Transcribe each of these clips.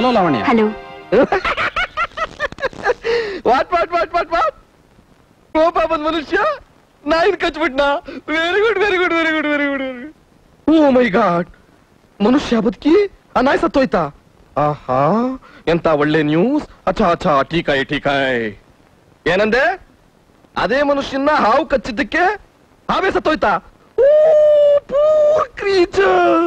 Hello Lavanya hello what what what what what ಕೋಪ ಬಂದ್ ಮನುಷ್ಯ ನಾಯಿನ್ ಕಚ್ಬಿಟ್ನಾ very good very good very good very good oh my god ಮನುಷ್ಯ ಬದುಕಿ ಆ ನಾಯಿ ಸತ್ತೋಯ್ತಾ ಆಹಾ ಎಂತ ಒಳ್ಳೆ ನ್ಯೂಸ್ ಅಚ್ಚಾ ಅಚ್ಚಾ ಟೀಕಾಯ್ ಟೀಕಾಯ್ ಏನಂದೆ ಅದೇ ಮನುಷ್ಯನ ಹಾವು ಕಚ್ಚಿದ್ದಕ್ಕೆ ಹಾವೇ ಸತ್ತೋಯ್ತಾ ಕ್ರೀಚರ್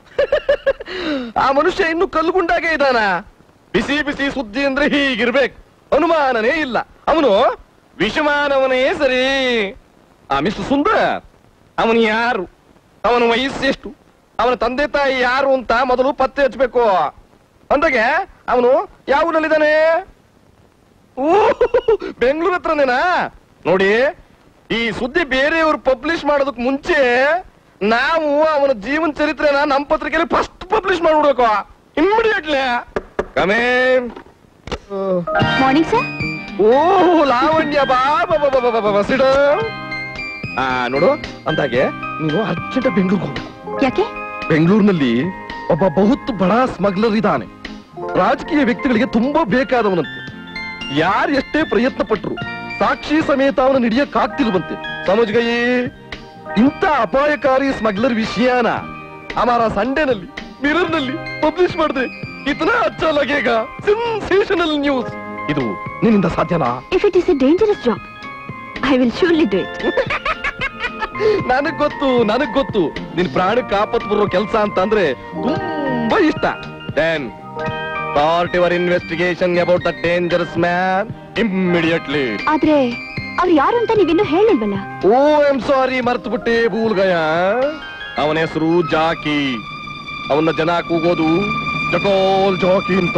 ಆ ಮನುಷ್ಯ ಇನ್ನು ಕಲ್ಲುಗುಂಡಾಗೆ ಇದ್ದಾನ ಬಿಸಿ ಬಿಸಿ ಸುದ್ದಿ ಅಂದ್ರೆ ಹೀಗಿರ್ಬೇಕು ಅನುಮಾನನೇ ಇಲ್ಲ ಅವನು ವಿಷಮಾನವನೇ ಸರಿ ಆ ಮಿಸ್ಟರ್ ಸುಂದರ್ ಅವನು ಯಾರು ಅವನ ವಯಸ್ಸೆಷ್ಟು ಅವನ ತಂದೆ ತಾಯಿ ಯಾರು ಅಂತ ಮೊದಲು ಪತ್ತೆ ಹಚ್ಚಬೇಕು ಅಂದಾಗೆ ಅವನು ಯಾವ ಊರಲ್ಲಿದ್ದಾನೆ ಓ ಬೆಂಗಳೂರು ಹತ್ರನೇನಾ ನೋಡಿ ಈ ಸುದ್ದಿ ಬೇರೆಯವರು ಪಬ್ಲಿಷ್ ಮಾಡೋದಕ್ ಮುಂಚೆ ನಾವು ಅವನ ಜೀವನ ಚರಿತ್ರೆನ ನಮ್ಮ ಪತ್ರಿಕೆಯಲ್ಲಿ ಫಸ್ಟ್ ಪಬ್ಲಿಷ್ ಮಾಡ್ಬಿಡ್ಬೇಕು ಇಮ್ಮಿಡಿಯೇಟ್ಲಿ ಕಮೇ ಮಾರ್ನಿಂಗ್ ಸರ್ ಓ ಲಾವಣ್ಯ ಬಾ ಬಾ ಬಾ ಬಾ ಬಾ ಬಾ ಬಾ ಸಿಡು ಆ ನೋಡು ಅಂದಾಗೆ ನೀನು ಅರ್ಜೆಂಟ್ ಬೆಂಗಳೂರಿಗೆ ಹೋಗು ಯಾಕೆ ಬೆಂಗಳೂರಿನಲ್ಲಿ ಒಬ್ಬ ಬಹುತ್ ಬಡ ಸ್ಮಗ್ಲರ್ ಇದ್ದಾನೆ ರಾಜಕೀಯ ವ್ಯಕ್ತಿಗಳಿಗೆ ತುಂಬಾ ಬೇಕಾದವನಂತೆ ಯಾರು ಎಷ್ಟೇ ಪ್ರಯತ್ನ ಪಟ್ರು ಸಾಕ್ಷಿ ಸಮೇತ ಅವನ ಹಿಡಿಯಕ್ಕಾಗ್ತಿಲ್ವಂತೆ ಸಮಜ್ಗಯಿ ಇಂಥ ಅಪಾಯಕಾರಿ ಸ್ಮಗ್ಲರ್ ವಿಷಯನ ಅಮಾರ ಸಂಡೇನಲ್ಲಿ ಮಿರರ್ನಲ್ಲಿ ಪಬ್ಲಿಷ್ ಮಾಡಿದೆ ಇತನ ಅಚ್ಚ ಲಗೇಗ ಸೆನ್ಸೇಷನಲ್ ನ್ಯೂಸ್ ಇದು ನಿನ್ನಿಂದ ಸಾಧ್ಯನಾ if it is a dangerous job I will surely do it ನನಗ್ ಗೊತ್ತು ನನಗ್ ಗೊತ್ತು ನಿನ್ ಪ್ರಾಣಕ್ಕೆ ಆಪತ್ ಬರೋ ಕೆಲಸ ಅಂತ ಅಂದ್ರೆ ತುಂಬಾ ಇಷ್ಟ then start your investigation about the dangerous man immediately ಆದ್ರೆ ಅವ್ರು ಯಾರು ಅಂತ ನೀವಿನ್ನೂ ಹೇಳಿಲ್ವಲ್ಲ ಓ ಐಮ್ ಸಾರಿ ಮರ್ತು ಬಿಟ್ಟೆ ಭೂಲ್ಗಯ ಅವನ ಹೆಸರು ಜಾಕಿ ಅವನ ಜನ ಕೂಗೋದು ಜಕೋಲ್ ಜಾಕಿ ಅಂತ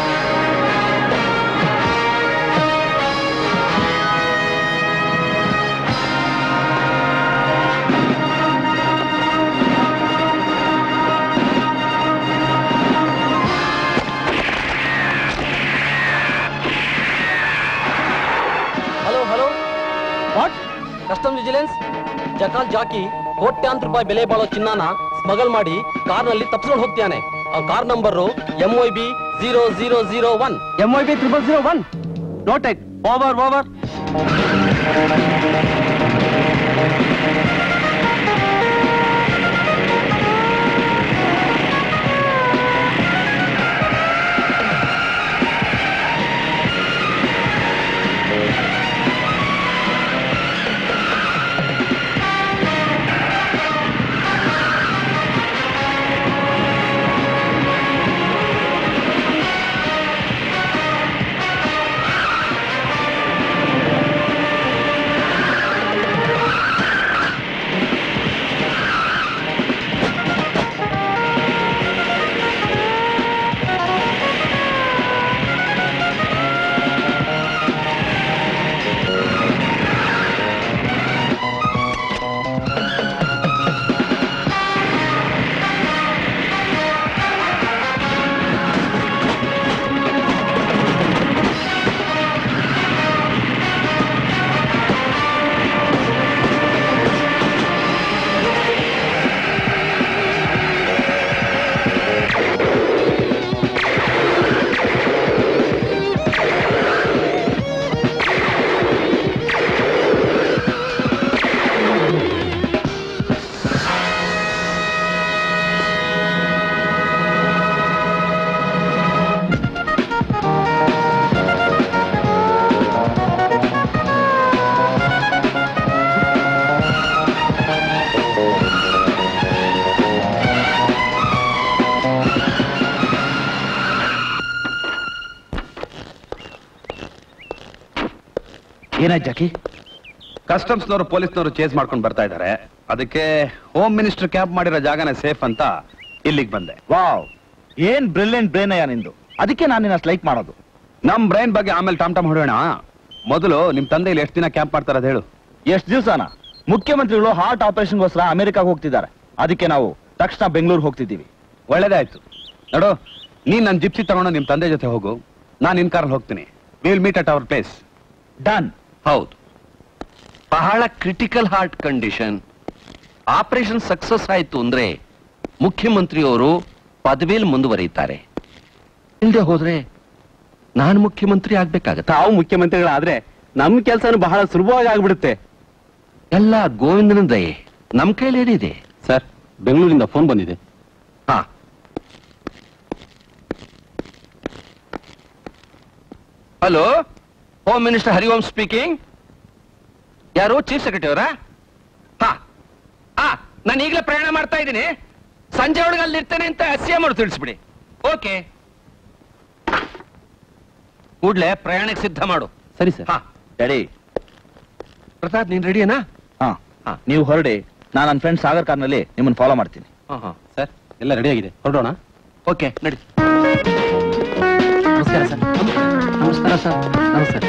hello hello what custom vigilance jackal Jackie ಕೋಟ್ಯಾಂತರ ರೂಪಾಯಿ ಬೆಲೆ ಬಾಳೋ ಚಿನ್ನಾನ ಸ್ಮಗಲ್ ಮಾಡಿ ಕಾರ್ನಲ್ಲಿ ತಪ್ಪಿಸ್ಕೊಂಡು ಹೋಗ್ತಾನೆ ಆ car number M Y B zero zero zero one M I B triple zero one noted over over ಏನಾಯ್ತು ಜಾಕಿ ಕಸ್ಟಮ್ಸ್ನವರು ಪೊಲೀಸ್ನವರು ಚೇಸ್ ಮಾಡ್ಕೊಂಡು ಬರ್ತಾ ಇದ್ದಾರೆ ಅದಕ್ಕೆ ಹೋಮ್ ಮಿನಿಸ್ಟರ್ ಕ್ಯಾಬ್ ಮಾಡಿರೋ ಜಾಗನೇ ಸೇಫ್ ಅಂತ ಇಲ್ಲಿಗೆ ಬಂದೆ ವಾವ್ ಏನ್ ಬ್ರಿಲಿಯಂಟ್ ಬ್ರೇನ್ ಅಯ್ಯ ನಿಂದು ಅದಕ್ಕೆ ನಾನು ನಿನ್ನ ಲೈಕ್ ಮಾಡೋದು ನಮ್ ಬ್ರೈನ್ ಬಗ್ಗೆ ಆಮೇಲೆ ಟಾಮ್ ಟಾಮ್ ಹೊಡೋಣ ಮೊದಲು ನಿಮ್ ತಂದೆ ಇಲ್ಲಿ ಎಷ್ಟು ದಿನ ಕ್ಯಾಂಪ್ ಮಾಡ್ತಾರದು ಹೇಳು ಎಷ್ಟು ದಿವಸನ ಮುಖ್ಯಮಂತ್ರಿಗಳು ಹಾರ್ಟ್ ಆಪರೇಷನ್ಗೋಸ್ಕರ ಅಮೆರಿಕಾಗ್ ಹೋಗ್ತಿದ್ದಾರೆ ಅದಕ್ಕೆ ನಾವು ತಕ್ಷಣ ಬೆಂಗಳೂರು ಹೋಗ್ತಿದ್ದೀವಿ ಒಳ್ಳೇದಾಯ್ತು ನೋಡು ನೀನ್ ನನ್ ಜಿಪ್ಸಿ ತಗೊಂಡು ನಿಮ್ ತಂದೆ ಜೊತೆ ಹೋಗು ನಾನ್ ಇನ್ ಕಾರಲ್ಲಿ ಹೋಗ್ತೀನಿ will meet at our place done ಹೌದು ಬಹಳ critical heart condition operation success ಆಯ್ತು ಅಂದ್ರೆ ಮುಖ್ಯಮಂತ್ರಿಯವರು ಪದವಿಯಲ್ಲಿ ಮುಂದುವರಿಯುತ್ತಾರೆ ಇಲ್ದೆ ಹೋದ್ರೆ ನಾನು ಮುಖ್ಯಮಂತ್ರಿ ಆಗ್ಬೇಕಾಗತ್ತ ತಾವು ಮುಖ್ಯಮಂತ್ರಿಗಳಾದ್ರೆ ನಮ್ ಕೆಲ್ಸನೂ ಬಹಳ ಸುಲಭವಾಗಿ ಆಗ್ಬಿಡುತ್ತೆ ಎಲ್ಲ ಗೋವಿಂದನ ದಯೆ ನಮ್ ಕೈಲಿ ಏನಿದೆ ಸರ್ ಬೆಂಗಳೂರಿಂದ ಫೋನ್ ಬಂದಿದೆ ಹಾ hello home minister Hari Om speaking ಯಾರು ಚೀಫ್ ಸೆಕ್ರೆಟರಿ ಅವರಾ ಹಾ ಹಾ ನಾನು ಈಗಲೇ ಪ್ರಯಾಣ ಮಾಡ್ತಾ ಇದ್ದೀನಿ ಸಂಜೆ ಒಳಗೆ ಅಲ್ಲಿ ಇರ್ತೇನೆ ಅಂತ ಸಿ ಎಂ ಅವರು ತಿಳಿಸ್ಬಿಡಿ ಓಕೆ ಕೂಡ್ಲೆ ಪ್ರಯಾಣಕ್ಕೆ ಸಿದ್ಧ ಮಾಡು ಸರಿ ಸರ್ ಹಾ ಡ್ಯಾಡಿ ಪ್ರಸಾದ್ ನೀನ್ ರೆಡಿಯೇನಾ ಹಾ ಹಾ. ನೀವು ಹೊರಡಿ ನಾನು ನನ್ನ ಫ್ರೆಂಡ್ ಸಾಗರ್ ಕಾರ್ನಲ್ಲಿ ನಿಮ್ಮನ್ನ ಫಾಲೋ ಮಾಡ್ತೀನಿ ಹಾ ಹಾ ಸರ್ ಎಲ್ಲ ರೆಡಿ ಆಗಿದೆ ಹೊರಡೋಣ ಓಕೆ ನಡಿ ನಮಸ್ಕಾರ ಸರ್ ನಮಸ್ಕಾರ ಸರ್ ನಮಸ್ಕಾರ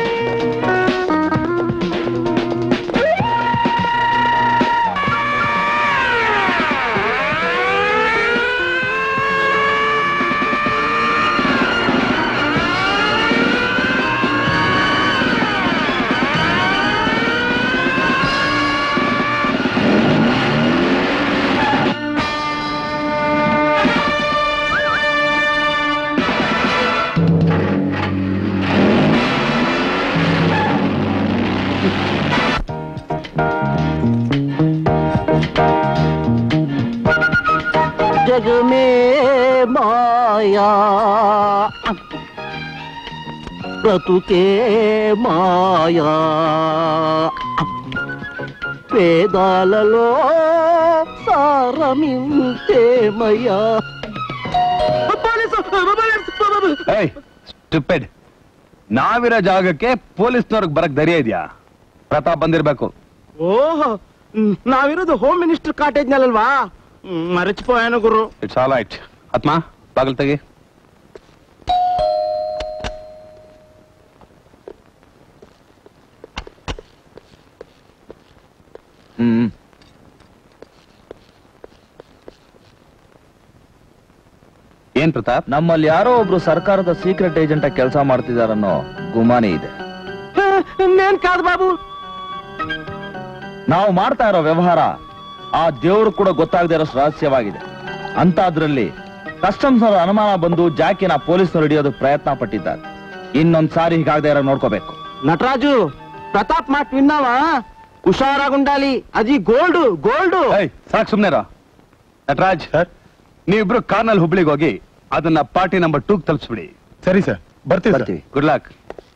जग में माया బ్రతుకే మాయా పేదాలలో సారమింతేమయ్యా ಏಯ್ ಸ್ಟುಪಿಡ್ ನಾವಿರೋ ಜಾಗಕ್ಕೆ ಪೊಲೀಸ್ನವ್ರಿಗೆ ಬರಕ್ ಧೈರ್ಯ ಇದೆಯಾ ಪ್ರತಾಪ್ ಬಂದಿರ್ಬೇಕು ఓహో నావిరోజు హోమ్ మినిస్టర్ కాటేజ్ నెలవా మరచిపోయాను గురు ಇಟ್ಸ್ ಆಲ್ ರೈಟ್ ಆತ್ಮ ಬಾಗಿಲು ತೆಗಿ ಹ್ಮ್ ಏನ್ ಪ್ರತಾಪ್ ನಮ್ಮಲ್ಲಿ ಯಾರೋ ಒಬ್ರು ಸರ್ಕಾರದ ಸೀಕ್ರೆಟ್ ಏಜೆಂಟ್ ಆಗಿ ಕೆಲಸ ಮಾಡ್ತಿದಾರನ್ನೋ ಗುಮಾನಿ ಇದೆ నేను కాదు బాబు ನಾವು ಮಾಡ್ತಾ ಇರೋ ವ್ಯವಹಾರ ಆ ದೇವ್ರು ಕೂಡ ಗೊತ್ತಾಗದೇ ಇರೋಷ್ಟು ರಹಸ್ಯವಾಗಿದೆ ಅಂತಾದ್ರಲ್ಲಿ ಕಸ್ಟಮ್ಸ್ ಅವರ ಅನುಮಾನ ಬಂದು ಜಾಕಿನ ಪೊಲೀಸ್ನವರು ಹಿಡಿಯೋದಕ್ಕೆ ಪ್ರಯತ್ನ ಪಟ್ಟಿದ್ದಾರೆ ಇನ್ನೊಂದ್ ಸಾರಿ ಹೀಗಾಗದೇ ಇರೋ ನೋಡ್ಕೋಬೇಕು నటరాజు ప్రతాప్ మాట విన్నావా హుషారాగుండాలి అది గోల్డ్ గోల్డ్ ಏಯ್ ಸಾಕ್ ಸುಮ್ನೆ ಇರೋ. ನಟರಾಜ್ ಸರ್ ನೀವಿಬ್ರು ಕಾರ್ನಲ್ಲಿ ಹುಬ್ಳಿಗೆ ಹೋಗಿ ಅದನ್ನ ಪಾರ್ಟಿ ನಂಬರ್ ಟೂಗ್ ತಲುಪಿಸ್ಬಿಡಿ ಸರಿ ಸರ್ ಬರ್ತೀವಿ ಸರ್. ಗುಡ್ ಲಕ್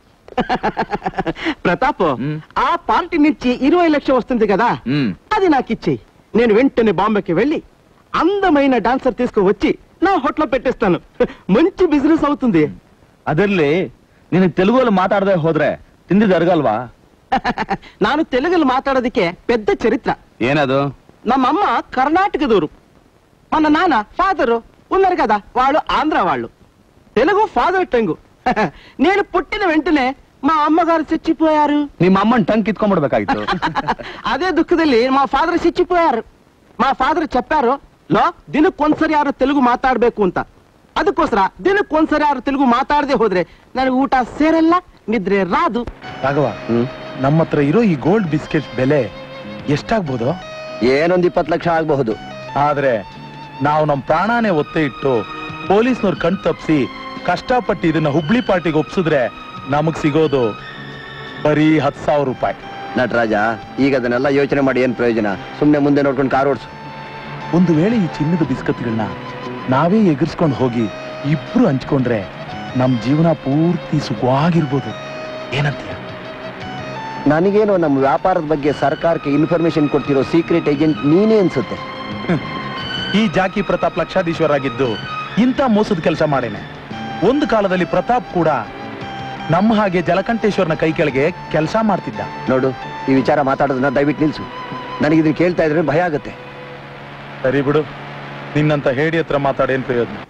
ప్రతాప్ మ్. ఆ పార్టీ నుంచి ఇరవై లక్షలు వస్తుంది కదా ಹ್ಮ್ అది నాకు ఇచ్చేయి నేను వెంటనే బాంబేకి వెళ్ళి అందమైన డాన్సర్ తీసుకువచ్చి నా హోటల్లో పెట్టేస్తాను మంచి బిజినెస్ అవుతుంది ಅದರಲ್ಲಿ ನಿನಗೆ ತೆಲುಗಲ್ಲಿ ಮಾತಾಡದೆ ಹೋದ್ರೆ ತಿಂದಿದ್ದು ಅರ್ಗಲ್ವಾ ನಾನು తెలుగులో మాట్లాడೋದಕ್ಕೆ పెద్ద చరిత్ర ಏನದು నమ్మమ్మ కర్ణాటకదూరు మన నాన్న ఫాదరు ఉన్నారు కదా వాళ్ళు ఆంధ్ర వాళ్ళు తెలుగు ఫాదర్ టంగు నేను పుట్టిన వెంటనే మా అమ్మగారు చచ్చిపోయారు ನಿಮ್ಮ ಅಮ್ಮನ್ ಟಂಗ್ ಕಿತ್ಕೊಂಡ್ಬಿಡ್ಬೇಕಾಗಿತ್ತು అదే దుఃఖದಲ್ಲಿ మా ఫాదర్ చచ్చిపోయారు మా ఫాదర్ చెప్పారు లో ದಿನಕ್ಕೊಂದ್ಸರಿ ಯಾರು ತೆಲುಗು ಮಾತಾಡ್ಬೇಕು ಅಂತ ಅದಕ್ಕೋಸ್ಕರ ದಿನಕ್ಕೊಂದ್ಸರಿ ಯಾರು ತೆಲುಗು ಮಾತಾಡದೆ ಹೋದ್ರೆ ನನಗೆ ಊಟ ಸೇರಲ್ಲ ನಿದ್ರೆ ರಾದು ರಾಘವ ನಮ್ಮ ಹತ್ರ ಇರೋ ಈ ಗೋಲ್ಡ್ ಬಿಸ್ಕೆಟ್ ಬೆಲೆ ಎಷ್ಟಾಗ್ಬೋದು ಏನೊಂದ್ ಇಪ್ಪತ್ತು ಲಕ್ಷ ಆಗಬಹುದು ಆದ್ರೆ ನಾವು ನಮ್ ಪ್ರಾಣಾನೇ ಒತ್ತೆ ಇಟ್ಟು ಪೊಲೀಸ್ನವ್ರ ಕಣ್ ತಪ್ಸಿ ಕಷ್ಟಪಟ್ಟು ಇದನ್ನ ಹುಬ್ಳಿ ಪಾರ್ಟಿಗೆ ಒಪ್ಸಿದ್ರೆ ನಮಗ್ ಸಿಗೋದು ಬರೀ ಹತ್ ಸಾವಿರ ರೂಪಾಯಿ ನಟರಾಜ ಈಗ ಅದನ್ನೆಲ್ಲ ಯೋಚನೆ ಮಾಡಿ ಏನ್ ಪ್ರಯೋಜನ ಸುಮ್ನೆ ಮುಂದೆ ನೋಡ್ಕೊಂಡು ಕಾರ್ ಓಡಿಸು ಒಂದು ವೇಳೆ ಈ ಚಿನ್ನದ ಬಿಸ್ಕತ್ಗಳನ್ನ ನಾವೇ ಎಗರ್ಸ್ಕೊಂಡು ಹೋಗಿ ಇಬ್ರು ಹಂಚ್ಕೊಂಡ್ರೆ ನಮ್ ಜೀವನ ಪೂರ್ತಿ ಸುಖವಾಗಿರ್ಬೋದು ಏನಂತೀಯ ನನಗೇನೋ ನಮ್ಮ ವ್ಯಾಪಾರದ ಬಗ್ಗೆ ಸರ್ಕಾರಕ್ಕೆ ಇನ್ಫಾರ್ಮೇಶನ್ ಕೊಡ್ತಿರೋ ಸೀಕ್ರೆಟ್ ಏಜೆಂಟ್ ನೀನೇ ಅನ್ಸುತ್ತೆ ಈ ಜಾಕಿ ಪ್ರತಾಪ್ ಲಕ್ಷಾಧೀಶ್ವರ ಆಗಿದ್ದು ಇಂಥ ಮೋಸದ ಕೆಲಸ ಮಾಡೇನೆ ಒಂದು ಕಾಲದಲ್ಲಿ ಪ್ರತಾಪ್ ಕೂಡ ನಮ್ಮ ಹಾಗೆ ಜಲಕಂಠೇಶ್ವರನ ಕೈ ಕೆಳಗೆ ಕೆಲಸ ಮಾಡ್ತಿದ್ದ ನೋಡು ಈ ವಿಚಾರ ಮಾತಾಡೋದನ್ನ ದಯವಿಟ್ಟು ನಿಲ್ಸು ನನಗೆ ಇದನ್ನ ಕೇಳ್ತಾ ಇದ್ರೆ ಭಯ ಆಗುತ್ತೆ ಸರಿ ಬಿಡು ನಿನ್ನಂತ ಹೇಡಿ ಹತ್ರ ಮಾತಾಡೇನ್ ಪ್ರಯೋಜನ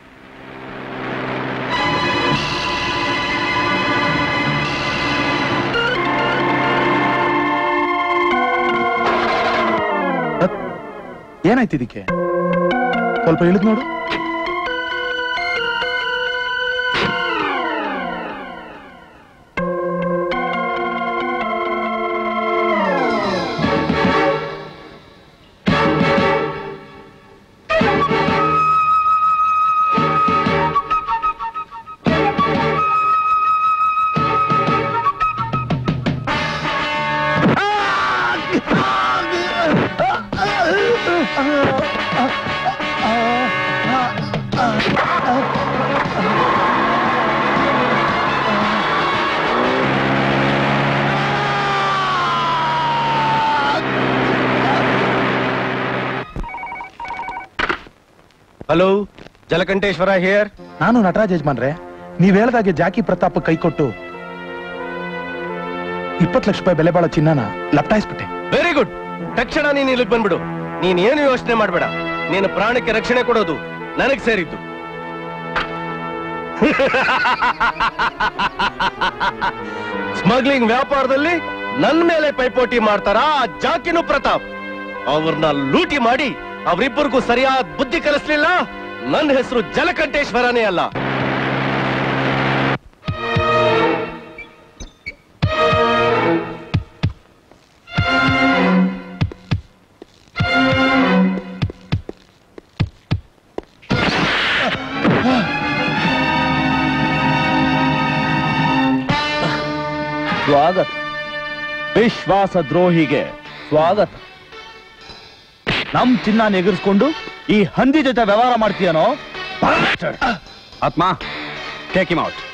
ಅತ್, ಏನಾಯ್ತು ಇದಕ್ಕೆ ಸ್ವಲ್ಪ ಇಳಿದ್ ನೋಡು ಹಲೋ ಜಲಕಂಠೇಶ್ವರ ಹಿಯರ್ ನಾನು ನಟರಾಜ್ ಯಜಮಾನ್ರೆ ನೀವ್ ಹೇಳ್ದಾಗೆ ಜಾಕಿ ಪ್ರತಾಪ್ ಕೈ ಕೊಟ್ಟು ಇಪ್ಪತ್ತು ಲಕ್ಷ ರೂಪಾಯಿ ಬೆಲೆ ಬಾಳೋ ಚಿನ್ನನ ಲಪ್ಟಾಯಿಸ್ಬಿಟ್ಟೆ ವೆರಿ ಗುಡ್ ತಕ್ಷಣ ನೀನ್ ಇಲ್ಲಿಗೆ ಬಂದ್ಬಿಡು ನೀನ್ ಏನು ಯೋಚನೆ ಮಾಡ್ಬೇಡ ನೀನು ಪ್ರಾಣಕ್ಕೆ ರಕ್ಷಣೆ ಕೊಡೋದು ನನಗ್ ಸೇರಿದ್ದು ಸ್ಮಗ್ಲಿಂಗ್ ವ್ಯಾಪಾರದಲ್ಲಿ ನನ್ ಮೇಲೆ ಪೈಪೋಟಿ ಮಾಡ್ತಾರ ಆ ಜಾಕಿನು ಪ್ರತಾಪ್ ಅವ್ರನ್ನ ಲೂಟಿ ಮಾಡಿ ಅವರಿಬ್ಬರಿಗೂ ಸರಿಯಾದ ಬುದ್ಧಿ ಕಲಿಸ್ಲಿಲ್ಲ ನನ್ನ ಹೆಸರು ಜಲಕಂಠೇಶ್ವರನೇ ಅಲ್ಲ ಸ್ವಾಗತ ವಿಶ್ವಾಸ ದ್ರೋಹಿಗೆ ಸ್ವಾಗತ ನಮ್ ಚಿನ್ನ ಎಗರಿಸ್ಕೊಂಡು ಈ ಹಂದಿ ಜೊತೆ ವ್ಯವಹಾರ ಮಾಡ್ತೀಯನೋ bastard. ಆತ್ಮ ಟೇಕ್ ಹಿಮ್ ಔಟ್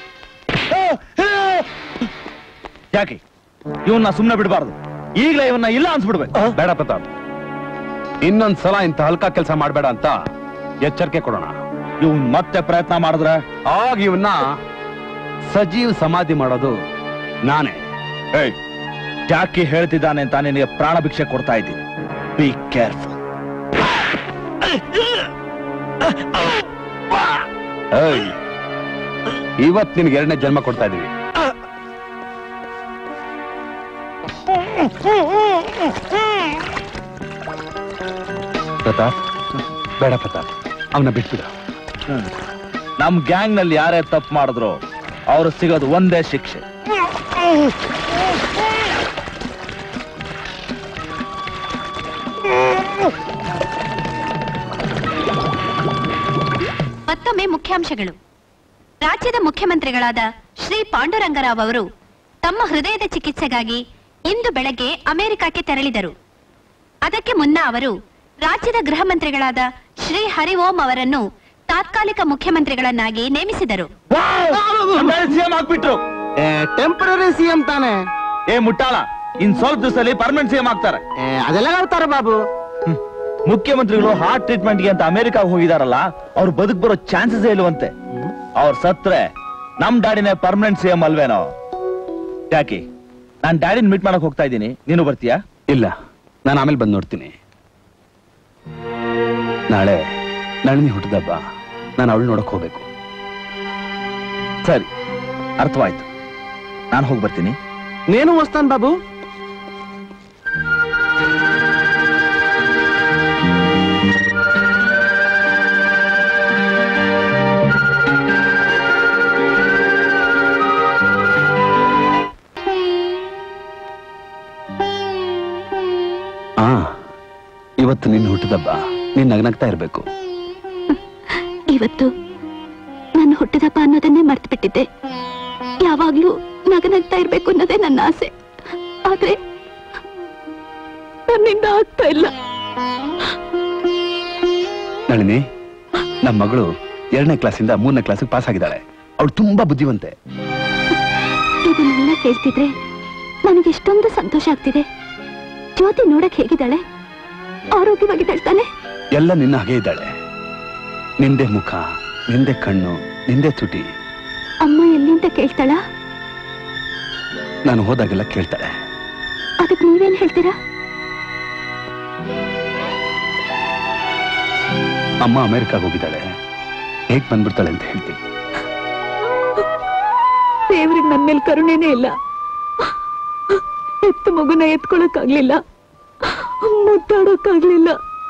ಯಾಕೆ ಇವನ್ನ ಸುಮ್ನೆ ಬಿಡಬಾರ್ದು ಈಗಲೇ ಇವನ್ನ ಇಲ್ಲ ಅನ್ಸ್ಬಿಡ್ಬೇಕು ಬೇಡ ಪ್ರತಾಪ್ ಇನ್ನೊಂದ್ ಸಲ ಇಂಥ ಹಲ್ಕ ಕೆಲಸ ಮಾಡಬೇಡ ಅಂತ ಎಚ್ಚರಿಕೆ ಕೊಡೋಣ ಇವನ್ ಮತ್ತೆ ಪ್ರಯತ್ನ ಮಾಡಿದ್ರೆ ಆಗ ಇವನ್ನ ಸಜೀವ್ ಸಮಾಧಿ ಮಾಡೋದು ನಾನೇ ಏಯ್ ಜಾಕಿ ಹೇಳ್ತಿದ್ದಾನೆ ಅಂತ ನಿನಗೆ ಪ್ರಾಣ ಭಿಕ್ಷೆ ಕೊಡ್ತಾ ಇದ್ದೀನಿ ಬಿ ಕೇರ್ಫುಲ್ ಏಯ್, ಇವತ್ ನಿನ್ಗೆ ಎರಡನೇ ಜನ್ಮ ಕೊಡ್ತಾ ಇದೀವಿ ಪ್ರತಾಪ್ ಬೇಡ ಪ್ರತಾಪ್ ಅವನ ಬಿಟ್ಬಿಡು ನಮ್ ಗ್ಯಾಂಗ್ ನಲ್ಲಿ ಯಾರೇ ತಪ್ಪು ಮಾಡಿದ್ರು ಅವ್ರು ಸಿಗೋದು ಒಂದೇ ಶಿಕ್ಷೆ ಮತ್ತೊಮ್ಮೆ ಮುಖ್ಯಾಂಶಗಳು ರಾಜ್ಯದ ಮುಖ್ಯಮಂತ್ರಿಗಳಾದ ಶ್ರೀ ಪಾಂಡುರಂಗರಾವ್ ಅವರು ತಮ್ಮ ಹೃದಯದ ಚಿಕಿತ್ಸೆಗಾಗಿ ಇಂದು ಬೆಳಗ್ಗೆ ಅಮೆರಿಕಕ್ಕೆ ತೆರಳಿದರು ಅದಕ್ಕೆ ಮುನ್ನ ಅವರು ರಾಜ್ಯದ ಗೃಹ ಮಂತ್ರಿಗಳಾದ ಶ್ರೀ ಹರಿ ಓಂ ಅವರನ್ನು ತಾತ್ಕಾಲಿಕ ಮುಖ್ಯಮಂತ್ರಿಗಳನ್ನಾಗಿ ನೇಮಿಸಿದರು ಸಿಎಂ ಹಾಕ್ಬಿಟ್ರು ಟೆಂಪರರಿ ಸಿಎಂ ತಾನೆ ಏ ಮುಟ್ಟಾಳ ಇನ್ ಸ್ವಲ್ಪ ದಿವಸದಲ್ಲಿ ಪರ್ಮನೆಂಟ್ ಸಿಎಂ ಆಗ್ತಾರೆ ಏ, ಅದೆಲ್ಲ ಹೇಳ್ತಾರೆ ಬಾಬು ಹ್ಮ್. ಮುಖ್ಯಮಂತ್ರಿಗಳು ಹಾರ್ಟ್ ಟ್ರೀಟ್ಮೆಂಟ್ಗೆ ಅಂತ ಅಮೆರಿಕಾಗ್ ಹೋಗಿದಾರಲ್ಲ ಅವ್ರು ಬದುಕ್ ಬರೋ ಚಾನ್ಸಸ್ ಇಲ್ವಂತೆ ಅವ್ರು ಸತ್ರೆ ನಮ್ ಡ್ಯಾಡಿನೇ ಪರ್ಮನೆಂಟ್ ಸಿಎಂ ಅಲ್ವೇನೋ ಯಾಕೆ ನಾನ್ ಡ್ಯಾಡಿನ ಮೀಟ್ ಮಾಡಕ್ ಹೋಗ್ತಾ ಇದ್ದೀನಿ ನೀನು ಬರ್ತೀಯಾ ಇಲ್ಲ ನಾನು ಆಮೇಲೆ ಬಂದು ನೋಡ್ತೀನಿ ನಾಳೆ ನಳಿನಿ ಹುಟ್ಟಿದಬ್ಬ ನಾನು ಅವಳು ನೋಡಕ್ ಹೋಗ್ಬೇಕು ಸರಿ ಅರ್ಥವಾಯ್ತು ನಾನು ಹೋಗಿ ಬರ್ತೀನಿ ನೀನು ವಸ್ತಾನ್ ಬಾಬು ಆ ಇವತ್ತು ನಿನ್ನ ಹುಟ್ಟಿದಬ್ಬ ನೀನ್ ನಗ್ನಗ್ತಾ ಇರ್ಬೇಕು ಇವತ್ತು ನನ್ನ ಹುಟ್ಟಿದಪ್ಪ ಅನ್ನೋದನ್ನೇ ಮರ್ತು ಬಿಟ್ಟಿದ್ದೆ ಯಾವಾಗ್ಲೂ ನಗನಗ್ತಾ ಇರ್ಬೇಕು ಅನ್ನೋದೇ ನನ್ನ ಆಸೆ ಆದ್ರೆ ನನ್ನಿಂದ ಆಗ್ತಾ ಇಲ್ಲ ನಳಿನಿ ನಮ್ಮ ಮಗಳು ಎರಡನೇ ಕ್ಲಾಸಿಂದ ಮೂರನೇ ಕ್ಲಾಸಿಗೆ ಪಾಸ್ ಆಗಿದ್ದಾಳೆ ಅವಳು ತುಂಬಾ ಬುದ್ಧಿವಂತೆ ಇದನ್ನೆಲ್ಲ ಕೇಳ್ತಿದ್ರೆ ನನಗೆ ಎಷ್ಟೊಂದು ಸಂತೋಷ ಆಗ್ತಿದೆ ಜ್ಯೋತಿ ನೋಡಕ್ ಹೇಗಿದ್ದಾಳೆ ಆರೋಗ್ಯವಾಗಿದ್ದಾಳೆ ತಾನೆ ಎಲ್ಲ ನಿನ್ನ ಹಾಗೆ ಇದ್ದಾಳೆ ನಿಂದೆ ಮುಖ ನಿಂದೆ ಕಣ್ಣು ನಿಂದೆ ತುಟಿ ಅಮ್ಮ ಎಲ್ಲಿ ಅಂತ ಕೇಳ್ತಾಳ ನಾನು ಹೋದಾಗೆಲ್ಲ ಕೇಳ್ತಾಳೆ ಅದಕ್ಕೆ ನೀವೇನ್ ಹೇಳ್ತೀರಾ ಅಮ್ಮ ಅಮೆರಿಕಾಗ ಹೋಗಿದ್ದಾಳೆ ಹೇಗ್ ಬಂದ್ಬಿಡ್ತಾಳೆ ಅಂತ ಹೇಳ್ತೀನಿ ದೇವ್ರಿಗೆ ನನ್ನ ಮೇಲೆ ಕರುಣೆನೇ ಇಲ್ಲ ಎತ್ತು ಮಗುನ ಎತ್ಕೊಳಕ್ಕಾಗ್ಲಿಲ್ಲ ಮುದ್ದಾಡೋಕ್ಕಾಗ್ಲಿಲ್ಲ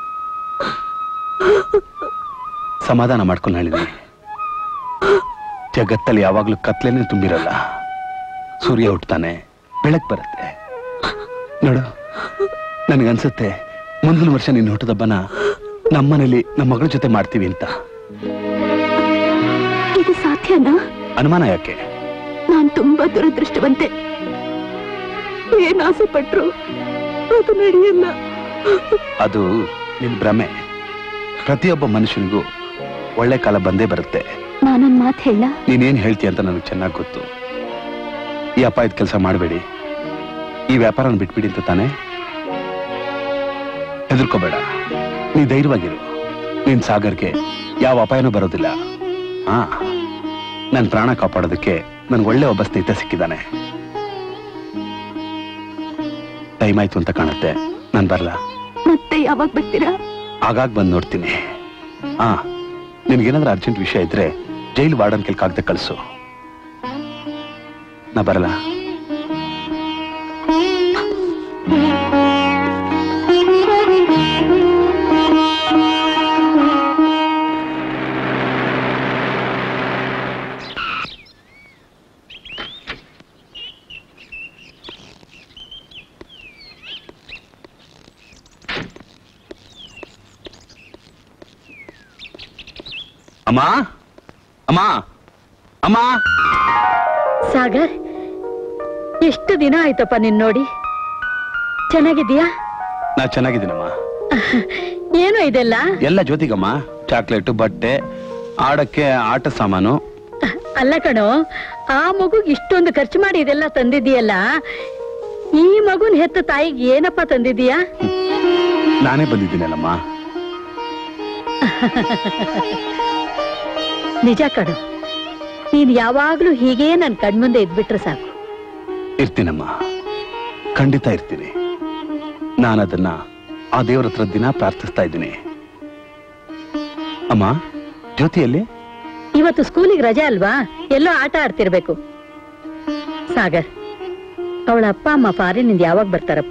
ಸಮಾಧಾನ ಮಾಡ್ಕೊಂಡು ಹೇಳಿದೀನಿ ಜಗತ್ತಲ್ಲಿ ಯಾವಾಗ್ಲೂ ಕತ್ಲೇನೆ ತುಂಬಿರಲ್ಲ ಸೂರ್ಯ ಹುಟ್ಟತಾನೆ ಬೆಳಕ್ ಬರುತ್ತೆ ನೋಡು ನನಗನ್ಸುತ್ತೆ ಮುಂದಿನ ವರ್ಷ ನಿನ್ನ ಹುಟ್ಟದಬ್ಬನ ನಮ್ಮನೇಲಿ ನಮ್ಮ ಮಗಳ ಜೊತೆ ಮಾಡ್ತೀವಿ ಅಂತ ಇದು ಸಾಧ್ಯನಾ ಅನುಮಾನ ಯಾಕೆ ನಾನ್ ತುಂಬಾ ದುರದೃಷ್ಟವಂತೆ ಏನ್ ಆಸೆ ಪಟ್ರು ಅದು ನಡೆಯಲ್ಲ ಅದು ನಿನ್ ಭ್ರಮೆ ಪ್ರತಿಯೊಬ್ಬ ಮನುಷ್ಯನಿಗೂ ಒಳ್ಳೆ ಕಾಲ ಬಂದೇ ಬರುತ್ತೆ ನಾನೊಂದ್ ಮಾತು ಹೇಳ ನೀನೇನ್ ಹೇಳ್ತೀಯ ಅಂತ ನನಗೆ ಚೆನ್ನಾಗಿ ಗೊತ್ತು ಈ ಅಪಾಯದ ಕೆಲಸ ಮಾಡಬೇಡಿ ಈ ವ್ಯಾಪಾರನ ಬಿಟ್ಬಿಡಿ ಅಂತ ತಾನೆ ಹೆದರ್ಕೋಬೇಡ ನೀ ಧೈರ್ಯವಾಗಿರು ನಿನ್ ಸಾಗರ್ಗೆ ಯಾವ ಅಪಾಯನೂ ಬರೋದಿಲ್ಲ ಹಾ ನನ್ ಪ್ರಾಣ ಕಾಪಾಡೋದಕ್ಕೆ ನನ್ಗೆ ಒಳ್ಳೆ ಒಬ್ಬ ಸ್ನೇಹಿತ ಸಿಕ್ಕಿದ್ದಾನೆ ಟೈಮ್ ಆಯ್ತು ಅಂತ ಕಾಣುತ್ತೆ ನಾನ್ ಬರಲ್ಲ ಮತ್ತೆ ಯಾವಾಗ ಬರ್ತೀರಾ ಆಗಾಗ್ ಬಂದು ನೋಡ್ತೀನಿ ಹಾ ನಿನ್ಗೇನಾದ್ರೂ ಅರ್ಜೆಂಟ್ ವಿಷಯ ಇದ್ರೆ ಜೈಲ್ ವಾರ್ಡನ್ ಕೆಲ್ ಕಾಗ್ದ ಕಳಿಸು ನಾ ಬರಲ್ಲ ಅಮ್ಮ ಅಮ್ಮ ಅಮ್ಮ ಸಾಗರ್ ಎಷ್ಟು ದಿನ ಆಯ್ತಪ್ಪ ನಿನ್ ನೋಡಿ ಚೆನ್ನಾಗಿದ್ಯಾ ನಾ ಚೆನ್ನಾಗಿದ್ದೀನಮ್ಮ ಏನು ಇದೆಲ್ಲ ಎಲ್ಲ ಜೊತೆಗಮ್ಮ ಚಾಕ್ಲೇಟು ಬಟ್ಟೆ ಆಡಕ್ಕೆ ಆಟ ಸಾಮಾನು ಅಲ್ಲ ಕಣೋ ಆ ಮಗುಗ್ ಇಷ್ಟೊಂದು ಖರ್ಚು ಮಾಡಿ ಇದೆಲ್ಲ ತಂದಿದೀಯಲ್ಲ ಈ ಮಗುನ್ ಹೆತ್ತ ತಾಯಿಗೆ ಏನಪ್ಪ ತಂದಿದೀಯಾ ನಾನೇ ಬಂದಿದ್ದೀನಲ್ಲಮ್ಮ ನಿಜ ಕಣೋ ನೀನ್ ಯಾವಾಗ್ಲೂ ಹೀಗೇ ನನ್ ಕಣ್ಮುಂದೆ ಇದ್ಬಿಟ್ರೆ ಸಾಕು ಇರ್ತೀನಮ್ಮ ಖಂಡಿತ ಇರ್ತೀನಿ ನಾನದನ್ನ ಆ ದೇವ್ರ ಹತ್ರ ದಿನ ಪ್ರಾರ್ಥಿಸ್ತಾ ಇದ್ದೀನಿ ಅಮ್ಮ ಜ್ಯೋತಿಯಲ್ಲಿ ಇವತ್ತು ಸ್ಕೂಲಿಗೆ ರಜೆ ಅಲ್ವಾ ಎಲ್ಲೋ ಆಟ ಆಡ್ತಿರ್ಬೇಕು ಸಾಗರ್ ಅವಳ ಅಪ್ಪ ಅಮ್ಮ ಫಾರಿನಿಂದ ಯಾವಾಗ ಬರ್ತಾರಪ್ಪ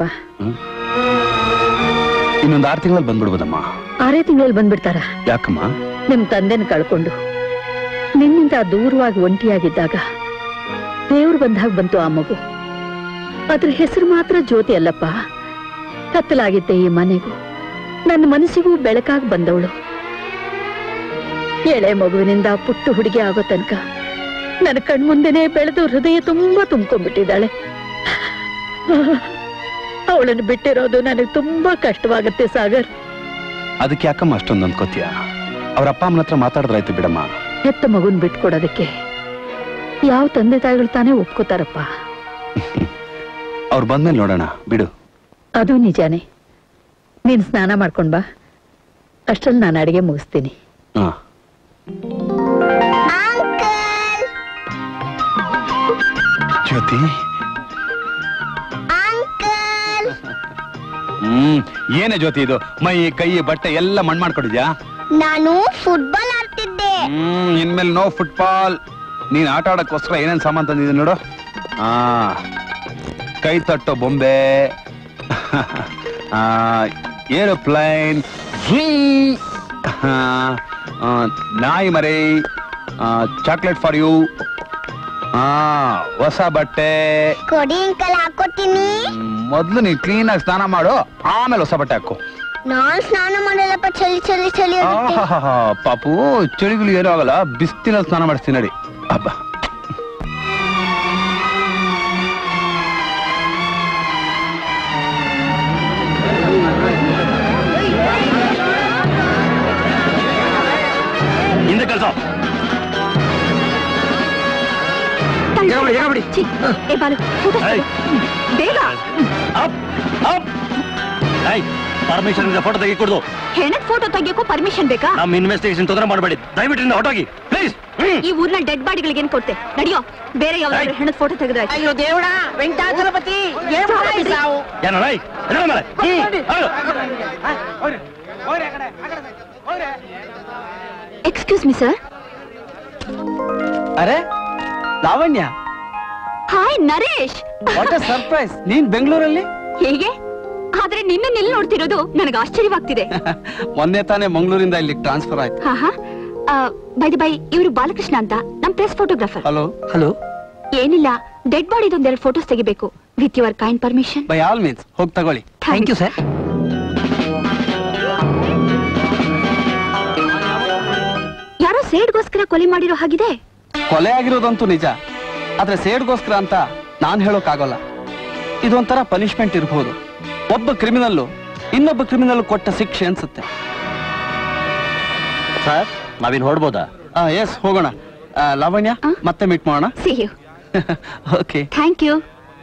ಇನ್ನೊಂದು ಆರು ತಿಂಗಳಲ್ಲಿ ಬಂದ್ಬಿಡ್ಬೋದಮ್ಮ ಆರೇ ತಿಂಗಳಲ್ಲಿ ಬಂದ್ಬಿಡ್ತಾರ ಯಾಕಮ್ಮ ನಿಮ್ ತಂದೆನ ಕಳ್ಕೊಂಡು ನಿನ್ನಿಂದ ದೂರವಾಗಿ ಒಂಟಿಯಾಗಿದ್ದಾಗ ದೇವ್ರು ಬಂದಾಗ ಬಂತು ಆ ಮಗು ಅದ್ರ ಹೆಸರು ಮಾತ್ರ ಜ್ಯೋತಿ ಅಲ್ಲಪ್ಪ ಕತ್ತಲಾಗಿದ್ದೆ ಈ ಮನೆಗೂ ನನ್ನ ಮನಸ್ಸಿಗೂ ಬೆಳಕಾಗಿ ಬಂದವಳು ಎಳೆ ಮಗುವಿನಿಂದ ಪುಟ್ಟು ಹುಡುಗಿ ಆಗೋ ತನಕ ನನ್ನ ಕಣ್ಮುಂದೆನೆ ಬೆಳೆದು ಹೃದಯ ತುಂಬಾ ತುಂಬ್ಕೊಂಡ್ಬಿಟ್ಟಿದ್ದಾಳೆ ಅವಳನ್ನು ಬಿಟ್ಟಿರೋದು ನನಗೆ ತುಂಬಾ ಕಷ್ಟವಾಗುತ್ತೆ ಸಾಗರ್ ಅದಕ್ಕೆ ಯಾಕಮ್ಮ ಅಷ್ಟೊಂದು ಅನ್ಕೋತೀಯ ಅವ್ರ ಅಪ್ಪ ಅಮ್ಮನ ಹತ್ರ ಮಾತಾಡಿದ್ರಾಯ್ತು ಬಿಡಮ್ಮ ಹೆತ್ತ ಮಗುನ್ ಬಿಟ್ಕೊಡೋದಕ್ಕೆ ಯಾವ ತಂದೆ ತಾಯಿಗಳು ತಾನೇ ಒಪ್ಕೋತಾರಪ್ಪ ಅವ್ರು ಬಂದ್ಮೇಲೆ ನೋಡೋಣ ಬಿಡು ಅದು ನಿಜಾನೇ ನೀನ್ ಸ್ನಾನ ಮಾಡ್ಕೊಂಡ್ ಬಾ ಅಷ್ಟ್ರಲ್ಲಿ ನಾನು ಅಡಿಗೆ ಮುಗಿಸ್ತೀನಿ ಹಾ ಜ್ಯೋತಿ ಹ್ಮ್ ಏನೇ ಜ್ಯೋತಿ ಇದು ಮೈ ಕೈ ಬಟ್ಟೆ ಎಲ್ಲ ಮಣ್ ಮಾಡ್ಕೊಂಡಿದ್ಯಾ ನಾನು ಫುಟ್ಬಾಲ್ ಆಡ್ತಿದ್ದೆ ಹ್ಮ್ ಇನ್ಮೇಲೆ ನೋ ಫುಟ್ಬಾಲ್ ನೀನ್ ಆಟ ಆಡಕ್ಕೋಸ್ಕರ ಏನೇನ್ ಸಾಮಾನ್ ತಂದಿದ್ದೀನಿ ನೋಡು ಆ ಕೈ ತಟ್ಟೋ ಬೊಂಬೆ ಏರೋಪ್ಲೈನ್ ನಾಯಿ ಮರಿ ಚಾಕ್ಲೇಟ್ ಫಾರ್ ಯು ಹೊಸ ಬಟ್ಟೆ ಕೊಡಿ ಅಂಕಲ್ ಹಾಕೋತೀನಿ ಹ್ಮ್, ಮೊದ್ಲು ನೀನ್ ಕ್ಲೀನ್ ಆಗಿ ಸ್ನಾನ ಮಾಡು ಆಮೇಲೆ ಹೊಸ ಬಟ್ಟೆ ಹಾಕು ನಾನ್ ಸ್ನಾನ ಮಾಡಲ್ಲಪ್ಪ ಚಳಿ ಚಳಿ ಚಳಿ ಆಗುತ್ತೆ ಆಹಾಹಾಹಾ, ಪಾಪು ಚಳಿಗಳು ಏನೂ ಆಗಲ್ಲ ಬಿಸ್ತಿನಲ್ಲಿ ಸ್ನಾನ ಮಾಡಿಸ್ತೀನಿ ನಡಿ ಹಬ್ಬ ಹಿಂದೆ ಕೆಲಸ ಛೀ, ಏ ಬಾಲು ಊಟ ಬೇಗ ಪರ್ಮಿಷನ್ ಫೋಟೋ ತೆಗಿ ಕೊಡ್ದು ಹೆಣದ ಫೋಟೋ ತೆಗಿಯೋಕ್ಕೂ ಪರ್ಮಿಷನ್ ಬೇಕಾ ನಮ್ಮ ಇನ್ವೆಸ್ಟಿಗೇಷನ್ ತೊಂದರೆ ಮಾಡಬೇಡಿ ದಯವಿಟ್ಟು ಹೊಟ್ಟೋಗಿ ಪ್ಲೀಸ್ ಈ ಊರ್ನಲ್ಲಿ ಡೆಡ್ ಬಾಡಿಗಳಿಗೆ ಏನ್ ಕೊಡ್ತೆ ನಡಿಯೋ ಬೇರೆ ಯಾವ್ದಾದ್ರು ಹೆಣದ ಫೋಟೋ ತೆಗೆದ್ರೆ ಅಯ್ಯೋ ದೇವಡ ವೆಂಕಟಾಚಲಪತಿ ಏನ್ ಮಾಡ್ತಾ ಈ ಸಾವು ಏನೋ ರೈ ಎದ್ರ ಮೇಲೆ ಎಕ್ಸ್ಕ್ಯೂಸ್ ಮಿ ಸರ್ ಅರೆ Lavanya hi Naresh what surprise ನೀನ್ ಬೆಂಗಳೂರಲ್ಲಿ ಹೇಗೆ ಆದ್ರೆ ನಿನ್ನ ಎಲ್ಲಿ ನೋಡ್ತಿರೋದು ನನಗೆ ಆಶ್ಚರ್ಯವಾಗ್ತಿದೆ ಮೊನ್ನೆ ತಾನೇ ಮಂಗಳೂರಿಂದ ಇಲ್ಲಿ ಟ್ರಾನ್ಸ್ಫರ್ ಆಯ್ತು ಹಾ ಹಾ ಬೈ ಬೈ ಇವರು ಬಾಲಕೃಷ್ಣ ಅಂತ ನಮ್ ಪ್ರೆಸ್ ಫೋಟೋಗ್ರಾಫರ್ ಹಲೋ ಹಲೋ ಏನಿಲ್ಲ ಡೆಡ್ ಬಾಡಿದು ಒಂದೆರಡು ಫೋಟೋಸ್ ತೆಗಿಬೇಕು with your kind permission by all means ಹೋಗಿ ತಗೊಳ್ಳಿ ಥ್ಯಾಂಕ್ ಯು ಸರ್ ಯಾರೋ ಸೇಡ್ಗೋಸ್ಕರ ಕೊಲೆ ಮಾಡಿರೋ ಹಾಗಿದೆ ಕೊಲೆ ಆಗಿರೋದಂತೂ ನಿಜ ಆದ್ರೆ ಸೇಡ್ಗೋಸ್ಕರ ಅಂತ ನಾನ್ ಹೇಳೋಕ್ಕಾಗಲ್ಲ ಇದೊಂಥರ ಪನಿಷ್ಮೆಂಟ್ ಇರ್ಬೋದು ಒಬ್ಬ ಕ್ರಿಮಿನಲ್ಲು ಇನ್ನೊಬ್ಬ ಕ್ರಿಮಿನಲ್ ಕೊಟ್ಟ ಶಿಕ್ಷೆ ಅನ್ಸುತ್ತೆ ಸರ್ ನಾವಿನ್ ಹೊಡ್ಬೋದಾ ಎಸ್ ಹೋಗೋಣ ಆ, ಲಾವಣ್ಯ ಮತ್ತೆ ಮೀಟ್ ಮಾಡೋಣ see you okay thank you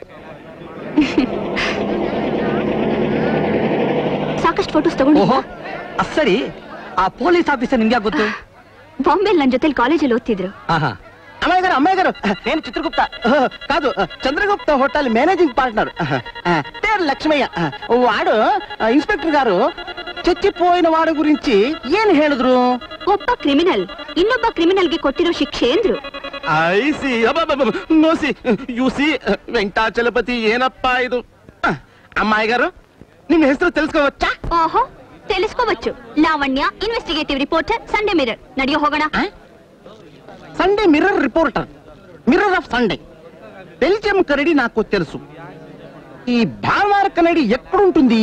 ಸಾಕಷ್ಟು ಫೋಟೋಸ್ ತಗೊಂಡು ಓಹೋ ಅಸರಿ ಆ ಪೊಲೀಸ್ ಆಫೀಸರ್ ನಿಮ್ಗೆ ಯಾಕ್ ಗೊತ್ತು ಬಾಂಬೆಲ್ ನನ್ನ ಜೊತೆ ಕಾಲೇಜಲ್ಲಿ ಓದ್ತಿದ್ರು ಆಹಾ అమ్మాయి అమ్మాయి గారు నేను చిత్రగుప్త కాదు చంద్రగుప్త హోటల్ మేనేజింగ్ పార్ట్నర్ పేరు లక్ష్మయ్య వాడు ఇన్స్పెక్టర్ గారు చచ్చిపోయిన వాడి గురించి ಏನ್ ಹೇಳಿದ್ರು ಒಬ್ಬ ಕ್ರಿಮಿನಲ್ ಇನ್ನೊಬ್ಬ ಕ್ರಿಮಿನಲ್ಗೆ ಕೊಟ್ಟಿರೋ ಶಿಕ್ಷೆ ಅಂದ್ರು ಐಸಿ ನೋಸಿ ಯುಸಿ ವೆಂಕಟಾಚಲಪತಿ ಏನಪ್ಪ ಇದು ಅಮ್ಮಾಯಿ గారు ನಿನ್ನ ಹೆಸರು తెలుసుకోవచ్చా ಓಹೋ తెలుసుకోవచ్చు Lavanya investigative reporter Sunday Mirror నడియో ಹೋಗೋಣ Sunday Mirror reporter Mirror of Sunday బెల్జియం కరడి నాకు తెలుసు ఈ భానువార కన్నడి ఎక్కడుంటుంది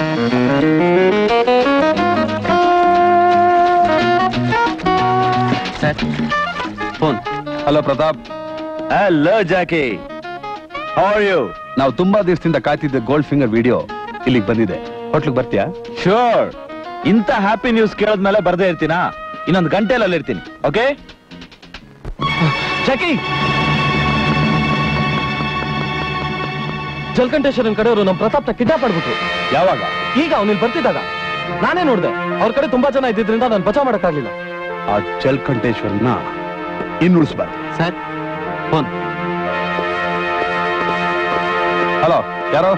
sir phone hello Pratap hello Jackie are you ನಾವು ತುಂಬಾ ದಿವಸದಿಂದ ಕಾಯ್ತಿದ್ದ ಗೋಲ್ಡ್ ಫಿಂಗರ್ ವಿಡಿಯೋ ಇಲ್ಲಿಗೆ ಬಂದಿದೆ ಹೋಟ್ಲಿಗೆ ಬರ್ತೀಯಾ ಶೋರ್ ಇಂಥ ಹ್ಯಾಪಿ ನ್ಯೂಸ್ ಕೇಳದ್ಮೇಲೆ ಬರ್ದೇ ಇರ್ತೀನಾ ಇನ್ನೊಂದು ಗಂಟೆಯಲ್ಲಿ ಇರ್ತೀನಿ ಓಕೆ ಜಾಕಿ ಜಲಕಂಠೇಶ್ವರನ್ ಕಡೆಯವರು ನಮ್ ಪ್ರತಾಪ್ನ ಕಿಡ್ನಾಪ್ ಮಾಡ್ಬಿಟ್ರು ಯಾವಾಗ ಈಗ ಅವನಿಲ್ಲಿ ಬರ್ತಿದ್ದಾಗ ನಾನೇ ನೋಡ್ದೆ ಅವ್ರ ಕಡೆ ತುಂಬಾ ಜನ ಇದ್ದಿದ್ರಿಂದ ನಾನು ಬಚಾವ್ ಮಾಡಕ್ಕಾಗ್ಲಿಲ್ಲ ಆ ಜಲ್ಕಂಠೇಶ್ವರನ ಇನ್ನುಳಿಸ್ಬಾರ್ದು ಸರ್ ಫೋನ್ ಹಲೋ ಯಾರೋ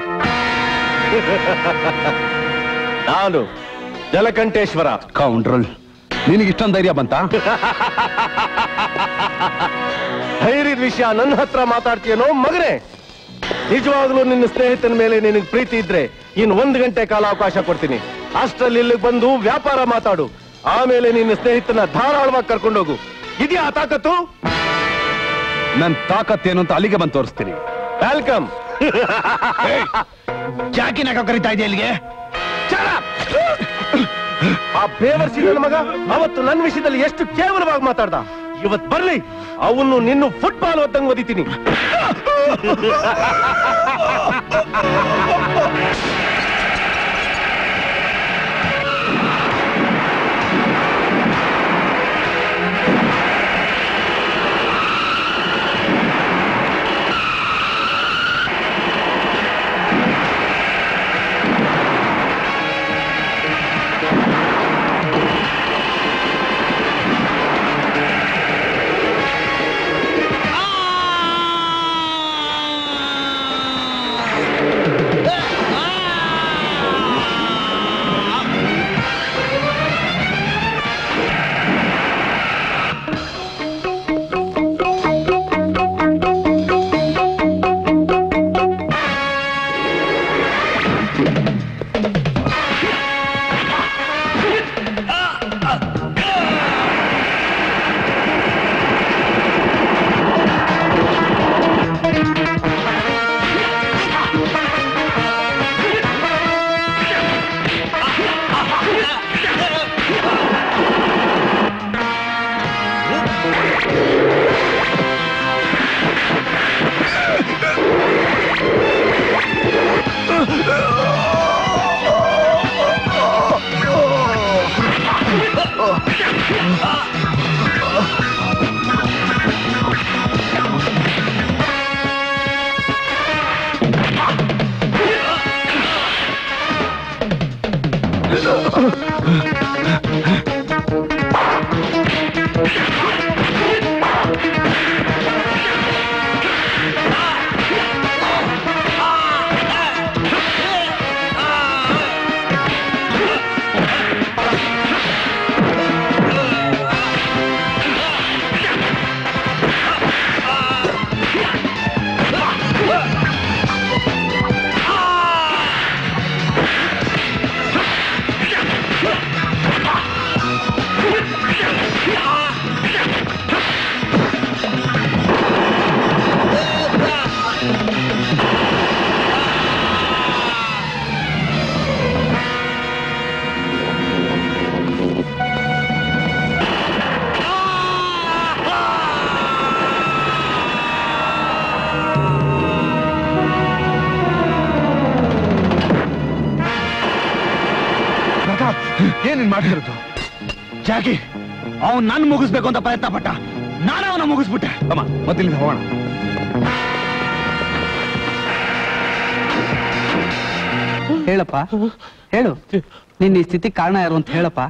ನಾನು ಜಲಕಂಠೇಶ್ವರ ಕೌಂಡ್ರಲ್ ನಿನಗೆ ಇಷ್ಟೊಂದು ಧೈರ್ಯ ಬಂತಾ ಧೈರ್ಯದ ವಿಷಯ ನನ್ನ ಹತ್ರ ಮಾತಾಡ್ತೀಯನೋ ಮಗನೇ ನಿಜವಾಗ್ಲೂ ನಿನ್ನ ಸ್ನೇಹಿತನ ಮೇಲೆ ನಿನಗೆ ಪ್ರೀತಿ ಇದ್ರೆ ಇನ್ ಒಂದು ಗಂಟೆ ಕಾಲ ಅವಕಾಶ ಕೊಡ್ತೀನಿ ಅಷ್ಟರಲ್ಲಿ ಇಲ್ಲಿಗೆ ಬಂದು ವ್ಯಾಪಾರ ಮಾತಾಡು ಆಮೇಲೆ ನಿನ್ನ ಸ್ನೇಹಿತನ ಧಾರಾಳವಾಗಿ ಕರ್ಕೊಂಡೋಗು ಇದೆಯಾ ಆ ತಾಕತ್ತು ನನ್ ತಾಕತ್ತೇನು ಅಂತ ಅಲ್ಲಿಗೆ ಬಂದು ತೋರಿಸ್ತೀನಿ ವೆಲ್ಕಮ್ ಜಾಕಿನಾಗ ಕರಿತಾ ಇದೆಯಾ ಇಲ್ಲಿಗೆ ಆ ಬೇವರ್ಸಿ ನನ್ನ ಮಗ ಅವತ್ತು ನನ್ನ ವಿಷಯದಲ್ಲಿ ಎಷ್ಟು ಕೇವಲವಾಗಿ ಮಾತಾಡ್ದ ಇವತ್ ಬರ್ಲಿ ಅವನು ನಿನ್ನ ಫುಟ್ಬಾಲ್ ಓದಂಗ್ ಓದಿತೀನಿ ಏನ್ ಮಾಡ್ತಿರೋದು ಜಾಕಿ ಅವನ್ ನಾನು ಮುಗಿಸ್ಬೇಕು ಅಂತ ಪ್ರಯತ್ನ ಪಟ್ಟ ನಾನು ಅವನ ಮುಗಿಸ್ಬಿಟ್ಟೆ ಅಮ್ಮ ಮೊದಲಿಂದ ಹೋಗೋಣ ಹೇಳಪ್ಪ ಹೇಳು ನಿನ್ನ ಈ ಸ್ಥಿತಿ ಕಾರಣ ಯಾರು ಅಂತ ಹೇಳಪ್ಪ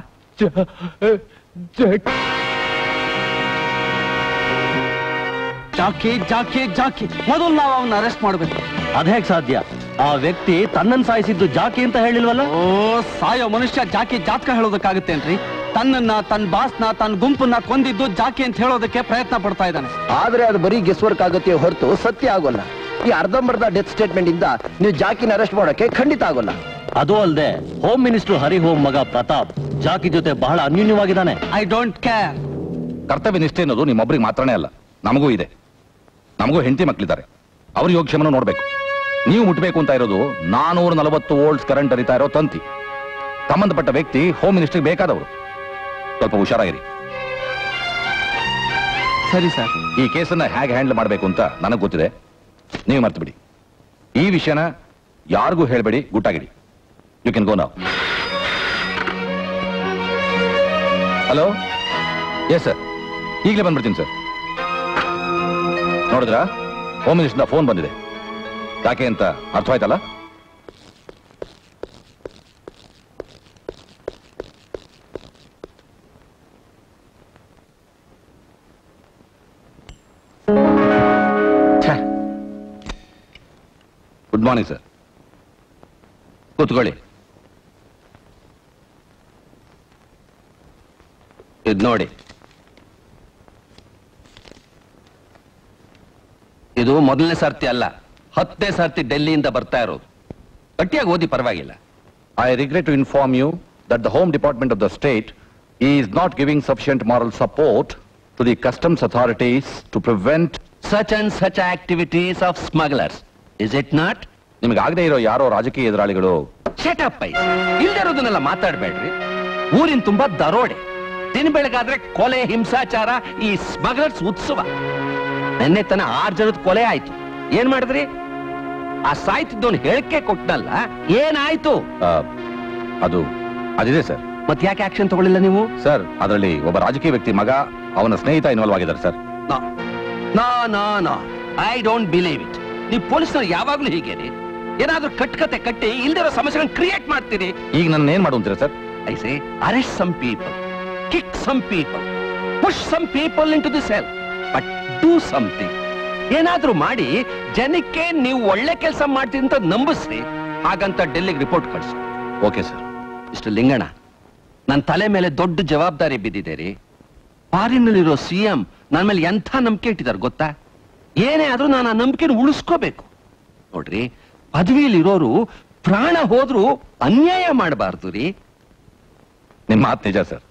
ಜಾಕಿ ಜಾಕಿ ಜಾಕಿ ಮೊದಲು ನಾವು ಅವನ್ನ ಅರೆಸ್ಟ್ ಮಾಡ್ಬೇಕು ಅದ್ಹೇಗ್ ಸಾಧ್ಯ ಆ ವ್ಯಕ್ತಿ ತನ್ನನ್ ಸಾಯಿಸಿದ್ದು ಜಾಕಿ ಅಂತ ಹೇಳಿಲ್ವಲ್ಲ ಓ ಸಾಯೋ ಮನುಷ್ಯ ಜಾಕಿ ಜಾತಕ ಹೇಳೋದಕ್ಕಾಗುತ್ತೇನ್ರಿ ತನ್ನನ್ನ ತನ್ನ ಬಾಸ್ನ ತನ್ನ ಗುಂಪನ್ನ ಕೊಂದಿದ್ದು ಜಾಕಿ ಅಂತ ಹೇಳೋದಕ್ಕೆ ಪ್ರಯತ್ನ ಪಡ್ತಾ ಇದ್ದಾನೆ ಆದ್ರೆ ಅದು ಬರೀ ಗೆಸ್ ವರ್ಕ್ ಆಗುತ್ತೆ ಹೊರತು ಸತ್ಯ ಆಗೋಲ್ಲ ಈ ಅರ್ಧಂಬರ್ಧ ಡೆತ್ ಸ್ಟೇಟ್ಮೆಂಟ್ ಇಂದ ನೀವು ಜಾಕಿನ ಅರೆಸ್ಟ್ ಮಾಡೋಕೆ ಖಂಡಿತ ಆಗೋಲ್ಲ ಅದು ಅಲ್ಲದೆ ಹೋಮ್ ಮಿನಿಸ್ಟರ್ ಹರಿಹೋಮ್ ಮಗ ಪ್ರತಾಪ್ ಜಾಕಿ ಜೊತೆ ಬಹಳ ಅನ್ಯೂನ್ಯವಾಗಿದ್ದಾನೆ ಐ ಡೋಂಟ್ ಕೇರ್ ಕರ್ತವ್ಯ ನಿಷ್ಠೆ ಅನ್ನೋದು ನಿಮ್ಮೊಬ್ಬರಿಗೆ ಮಾತ್ರನೇ ಅಲ್ಲ ನಮಗೂ ಇದೆ ನಮಗೂ ಹೆಂಡತಿ ಮಕ್ಕಳಿದ್ದಾರೆ ಅವ್ರ ಯೋಗಕ್ಷೇಮನ ನೋಡ್ಬೇಕು ನೀವು ಮುಟ್ಬೇಕು ಅಂತ ಇರೋದು ನಾನೂರ ನಲವತ್ತು ವೋಲ್ಟ್ಸ್ ಕರೆಂಟ್ ಹರಿತಾ ಇರೋ ತಂತಿ ಸಂಬಂಧಪಟ್ಟ ವ್ಯಕ್ತಿ ಹೋಮ್ ಮಿನಿಸ್ಟರ್ಗೆ ಬೇಕಾದವರು ಸ್ವಲ್ಪ ಹುಷಾರಾಗಿರಿ ಸರಿ ಸರ್ ಈ ಕೇಸನ್ನ ಹೇಗೆ ಹ್ಯಾಂಡಲ್ ಮಾಡಬೇಕು ಅಂತ ನನಗೆ ಗೊತ್ತಿದೆ ನೀವು ಮರ್ತು ಬಿಡಿ ಈ ವಿಷಯನ ಯಾರಿಗೂ ಹೇಳಬೇಡಿ ಗುಟ್ಟಾಗಿಡಿ ಯು ಕ್ಯಾನ್ ಗೋ ನಾವ್ ಹಲೋ ಎಸ್ ಸರ್ ಈಗಲೇ ಬಂದ್ಬಿಡ್ತೀನಿ ಸರ್ ನೋಡಿದ್ರಾ ಹೋಮ್ ಮಿನಿಸ್ಟರ್ ಫೋನ್ ಬಂದಿದೆ ಯಾಕೆ ಅಂತ ಅರ್ಥವಾಯ್ತಲ್ಲ ಗುಡ್ ಮಾರ್ನಿಂಗ್ ಸರ್ ಕೂತ್ಕೊಳ್ಳಿ ಇದು ನೋಡಿ ಇದು ಮೊದಲನೇ ಸರ್ತಿ ಅಲ್ಲ ಹತ್ತನೇ ಸರ್ತಿ ಡೆಲ್ಲಿಯಿಂದ ಬರ್ತಾ ಇರೋದು ಗಟ್ಟಿಯಾಗಿ ಓದಿ ಪರವಾಗಿಲ್ಲ I regret to inform you that the home department of the state is not giving sufficient moral support to the customs authorities to prevent such and such activities of smugglers is it not ನಿಮಗೆ ಆಗದೆ ಇರೋ ಯಾರೋ ರಾಜಕೀಯ ಎದುರಾಳಿಗಳು shut up ಇಲ್ಲದೆ ಇರೋದನ್ನೆಲ್ಲ ಮಾತಾಡಬೇಡ್ರಿ ಊರಿನ ತುಂಬಾ ದರೋಡೆ ದಿನ ಬೆಳಗಾದ್ರೆ ಕೊಲೆ ಹಿಂಸಾಚಾರ ಈ ಸ್ಮಗ್ಲರ್ಸ್ ಉತ್ಸವ ನಿನ್ನೆ ತನ ಆರ್ ಜನದ ಕೊಲೆ ಆಯ್ತು ಏನ್ ಮಾಡಿದ್ರಿ ಆ ಸಾಯ್ತಿದ್ದವನು ಹೇಳಿಕೆ ಕೊಟ್ಟನಲ್ಲ ಏನಾಯ್ತು ಅದು ಅದಿದೆ ಸರ್ ಮತ್ತೆ ಯಾಕೆ ಆಕ್ಷನ್ ತಗೊಳ್ಳಿಲ್ಲ ನೀವು ಸರ್ ಅದರಲ್ಲಿ ಒಬ್ಬ ರಾಜಕೀಯ ವ್ಯಕ್ತಿ ಮಗ ಅವನ ಸ್ನೇಹಿತ ಇನ್ವಾಲ್ವ್ ಆಗಿದ್ದಾರೆ ಸರ್ ನಾ ನಾ ನಾ ಐ ಡೋಂಟ್ ಬಿಲೀವ್ ಇಟ್ ನೀವು ಪೊಲೀಸರು ಯಾವಾಗ್ಲೂ ಹೀಗೇನೆ ಏನಾದ್ರೂ ಕಟ್ಕತೆ ಕಟ್ಟಿ ಇಲ್ದಿರೋ ಸಮಸ್ಯೆಗಳನ್ನ ಕ್ರಿಯೇಟ್ ಮಾಡ್ತೀರಿ ಈಗ ನನ್ನ ಏನ್ ಮಾಡುವಂತೀರ sir I say arrest some people kick some people push some people into this help but do something ಏನಾದ್ರೂ ಮಾಡಿ ಜನಕ್ಕೆ ನೀವು ಒಳ್ಳೆ ಕೆಲಸ ಮಾಡ್ತೀರಿ ಅಂತ ನಂಬಿಸ್ರಿ ಹಾಗಂತ ಡೆಲ್ಲಿಗೆ ರಿಪೋರ್ಟ್ ಕಳಿಸಿ ಓಕೆ ಸರ್ ಇಷ್ಟು ಲಿಂಗಣ್ಣ ನನ್ನ ತಲೆ ಮೇಲೆ ದೊಡ್ಡ ಜವಾಬ್ದಾರಿ ಬಿದ್ದಿದೆ ರೀ ಫಾರಿನ್ನಲ್ಲಿರೋ ಸಿ ಎಂ ನನ್ನ ಮೇಲೆ ಎಂಥ ನಂಬಿಕೆ ಇಟ್ಟಿದ್ದಾರೆ ಗೊತ್ತಾ ಏನೇ ಆದ್ರೂ ನಾನು ಆ ನಂಬಿಕೆನ ಉಳಿಸ್ಕೋಬೇಕು ನೋಡ್ರಿ ಪದವಿಯಲ್ಲಿರೋರು ಪ್ರಾಣ ಹೋದ್ರೂ ಅನ್ಯಾಯ ಮಾಡಬಾರ್ದು ರೀ ನಿಮ್ಮ ಮಾತು ನಿಜ ಸರ್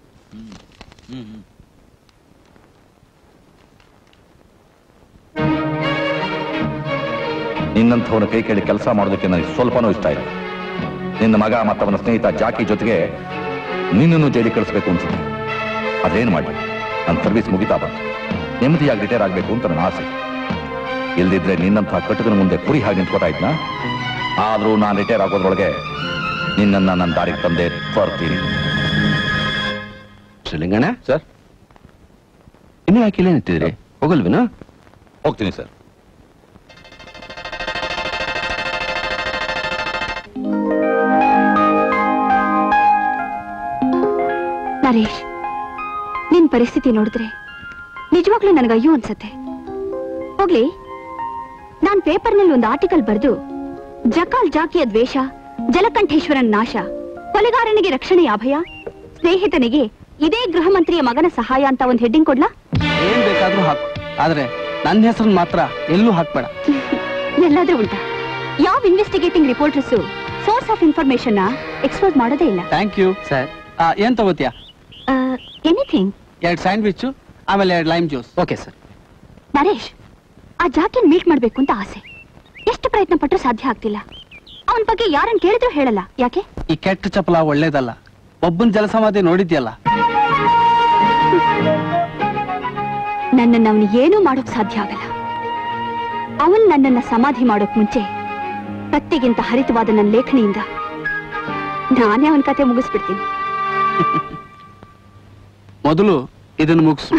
ನಿನ್ನಂಥವನ ಕೈ ಕೇಳಿ ಕೆಲಸ ಮಾಡೋದಕ್ಕೆ ನನಗೆ ಸ್ವಲ್ಪನೂ ಇಷ್ಟ ಇಲ್ಲ ನಿನ್ನ ಮಗ ಮತ್ತವನ ಸ್ನೇಹಿತ ಜಾಕಿ ಜೊತೆಗೆ ನಿನ್ನನ್ನು ಜೈಲಿಗೆ ಕಳಿಸ್ಬೇಕು ಅನ್ಸುತ್ತೆ ಅದೇನು ಮಾಡಿ ನನ್ನ ಸರ್ವಿಸ್ ಮುಗಿತಾ ಬಂತು ನೆಮ್ಮದಿಯಾಗಿ ರಿಟೈರ್ ಆಗಬೇಕು ಅಂತ ನನ್ನ ಆಸೆ ಇಲ್ದಿದ್ರೆ ನಿನ್ನಂಥ ಕಟಕನ ಮುಂದೆ ಕುರಿ ಹಾಗೆ ನಿಂತ್ಕೋತಾ ಇದ್ನ ಆದ್ರೂ ನಾನು ರಿಟೈರ್ ಆಗೋದ್ರೊಳಗೆ ನಿನ್ನನ್ನ ನನ್ನ ದಾರಿಗೆ ತಂದೆ ತರ್ತೀನಿ ಶ್ರೀಲಿಂಗಣ್ಣ ಸರ್ ಇನ್ನೂ ಯಾಕೆ ಇಲ್ಲೇ ನಿಂತಿದ್ರಿ ಹೋಗಲ್ವೇನು ಹೋಗ್ತೀನಿ ಸರ್ ನರೇಶ್ ನಿನ್ ಪರಿಸ್ಥಿತಿ ನೋಡಿದ್ರೆ ನಿಜವಾಗ್ಲೂ ನನಗೆ ಅಯ್ಯೋ ಅನ್ಸತ್ತೆ ಹೋಗ್ಲಿ ನಾನ್ ಪೇಪರ್ನಲ್ಲಿ ಒಂದು ಆರ್ಟಿಕಲ್ ಬರೆದು ಜಕಾಲ್ ಜಾಕಿಯ ದ್ವೇಷ ಜಲಕಂಠೇಶ್ವರನ್ ನಾಶ ಕೊಲೆಗಾರನಿಗೆ ರಕ್ಷಣೆಯ ಅಭಯ ಸ್ನೇಹಿತನಿಗೆ ಇದೇ ಗೃಹ ಮಂತ್ರಿಯ ಮಗನ ಸಹಾಯ ಅಂತ ಒಂದು ಹೆಡ್ಡಿಂಗ್ ಕೊಡ್ಲಾ ಏನ್ ಬೇಕಾದ್ರೂ ಹಾಕು ಆದ್ರೆ ನನ್ನ ಹೆಸರನ್ನ ಮಾತ್ರ ಎಲ್ಲೂ ಹಾಕ್ಬೇಡ ಎಲ್ಲಾದ್ರೂ ಉಂಟಾ ಯಾವ investigating reporters source of information expose ಮಾಡೋದೇ ಇಲ್ಲ ಥ್ಯಾಂಕ್ ಯು ಸರ್ ಏನ್ ತಗೋತೀಯಾ ಎನಿಥಿಂಗ್ ಎರಡ್ ಸ್ಯಾಂಡ್ವಿಚ್ ಆಮೇಲೆ ಎರಡ್ lime juice okay sir Naresh ಆ ಜಾಕಿನ್ ಮೀಟ್ ಮಾಡ್ಬೇಕು ಅಂತ ಆಸೆ ಎಷ್ಟು ಪ್ರಯತ್ನ ಪಟ್ಟರು ಸಾಧ್ಯ ಆಗ್ತಿಲ್ಲ ಅವನ ಬಗ್ಗೆ ಯಾರನ್ನ ಕೇಳಿದ್ರು ಹೇಳಲ್ಲ ಯಾಕೆ ಈ ಕೆಟ್ಟ ಚಪಲ ಒಳ್ಳೇದಲ್ಲ ಒಬ್ಬನ್ ಜಲಸಮಾಧಿ ನೋಡಿದ್ಯಲ್ಲ ನನ್ನನ್ನ ಅವನು ಏನೂ ಮಾಡೋಕ್ ಸಾಧ್ಯ ಆಗಲ್ಲ ಅವನ್ ನನ್ನನ್ನ ಸಮಾಧಿ ಮಾಡೋಕ್ ಮುಂಚೆ ಕತ್ತಿಗಿಂತ ಹರಿತವಾದ ನನ್ನ ಲೇಖನಿಯಿಂದ ನಾನೇ ಅವನ ಕತೆ ಮುಗಿಸ್ಬಿಡ್ತೀನಿ ಮೊದಲು ಇದನ್ನು ಮುಗಿಸು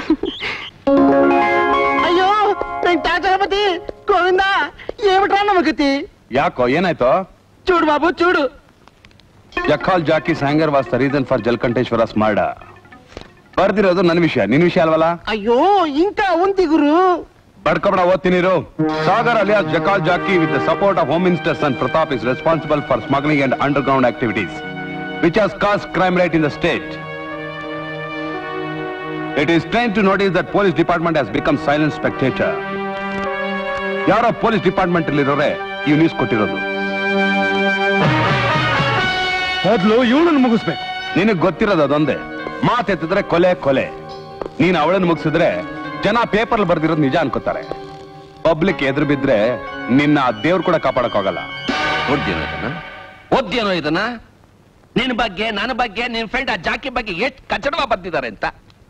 ಅಯ್ಯೋ ವೆಂಕಟಾಚಲಪತಿ ಗೋವಿಂದ ಏಬಿಟ್ರ ನಮಗತಿ ಯಾಕೋ ಏನಾಯ್ತು ಚೂಡು ಬಾಬು ಚೂಡು ಜಖಾಲ್ ಜಾಕಿ ಸ್ಯಾಂಗರ್ was the reason for Jalakanteshwara ಸ್ಮಾರ್ಡ ಬರ್ದಿರೋದು ನನ್ನ ವಿಷಯ ನಿನ್ ವಿಷಯ ಅಲ್ವಲ್ಲ ಅಯ್ಯೋ ಇಂಕ ಉಂತಿ ಗುರು ಬಡ್ಕೊಬೇಡ ಓದ್ತೀನಿರು Sagar alias Jackal Jackie with the support of home minister son Pratap is responsible for smuggling and underground activities which has caused crime rate in the state. It is strange to notice that police department has become silent spectator. ಯಾರೋ police department ಅಲ್ಲಿರೋರೆ ಈ news ಕೊಟ್ಟಿರೋದು ಮೊದಲು ಇವಳನ್ನು ಮುಗಿಸ್ಬೇಕು ನಿನಗ್ ಗೊತ್ತಿರೋದು ಅದೊಂದೇ ಮಾತೆತ್ತಿದ್ರೆ ಕೊಲೆ ಕೊಲೆ ನೀನ್ ಅವಳನ್ನು ಮುಗಿಸಿದ್ರೆ ಜನ ಪೇಪರ್ ಬರ್ದಿರೋದು ನಿಜ ಅನ್ಕೋತಾರೆ ಪಬ್ಲಿಕ್ ಎದುರು ಬಿದ್ರೆ ನಿನ್ನ ದೇವ್ರು ಕೂಡ ಕಾಪಾಡಕ್ಕಾಗಲ್ಲ ನೋಡ್ದೇನೋ ಇದನ್ನ ಓದ್ದೇನೋ ಇದನ್ನ ನಿನ್ ಬಗ್ಗೆ ನನ್ನ ಬಗ್ಗೆ ನಿನ್ ಫ್ರೆಂಡ್ ಆ ಜಾಕಿ ಬಗ್ಗೆ ಎಷ್ಟು ಕಚಡವ ಬಂದಿದ್ದಾರೆ ಅಂತ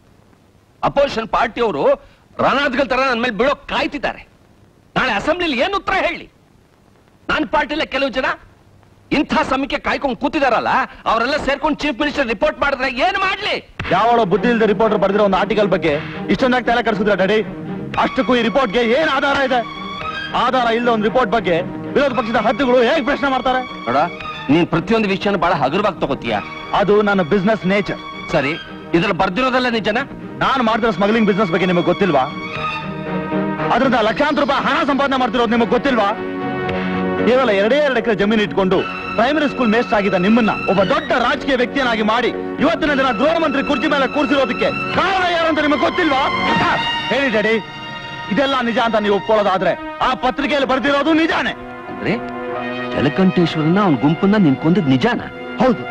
ಅಪೋಸಿಷನ್ ಪಾರ್ಟಿಯವರು ರಣಾದ್ಗಲ್ ತರ ನನ್ನ ಮೇಲೆ ಬೀಳೋ ಕಾಯ್ತಿದ್ದಾರೆ ನಾಳೆ ಅಸೆಂಬ್ಲಿಲಿ ಏನು ಉತ್ತರ ಹೇಳಿ ನನ್ನ ಪಾರ್ಟಿಲೇ ಕೆಲವು ಜನ ಇಂಥ ಸಮಯಕ್ಕೆ ಕಾಯ್ಕೊಂಡು ಕೂತಿದಾರಲ್ಲ ಅವರೆಲ್ಲ ಸೇರ್ಕೊಂಡು ಚೀಫ್ ಮಿನಿಸ್ಟರ್ ರಿಪೋರ್ಟ್ ಮಾಡಿದ್ರೆ ಏನ್ ಮಾಡ್ಲಿ ಯಾವಳೋ ಬುದ್ಧಿ ಇಲ್ಲದೆ ರಿಪೋರ್ಟರ್ ಬರೆದಿರೋ ಒಂದು ಆರ್ಟಿಕಲ್ ಬಗ್ಗೆ ಇಷ್ಟೊಂದಾಗಿ ತಲೆ ಕರ್ಸಿದ್ರ ಡ್ಯಾಡಿ ಅಷ್ಟಕ್ಕೂ ಈ ರಿಪೋರ್ಟ್ಗೆ ಏನ್ ಆಧಾರ ಇದೆ ಆಧಾರ ಇಲ್ಲದ ಒಂದು ರಿಪೋರ್ಟ್ ಬಗ್ಗೆ ವಿರೋಧ ಪಕ್ಷದ ಹದ್ದುಗಳು ಹೇಗೆ ಪ್ರಶ್ನೆ ಮಾಡ್ತಾರೆ ನೋಡ ನೀನ್ ಪ್ರತಿಯೊಂದು ವಿಷಯನ ಬಹಳ ಹಗುರವಾಗಿ ತಗೋತೀಯ ಅದು ನನ್ನ ಬಿಸ್ನೆಸ್ ನೇಚರ್ ಸರಿ ಇದ್ರಲ್ಲಿ ಬರ್ದಿರೋದಲ್ಲ ನಿಜನ ನಾನು ಮಾಡ್ತಿರೋ ಸ್ಮಗ್ಲಿಂಗ್ ಬಿಸ್ನೆಸ್ ಬಗ್ಗೆ ನಿಮಗೆ ಗೊತ್ತಿಲ್ವಾ ಅದರಿಂದ ಲಕ್ಷಾಂತರ ರೂಪಾಯಿ ಹಣ ಸಂಪಾದನೆ ಮಾಡ್ತಿರೋದು ನಿಮಗೆ ಗೊತ್ತಿಲ್ವಾ ಕೇವಲ ಎರಡೇ ಎರಡು ಎಕರೆ ಜಮೀನು ಇಟ್ಕೊಂಡು ಪ್ರೈಮರಿ ಸ್ಕೂಲ್ ಮೇಸ್ಟ್ ಆಗಿದ್ದ ನಿಮ್ಮನ್ನ ಒಬ್ಬ ದೊಡ್ಡ ರಾಜಕೀಯ ವ್ಯಕ್ತಿಯನ್ನಾಗಿ ಮಾಡಿ ಇವತ್ತಿನ ದಿನ ಗೃಹ ಮಂತ್ರಿ ಕುರ್ಚಿ ಮೇಲೆ ಕೂರಿಸಿರೋದಕ್ಕೆ ಕಾರಣ ಯಾರು ಅಂತ ನಿಮಗೆ ಗೊತ್ತಿಲ್ವಾ ಹ, ಹೇಳಿ ಡ್ಯಾಡಿ ಇದೆಲ್ಲ ನಿಜ ಅಂತ ನೀವು ಒಪ್ಕೊಳ್ಳೋದಾದ್ರೆ ಆ ಪತ್ರಿಕೆಯಲ್ಲಿ ಬರ್ದಿರೋದು ನಿಜಾನೇ ಅಂದ್ರೆ ಜಲಕಂಠೇಶ್ವರನ ಅವ್ನ ಗುಂಪನ್ನ ನಿನ್ ಕೊಂದದ್ ನಿಜಾನ ಹೌದು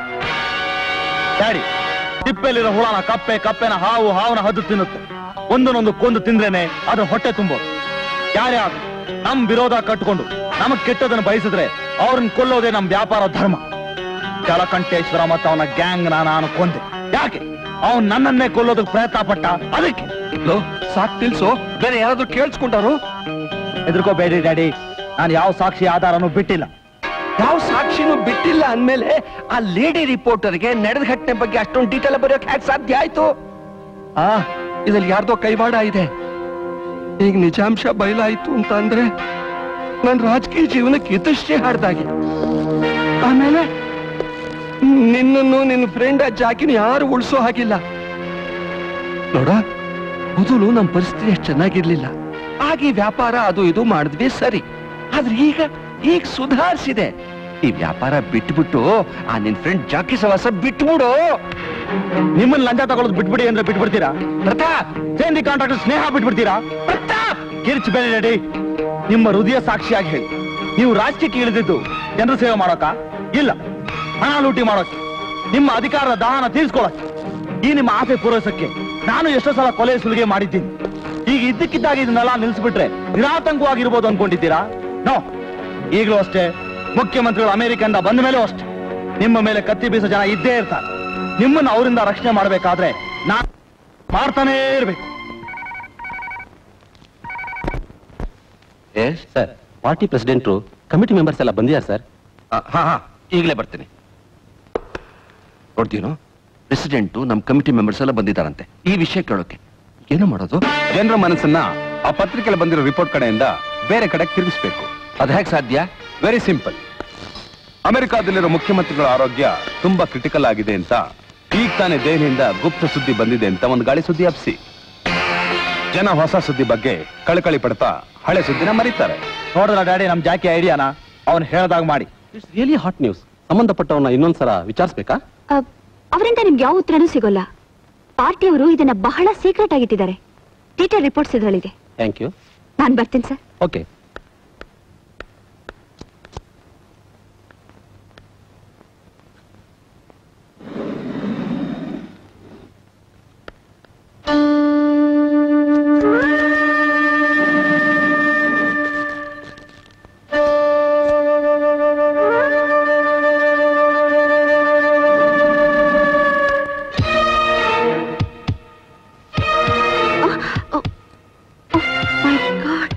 ಡ್ಯಾಡಿ ತಿಪ್ಪೆಲಿರೋ ಹುಳನ ಕಪ್ಪೆ ಕಪ್ಪೆನ ಹಾವು ಹಾವನ ಹದ್ದು ತಿನ್ನುತ್ತೆ ಒಂದನ್ನೊಂದು ಕೊಂದು ತಿಂದ್ರೇನೆ ಅದ್ರ ಹೊಟ್ಟೆ ತುಂಬೋದು ಯಾರ್ಯಾರು ನಮ್ ವಿರೋಧ ಕಟ್ಕೊಂಡು ನಮಗ್ ಕೆಟ್ಟದನ್ನು ಬಯಸಿದ್ರೆ ಅವ್ರನ್ನ ಕೊಲ್ಲೋದೇ ನಮ್ ವ್ಯಾಪಾರ ಧರ್ಮ ಜಲಕಂಠೇಶ್ವರ ಮತ್ತು ಅವನ ಗ್ಯಾಂಗ್ ನಾನು ಕೊಂದೆ ಯಾಕೆ ಅವನ್ ನನ್ನನ್ನೇ ಕೊಲ್ಲೋದಕ್ಕೆ ಪ್ರಯತ್ನ ಪಟ್ಟ ಅದಕ್ಕೆ ಲೋ, ಸಾಕ್ ತಿಳ್ಸು ಬೇರೆ ಯಾರಾದ್ರೂ ಕೇಳಿಸ್ಕೊಂಡಾರು ಹೆದರ್ಕೋಬೇಡಿ ಡ್ಯಾಡಿ ನಾನು ಯಾವ ಸಾಕ್ಷಿ ಆಧಾರನೂ ಬಿಟ್ಟಿಲ್ಲ ಯಾವ ಸಾಕ್ಷಿನೂ ಬಿಟ್ಟಿಲ್ಲ ಅಂದ್ಮೇಲೆ ಆ ಲೇಡಿ ರಿಪೋರ್ಟರ್ಗೆ ನಡೆದ ಘಟನೆ ಬಗ್ಗೆ ಅಷ್ಟೊಂದು ಡೀಟೇಲ್ ಬರೆಯೋಕೆ ಹ್ಯಾಕ್ ಸಾಧ್ಯ ಆಯ್ತು ಆ ಇದ್ರಲ್ಲಿ ಯಾರ್ದೋ ಕೈವಾಡ ಇದೆ ಈಗ ನಿಜಾಂಶ ಬಯಲಾಯ್ತು ಅಂತ ಅಂದ್ರೆ ನನ್ನ ರಾಜಕೀಯ ಜೀವನಕ್ಕೆ ಇತಷ್ಟೇ ಹಾಡ್ದಾಗೆ ಆಮೇಲೆ ನಿನ್ನನ್ನು ನಿನ್ನ ಫ್ರೆಂಡ್ ಆ ಜಾಕಿನ ಯಾರು ಉಳಿಸೋ ಹಾಗಿಲ್ಲ ನೋಡ ಮೊದಲು ನಮ್ಮ ಪರಿಸ್ಥಿತಿ ಅಷ್ಟು ಚೆನ್ನಾಗಿರ್ಲಿಲ್ಲ ಆಗ ಈ ವ್ಯಾಪಾರ ಅದು ಇದು ಮಾಡಿದ್ವಿ ಸರಿ ಆದ್ರೆ ಈಗ ಈಗ ಸುಧಾರಿಸಿದೆ ಈ ವ್ಯಾಪಾರ ಬಿಟ್ಬಿಟ್ಟು ಆ ನಿನ್ ಫ್ರೆಂಡ್ ಜಾಕಿ ಸವಾಸ ಬಿಟ್ಬಿಡು ನಿಮ್ಮನ್ನ ಲಂಚ ತಗೊಳ್ಳೋದು ಬಿಟ್ಬಿಡಿ ಅಂದ್ರೆ ಬಿಟ್ಬಿಡ್ತೀರಾ ಪ್ರತಾಪ್ ಸೇಂದಿ ಕಾಂಟ್ರಾಕ್ಟರ್ ಸ್ನೇಹ ಬಿಟ್ಬಿಡ್ತೀರಾ ಪ್ರತಾಪ್ ಕಿರ್ಚ್ ಬೇರೆ ರೆಡಿ ನಿಮ್ಮ ಹೃದಯ ಸಾಕ್ಷಿಯಾಗಿ ಹೇಳಿ ನೀವು ರಾಜಕೀಯಕ್ಕೆ ಇಳಿದಿದ್ದು ಜನರ ಸೇವೆ ಮಾಡೋಕ ಇಲ್ಲ ಹಣ ಲೂಟಿ ಮಾಡೋಕೆ ನಿಮ್ಮ ಅಧಿಕಾರದ ದಾಹನ ತೀರ್ಸ್ಕೊಳಕ್ಕೆ ಈ ನಿಮ್ಮ ಆಸೆ ಪೂರೈಸಕ್ಕೆ ನಾನು ಎಷ್ಟೋ ಸಲ ಕೊಲೆ ಸುಲಿಗೆ ಮಾಡಿದ್ದೀನಿ ಈಗ ಇದ್ದಕ್ಕಿದ್ದಾಗ ಇದನ್ನೆಲ್ಲ ನಿಲ್ಲಿಸ್ಬಿಟ್ರೆ ನಿರಾತಂಕವಾಗಿರ್ಬೋದು ಅನ್ಕೊಂಡಿದ್ದೀರಾ ನೋ ಈಗಲೂ ಅಷ್ಟೇ ಮುಖ್ಯಮಂತ್ರಿಗಳು ಅಮೆರಿಕದಿಂದ ಬಂದ ಮೇಲೂ ಅಷ್ಟೇ ನಿಮ್ಮ ಮೇಲೆ ಕತ್ತಿ ಬೀಸೋ ಜನ ಇದ್ದೇ ಇರ್ತಾರೆ ನಿಮ್ಮನ್ನ ಅವರಿಂದ ರಕ್ಷಣೆ ಮಾಡಬೇಕಾದ್ರೆ ನಾನು ಮಾಡ್ತಾನೇ ಇರ್ಬೇಕು ಸರ್ ಪಾರ್ಟಿ ಪ್ರೆಸಿಡೆಂಟ್ರು ಕಮಿಟಿ ಮೆಂಬರ್ಸ್ ಎಲ್ಲ ಬಂದಿದ್ದಾರೆ ಸರ್ ಹಾ ಹಾ ಈಗಲೇ ಬರ್ತೀನಿ ನೋಡ್ತೀನೋ ಪ್ರೆಸಿಡೆಂಟು ನಮ್ಮ ಕಮಿಟಿ ಮೆಂಬರ್ಸ್ ಎಲ್ಲ ಬಂದಿದ್ದಾರಂತೆ ಈ ವಿಷಯ ಕೇಳೋಕೆ ಏನು ಮಾಡೋದು ಜನರ ಮನಸ್ಸನ್ನ ಆ ಪತ್ರಿಕೆಯಲ್ಲಿ ಬಂದಿರೋ ರಿಪೋರ್ಟ್ ಕಡೆಯಿಂದ ಬೇರೆ ಕಡೆ ತಿರುಗಿಸ್ಬೇಕು ಅದ್ ಹೇಗೆ ಸಾಧ್ಯ ವೆರಿ ಸಿಂಪಲ್ ಅಮೆರಿಕಾದಲ್ಲಿರೋ ಮುಖ್ಯಮಂತ್ರಿಗಳ ಆರೋಗ್ಯ ತುಂಬಾ ಕ್ರಿಟಿಕಲ್ ಆಗಿದೆ ಅಂತ ಈಗ ತಾನೇ ದೆಹಲಿಯಿಂದ ಗುಪ್ತ ಸುದ್ದಿ ಬಂದಿದೆ ಅಂತ ಒಂದು ಗಾಳಿ ಸುದ್ದಿ ಹಬ್ಸಿ ಜನ ಹೊಸ ಸುದ್ದಿ ಬಗ್ಗೆ ಕಳಕಳಿ ಪಡ್ತಾ ಹಳೆ ಸುದ್ದಿನ ಮರೀತಾರೆ ನೋಡಿದ್ರ ಡ್ಯಾಡಿ ನಮ್ ಜಾಕಿ ಐಡಿಯಾನ ಅವ್ನು ಹೇಳ್ದಾಗ ಮಾಡಿ ಇಟ್ಸ್ ರಿಯಲಿ ಹಾಟ್ ನ್ಯೂಸ್ ಸಂಬಂಧಪಟ್ಟವನ್ನ ಇನ್ನೊಂದ್ಸಲ ವಿಚಾರಿಸ್ಬೇಕಾ ಅವರಿಂದ ನಿಮ್ಗೆ ಯಾವ ಉತ್ತರನೂ ಸಿಗೋಲ್ಲ ಪಾರ್ಟಿಯವರು ಇದನ್ನ ಬಹಳ ಸೀಕ್ರೆಟ್ ಆಗಿಟ್ಟಿದ್ದಾರೆ ಡೀಟೇಲ್ ರಿಪೋರ್ಟ್ಸ್ ಇದರಲ್ಲಿದೆ ಥ್ಯಾಂಕ್ ಯು ನಾನ್ ಬರ್ತೀನಿ sir okay my God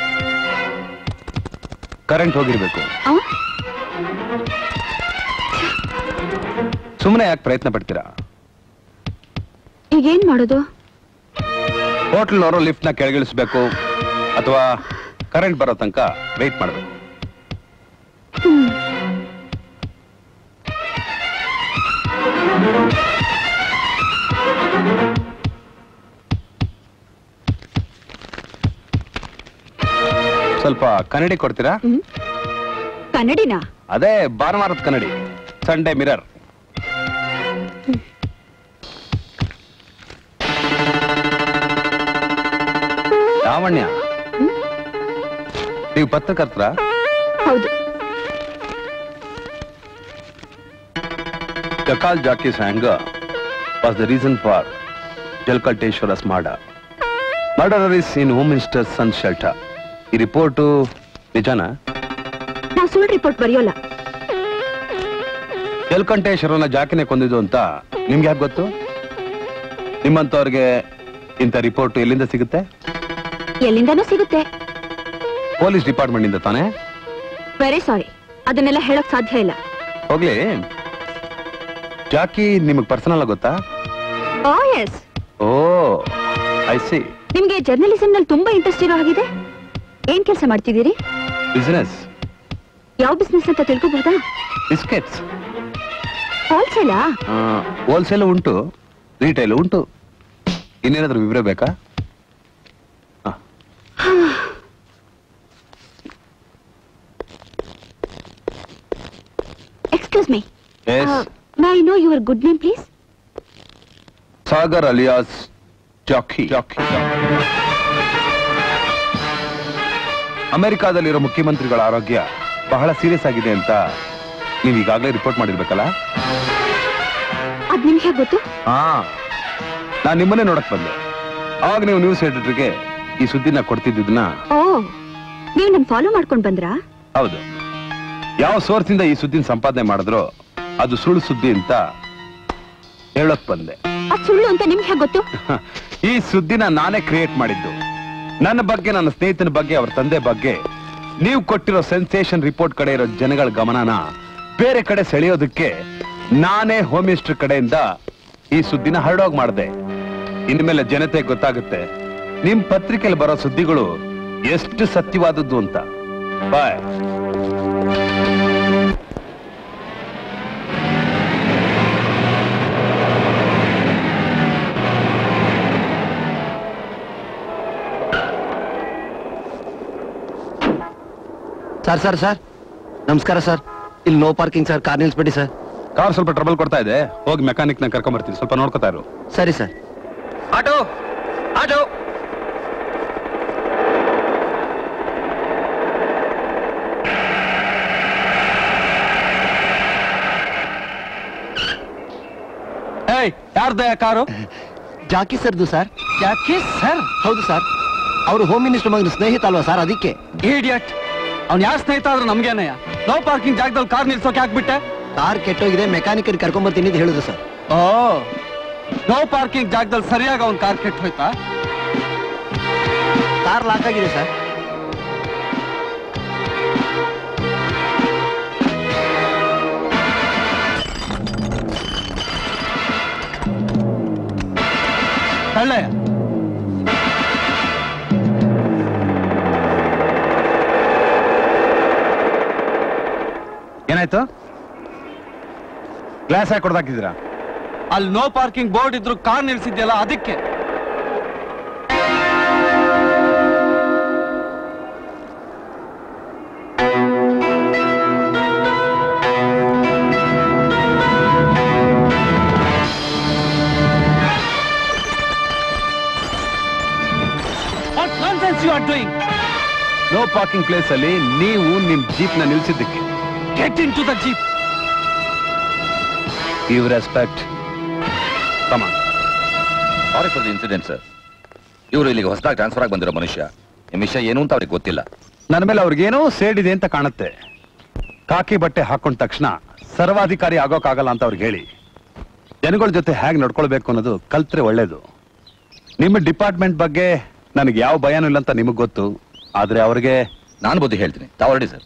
current ಹೋಗಿರ್ಬೇಕು ಸುಮ್ಮನೆ ಯಾಕೆ ಪ್ರಯತ್ನ ಪಡ್ತೀರಾ ಈಗೇನ್ ಮಾಡೋದು ಹೋಟ್ಲ್ನವರು ಲಿಫ್ಟ್ ನ ಕೆಳಗಿಳಿಸ್ಬೇಕು ಅಥವಾ ಕರೆಂಟ್ ಬರೋ ತನಕ ವೆಯ್ಟ್ ಮಾಡಬೇಕು ಹ್ಮ್ ಸ್ವಲ್ಪ ಕನ್ನಡಿ ಕೊಡ್ತೀರಾ ಹ್ಮ್ ಕನ್ನಡಿನಾ ಅದೇ ಭಾನುವಾರದ ಕನ್ನಡಿ ಸಂಡೇ ಮಿರರ್ ಲಾವಣ್ಯ ನೀವು ಪತ್ರಕರ್ತರ ಹೌದು Jakal Jackie's anger was the reason for Jalkalteshwara's murder. Murderer is in Home Minister's son's shelter. ಈ ರಿಪೋರ್ಟು ನಿಜನಾ ನಾವು ಸುಳ್ಳು ರಿಪೋರ್ಟ್ ಬರೆಯೋಲ್ಲ ಜಲಕಂಠೇಶ್ವರನ ಜಾಕಿನೇ ಕೊಂದಿದ್ದು ಅಂತ ನಿಮ್ಗೆ ಯಾಕೆ ಗೊತ್ತು ನಿಮ್ಮಂತವ್ರಿಗೆ ಇಂಥ ರಿಪೋರ್ಟ್ ಎಲ್ಲಿಂದ ಸಿಗುತ್ತೆ ಎಲ್ಲಿಂದನೂ ಸಿಗುತ್ತೆ ಪೊಲೀಸ್ ಡಿಪಾರ್ಟ್ಮೆಂಟ್ ಇಂದ ತಾನೇ ವೆರಿ ಸಾರಿ ಅದನ್ನೆಲ್ಲ ಹೇಳಕ್ ಸಾಧ್ಯ ಇಲ್ಲ ಹೋಗ್ಲಿ ಜಾಕಿ ನಿಮಗ್ ಪರ್ಸನಲ್ ಗೊತ್ತಾ oh yes oh I see ನಿಮ್ಗೆ ಜರ್ನಲಿಸಂ ನಲ್ಲಿ ತುಂಬಾ ಇಂಟ್ರೆಸ್ಟ್ ಇರೋ ಹಾಗಿದೆ ಏನ್ ಕೆಲಸ ಮಾಡ್ತಿದ್ದೀರಿ ಬಿಸಿನೆಸ್ ಯಾವ ಬಿಸ್ನೆಸ್ ಅಂತ ತಿಳ್ಕೊಬಹುದಾ ಬಿಸ್ಕೆಟ್ಸ್ ಹೋಲ್ಸೇಲಾ ಹೋಲ್ಸೇಲ್ ಉಂಟು ರಿಟೈಲ್ ಉಂಟು ಇನ್ನೇನಾದ್ರೂ ವಿವರ ಬೇಕಾ excuse me yes may know your good name please Sagar alias Jackie Jackie ಅಮೆರಿಕಾದಲ್ಲಿರೋ ಮುಖ್ಯಮಂತ್ರಿಗಳ ಆರೋಗ್ಯ ಬಹಳ ಸೀರಿಯಸ್ ಆಗಿದೆ ಅಂತ ನೀವು ಈಗಾಗಲೇ ರಿಪೋರ್ಟ್ ಮಾಡಿರ್ಬೇಕಲ್ಲ ಅದ್ ನಿಮ್ಗೆ ಹೇಗ್ ಗೊತ್ತು ಹಾ ನಾನು ನಿಮ್ಮನ್ನೇ ನೋಡಕ್ ಬಂದೆ ಆವಾಗ ನೀವು ನ್ಯೂಸ್ ಎಡಿಟರ್ಗೆ ಈ ಸುದ್ದಿನ ಕೊಡ್ತಿದ್ದನ್ನ ಓ ನೀವು ನನ್ ಫಾಲೋ ಮಾಡ್ಕೊಂಡ್ ಬಂದ್ರಾ ಹೌದು ಯಾವ ಸೋರ್ಸ್ ಇಂದ ಈ ಸುದ್ದಿನ ಸಂಪಾದನೆ ಮಾಡಿದ್ರೋ ಅದು ಸುಳ್ಳು ಸುದ್ದಿ ಅಂತ ಹೇಳಕ್ ಬಂದೆ ಅದ್ ಸುಳ್ಳು ಅಂತ ನಿಮ್ಗೆ ಹೇಗ್ ಗೊತ್ತು ಈ ಸುದ್ದಿನ ನಾನೇ ಕ್ರಿಯೇಟ್ ಮಾಡಿದ್ದು ನನ್ನ ಬಗ್ಗೆ ನನ್ನ ಸ್ನೇಹಿತನ ಬಗ್ಗೆ ಅವ್ರ ತಂದೆ ಬಗ್ಗೆ ನೀವು ಕೊಟ್ಟಿರೋ ಸೆನ್ಸೇಷನ್ ರಿಪೋರ್ಟ್ ಕಡೆ ಇರೋ ಜನಗಳ ಗಮನನ ಬೇರೆ ಕಡೆ ಸೆಳೆಯೋದಕ್ಕೆ ನಾನೇ ಹೋಮ್ ಮಿನಿಸ್ಟರ್ ಕಡೆಯಿಂದ ಈ ಸುದ್ದಿನ ಹರಡೋಗ್ ಮಾಡಿದೆ ಇನ್ಮೇಲೆ ಜನತೆ ಗೊತ್ತಾಗುತ್ತೆ ನಿಮ್ ಪತ್ರಿಕೆಯಲ್ಲಿ ಬರೋ ಸುದ್ದಿಗಳು ಎಷ್ಟು ಸತ್ಯವಾದದ್ದು ಅಂತ ಬಾಯ್ ಸರ್ ಸರ್ ಸರ್ ನಮಸ್ಕಾರ ಸರ್ ಇಲ್ಲಿ ನೋ ಪಾರ್ಕಿಂಗ್ ಸರ್ ಕಾರ್ ನಿಲ್ಸ್ಬೇಡಿ ಸರ್ ಕಾರ್ ಸ್ವಲ್ಪ ಟ್ರಬಲ್ ಕೊಡ್ತಾ ಇದೆ ಹೋಗಿ ಮೆಕ್ಯಾನಿಕ್ ನ ಕರ್ಕೊಂಡ್ ಬರ್ತೀನಿ ಸ್ವಲ್ಪ ನೋಡ್ಕೊತಾ ಇರು ಸರಿ ಸರ್ ಆಟೋ ಆಟೋ ಏಯ್ ಯಾರ್ದ ಕಾರು ಜಾಕಿ ಸರ್ದು ಸರ್ ಯಾಕೆ ಸರ್ ಹೌದು ಸರ್ ಅವರು ಹೋಮ್ ಮಿನಿಸ್ಟರ್ ಮಗನ ಸ್ನೇಹಿತ ಅಲ್ವಾ ಸರ್ ಅದಕ್ಕೆ ಇಡಿಯಟ್ ಅವ್ನ್ ಯಾರ್ ಸ್ನೇಹಿತ ಆದ್ರೂ ನಮ್ಗೇನಯ್ಯ ನೋ ಪಾರ್ಕಿಂಗ್ ಜಾಗದಲ್ಲಿ ಕಾರ್ ನಿಲ್ಸೋಕೆ ಹಾಕ್ಬಿಟ್ಟೆ ಕಾರ್ ಕೆಟ್ಟೋಗಿದೆ ಮೆಕ್ಯಾನಿಕ್ ಕರ್ಕೊಂಬರ್ತೀನಿ ಅಂತ ಹೇಳಿದ್ರು ಸರ್ ಓ ನೋ ಪಾರ್ಕಿಂಗ್ ಜಾಗದಲ್ಲಿ ಸರಿಯಾಗಿ ಅವ್ನ್ ಕಾರ್ ಕೆಟ್ಟು ಹೋಯ್ತಾ ಕಾರ್ ಲಾಕ್ ಆಗಿದೆ ಸರ್ ಕಳ್ಳೆ ಏನಾಯ್ತು ಗ್ಲಾಸ್ ಹಾಕಿ ಕೊಡ್ದಾಕಿದ್ದೀರಾ ಅಲ್ಲಿ ನೋ ಪಾರ್ಕಿಂಗ್ ಬೋರ್ಡ್ ಇದ್ರು ಕಾರ್ ನಿಲ್ಸಿದ್ಯಲ್ಲ ಅದಕ್ಕೆ What nonsense you are doing? No parking place ಅಲ್ಲಿ ನೀವು ನಿಮ್ ಜೀಪ್ ನ ನಿಲ್ಸಿದ್ದಕ್ಕೆ Get into the jeep. You respect ಕಮ sorry for the incident sir ಇವರು ಇಲ್ಲಿಗೆ ಹೊಸದಾಗಿ ಟ್ರಾನ್ಸ್ಫರ್ ಆಗಿ ಬಂದಿರೋ ಮನುಷ್ಯ ನಿಮ್ಮ ವಿಷಯ ಏನು ಅಂತ ಅವ್ರಿಗೆ ಗೊತ್ತಿಲ್ಲ ನನ್ನ ಮೇಲೆ ಅವ್ರಿಗೇನೋ ಸೇಡಿದೆ ಅಂತ ಕಾಣುತ್ತೆ ಕಾಕಿ ಬಟ್ಟೆ ಹಾಕೊಂಡ ತಕ್ಷಣ ಸರ್ವಾಧಿಕಾರಿ ಆಗೋಕ್ಕಾಗಲ್ಲ ಅಂತ ಅವ್ರಿಗೆ ಹೇಳಿ ಜನಗಳ ಜೊತೆ ಹೇಗೆ ನಡ್ಕೊಳ್ಬೇಕು ಅನ್ನೋದು ಕಲ್ತ್ರೆ ಒಳ್ಳೇದು ನಿಮ್ಮ ಡಿಪಾರ್ಟ್ಮೆಂಟ್ ಬಗ್ಗೆ ನನಗೆ ಯಾವ ಭಯನೂ ಇಲ್ಲ ಅಂತ ನಿಮಗ್ ಗೊತ್ತು ಆದ್ರೆ ಅವ್ರಿಗೆ ನಾನು ಬುದ್ಧಿ ಹೇಳ್ತೀನಿ ತಾವು ಹೊರಡಿ ಸರ್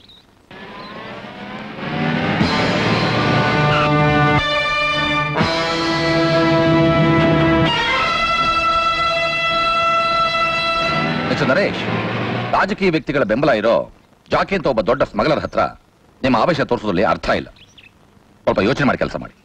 ಮಿಸ್ಟರ್ ನರೇಶ್ ರಾಜಕೀಯ ವ್ಯಕ್ತಿಗಳ ಬೆಂಬಲ ಇರೋ ಜಾಕಿ ಅಂತ ಒಬ್ಬ ದೊಡ್ಡ ಸ್ಮಗ್ಲರ್ ಹತ್ರ ನಿಮ್ಮ ಆವೇಶ ತೋರಿಸೋದ್ರಲ್ಲಿ ಅರ್ಥ ಇಲ್ಲ ಸ್ವಲ್ಪ ಯೋಚನೆ ಮಾಡಿ ಕೆಲಸ ಮಾಡಿ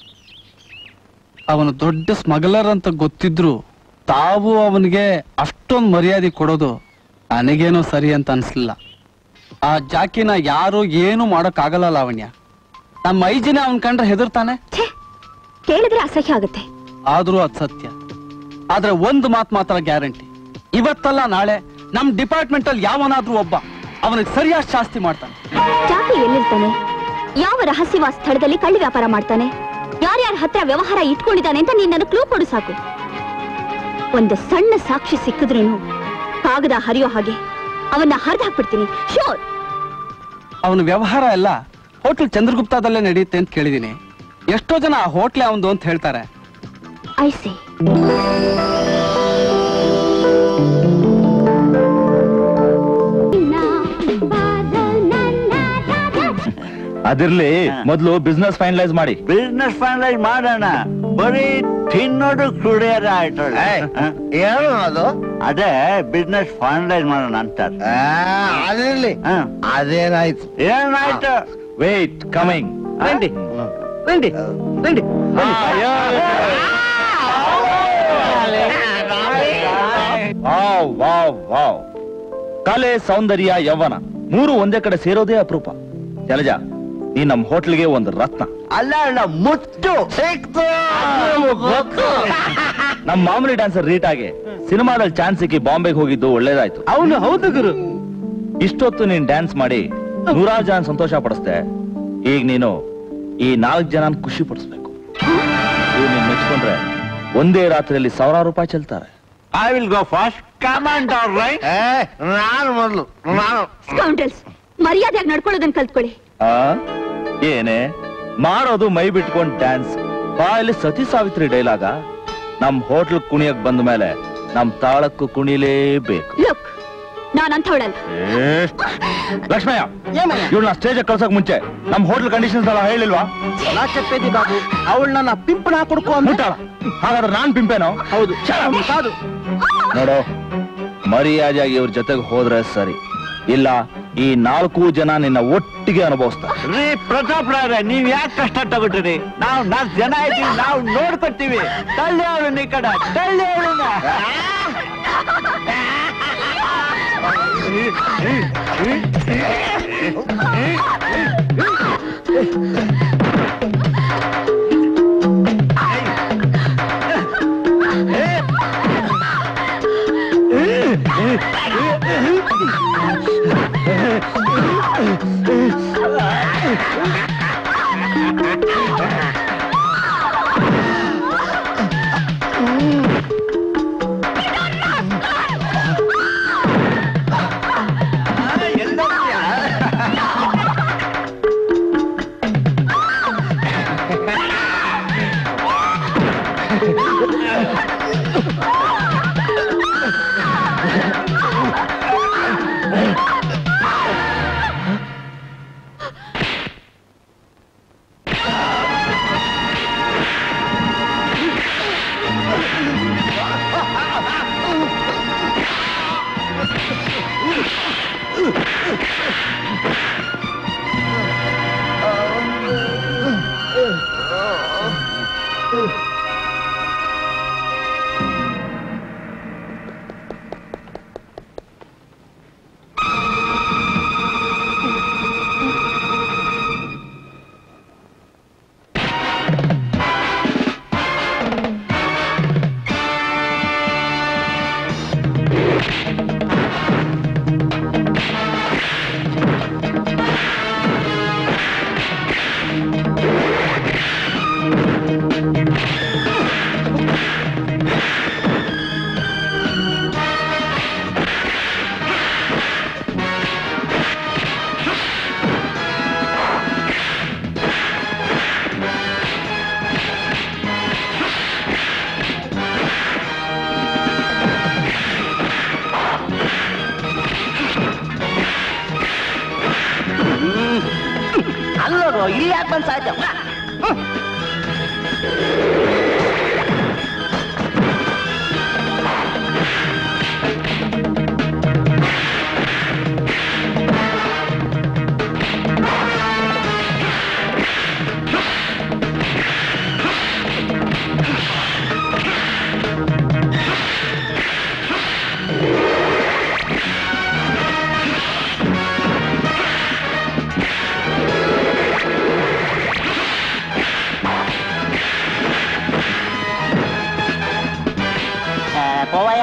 ಅವನು ದೊಡ್ಡ ಸ್ಮಗ್ಲರ್ ಅಂತ ಗೊತ್ತಿದ್ರು ತಾವು ಅವನಿಗೆ ಅಷ್ಟೊಂದು ಮರ್ಯಾದೆ ಕೊಡೋದು ನನಗೇನೋ ಸರಿ ಅಂತ ಅನ್ಸ್ಲಿಲ್ಲ ಆ ಜಾಕಿನ ಯಾರು ಏನು ಮಾಡೋಕ್ಕಾಗಲ್ಲ ಲಾವಣ್ಯ ನಮ್ಮ ಐಜಿನ ಅವನ್ ಕಂಡ್ರೆ ಹೆದರ್ತಾನೆ ಛೇ ಕೇಳಿದ್ರೆ ಅಸಹ್ಯ ಆಗುತ್ತೆ ಆದ್ರೂ ಅದ್ ಸತ್ಯ ಆದ್ರೆ ಒಂದು ಮಾತು ಮಾತ್ರ ಗ್ಯಾರಂಟಿ ಇವತ್ತಲ್ಲ ನಾಳೆ ನಮ್ ಡಿಪಾರ್ಟ್ಮೆಂಟ್ ಅಲ್ಲಿ ಯಾವನಾದ್ರೂ ಒಬ್ಬ ಅವನಿಗೆ ಸರಿಯಾದ ಶಾಸ್ತಿ ಮಾಡ್ತಾನೆ ಜಾತಿ ಎಲ್ಲಿರ್ತಾನೆ ಯಾವ ರಹಸ್ಯವಾದ ಸ್ಥಳದಲ್ಲಿ ಕಳ್ಳಿ ವ್ಯಾಪಾರ ಮಾಡ್ತಾನೆ ಯಾರ್ಯಾರ ಹತ್ರ ವ್ಯವಹಾರ ಇಟ್ಕೊಂಡಿದ್ದಾನೆ ಅಂತ ನೀನ್ ನನಗೆ ಕ್ಲೂ ಕೊಡು ಸಾಕು ಒಂದು ಸಣ್ಣ ಸಾಕ್ಷಿ ಸಿಕ್ಕಿದ್ರೂ ಕಾಗದ ಹರಿಯೋ ಹಾಗೆ ಅವನ್ನ ಹರಿದು ಹಾಕ್ಬಿಡ್ತೀನಿ ಶೋರ್ ಅವನ ವ್ಯವಹಾರ ಎಲ್ಲ ಹೋಟೆಲ್ ಚಂದ್ರಗುಪ್ತದಲ್ಲೇ ನಡೆಯುತ್ತೆ ಅಂತ ಕೇಳಿದೀನಿ ಎಷ್ಟೋ ಜನ ಆ ಹೋಟ್ಲೆ ಅವನದು ಅಂತ ಹೇಳ್ತಾರೆ ಐ ಸಿ ಅದಿರ್ಲಿ ಮೊದಲು ಬಿಸ್ನೆಸ್ ಫೈನಲೈಸ್ ಮಾಡಿ ಬಿಸ್ನೆಸ್ ಫೈನಲೈಸ್ ಮಾಡೋಣ ಬರೀ ತಿನ್ನೋದು ಕುಡಿಯೋದು ಆಯ್ತು ಏನು ಅದು ಅದೇ ಬಿಸ್ನೆಸ್ ಫೈನಲೈಸ್ ಮಾಡೋಣ ಅಂತ ಅದಿರ್ಲಿ ಅದೇನಾಯ್ತು ಏನಾಯ್ತು ವೇಟ್ ಕಮಿಂಗ್ ರಂಡಿ ರಂಡಿ ರಂಡಿ ವಾವ್ ವಾವ್ ವಾವ್ ಕಲೆ ಸೌಂದರ್ಯ ಯವ್ವನ ಮೂರು ಒಂದೇ ಕಡೆ ಸೇರೋದೇ ಅಪರೂಪ ಜಲಜ ನೀ ನಮ್ ಹೋಟ್ಲಿಗೆ ಒಂದು ರತ್ನ ಅಲ್ಲ ಅಲ್ಲ ಮುತ್ತು ಸಿಕ್ತು ನಮ್ ಮಾಮೂಲಿ ಡ್ಯಾನ್ಸರ್ ರೀಟಾಗೆ ಸಿನಿಮಾದಲ್ಲಿ ಚಾನ್ಸ್ ಸಿಕ್ಕಿ ಬಾಂಬೆಗೆ ಹೋಗಿದ್ದು ಒಳ್ಳೇದಾಯ್ತು ಅವನು ಹೌದು ಗುರು ಇಷ್ಟೊತ್ತು ನೀನ್ ಡ್ಯಾನ್ಸ್ ಮಾಡಿ ನೂರಾರು ಜನ ಸಂತೋಷ ಪಡಿಸ್ದೆ ಈಗ ನೀನು ಈ ನಾಲ್ಕು ಜನ ಖುಷಿ ಪಡಿಸ್ಬೇಕು ಇವ್ರು ನೀನ್ ಮೆಚ್ಕೊಂಡ್ರೆ ಒಂದೇ ರಾತ್ರಿಯಲ್ಲಿ ಸಾವಿರಾರು ರೂಪಾಯಿ ಚೆಲ್ತಾರೆ I will go fast command right ನಾನು ಮೊದಲು ನಾನು ಸ್ಕೌಂಟಲ್ಸ್ ಮರ್ಯಾದೆಯಾಗಿ ನಡ್ಕೊಳ್ಳೋದನ್ನ ಕಲ್ತ್ಕೊಳ್ಳಿ ಆ ಏನೇ ಮಾಡೋದು ಮೈ ಬಿಟ್ಕೊಂಡ್ ಡ್ಯಾನ್ಸ್ ಬಾಯಲ್ಲಿ ಸತಿ ಸಾವಿತ್ರಿ ಡೈಲಾಗ ನಮ್ ಹೋಟ್ಲ್ ಕುಣಿಯಕ್ ಬಂದ ಮೇಲೆ ನಮ್ ತಾಳಕ್ಕೂ ಕುಣಿಲೇಬೇಕು ಲುಕ್ ನಾನಂಥವಳಲ್ಲ ಏ, ಲಕ್ಷ್ಮಯ್ಯ ಇವಳನ್ನ ಸ್ಟೇಜ್ ಕಳ್ಸಕ್ ಮುಂಚೆ ನಮ್ ಹೋಟ್ಲ್ ಕಂಡೀಷನ್ಸ್ ಎಲ್ಲ ಹೇಳಿಲ್ವಾ ನಾ చెప్పేది ಬಾಬು ಅವಳು ನನ್ನ ಪಿಂಪಣ ಕೊಡ್ಕೋ ಅಂತ ಮುಟ್ಟಾಳ ಹಾಗಾದ್ರೆ ನಾನ್ ಪಿಂಪೇನೋ ಹೌದು ಕಾದು ನೋಡು ಮರ್ಯಾದೆಯಾಗಿ ಇವ್ರ ಜೊತೆಗೆ ಹೋದ್ರೆ ಸರಿ ಇಲ್ಲ ಈ ನಾಲ್ಕು ಜನ ನಿನ್ನ ಒಟ್ಟಿಗೆ ಅನುಭವಿಸ್ತಾರೆ ರೀ ಪ್ರತಾಪ್ ರಾವ್ರೆ ನೀವ್ ಯಾಕೆ ಕಷ್ಟ ತಗೊಟ್ಟಿರಿ ನಾವು ನಾಲ್ಕು ಜನ ಇದ್ದೀವಿ ನಾವು ನೋಡ್ಕೊತೀವಿ ತಳ್ಳಿ ಅವಳು ಈ ಕಡೆ ತಳ್ಳಿ ಅವಳನ್ನ ಅಲ್ಲೋಡು ಇಲ್ಲಿ ಯಾಕೆ ಬಂದ್ ಸಾಯ್ತ ಹೋವಯ್ಯ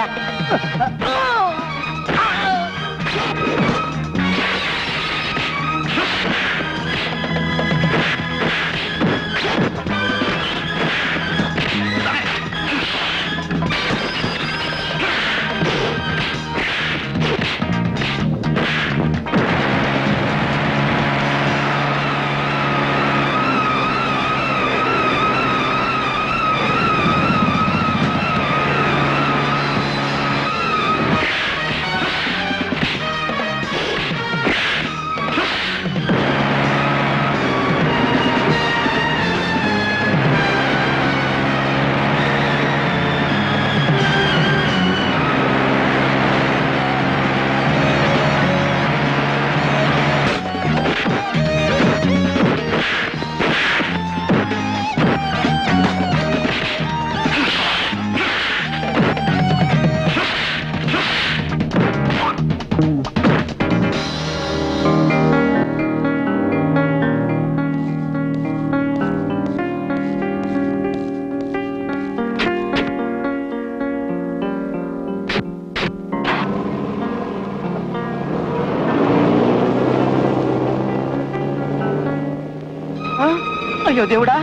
ಅಯ್ಯೋ ದೇವ್ಡಾ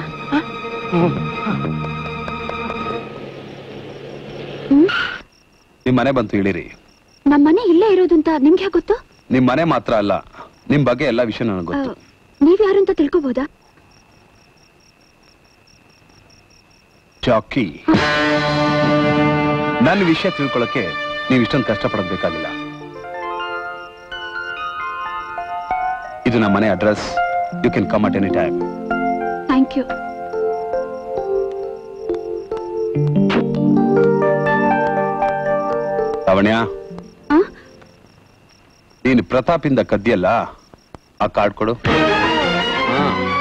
ನಿಮ್ ಮನೆ ಬಂತು ಇಳಿರಿ ನಮ್ಮನೆ ಇಲ್ಲೇ ಇರೋದು ಅಂತ ನಿಮ್ಗೆ ಯಾಕೆ ಗೊತ್ತು ನಿಮ್ ಮನೆ ಮಾತ್ರ ಅಲ್ಲ ನಿಮ್ ಬಗ್ಗೆ ಎಲ್ಲಾ ವಿಷಯ ನನಗೆ ಗೊತ್ತು ನೀವ್ ಯಾರು ಅಂತ ತಿಳ್ಕೊಬೋದಾ ಜಾಕಿ ನನ್ನ ವಿಷಯ ತಿಳ್ಕೊಳಕ್ಕೆ ನೀವು ಇಷ್ಟೊಂದು ಕಷ್ಟಪಡೋದ್ ಬೇಕಾಗಿಲ್ಲ ಇದು ನಮ್ಮ ಮನೆ address you can come at any time thank you Lavanya ಆ? ನೀನು ಪ್ರತಾಪಿಂದ ಕದ್ದಿಯಲ್ಲ ಆ ಕಾರ್ಡ್ ಕೊಡು ಹಾ.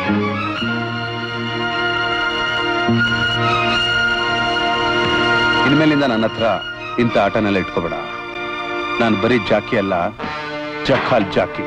ಇನ್ಮೇಲಿಂದ ನನ್ನ ಹತ್ರ ಇಂಥ ಆಟನೆಲ್ಲ ಇಟ್ಕೋಬೇಡ ನಾನು ಬರೀ ಜಾಕಿ ಅಲ್ಲ ಜಖಾಲ್ ಜಾಕಿ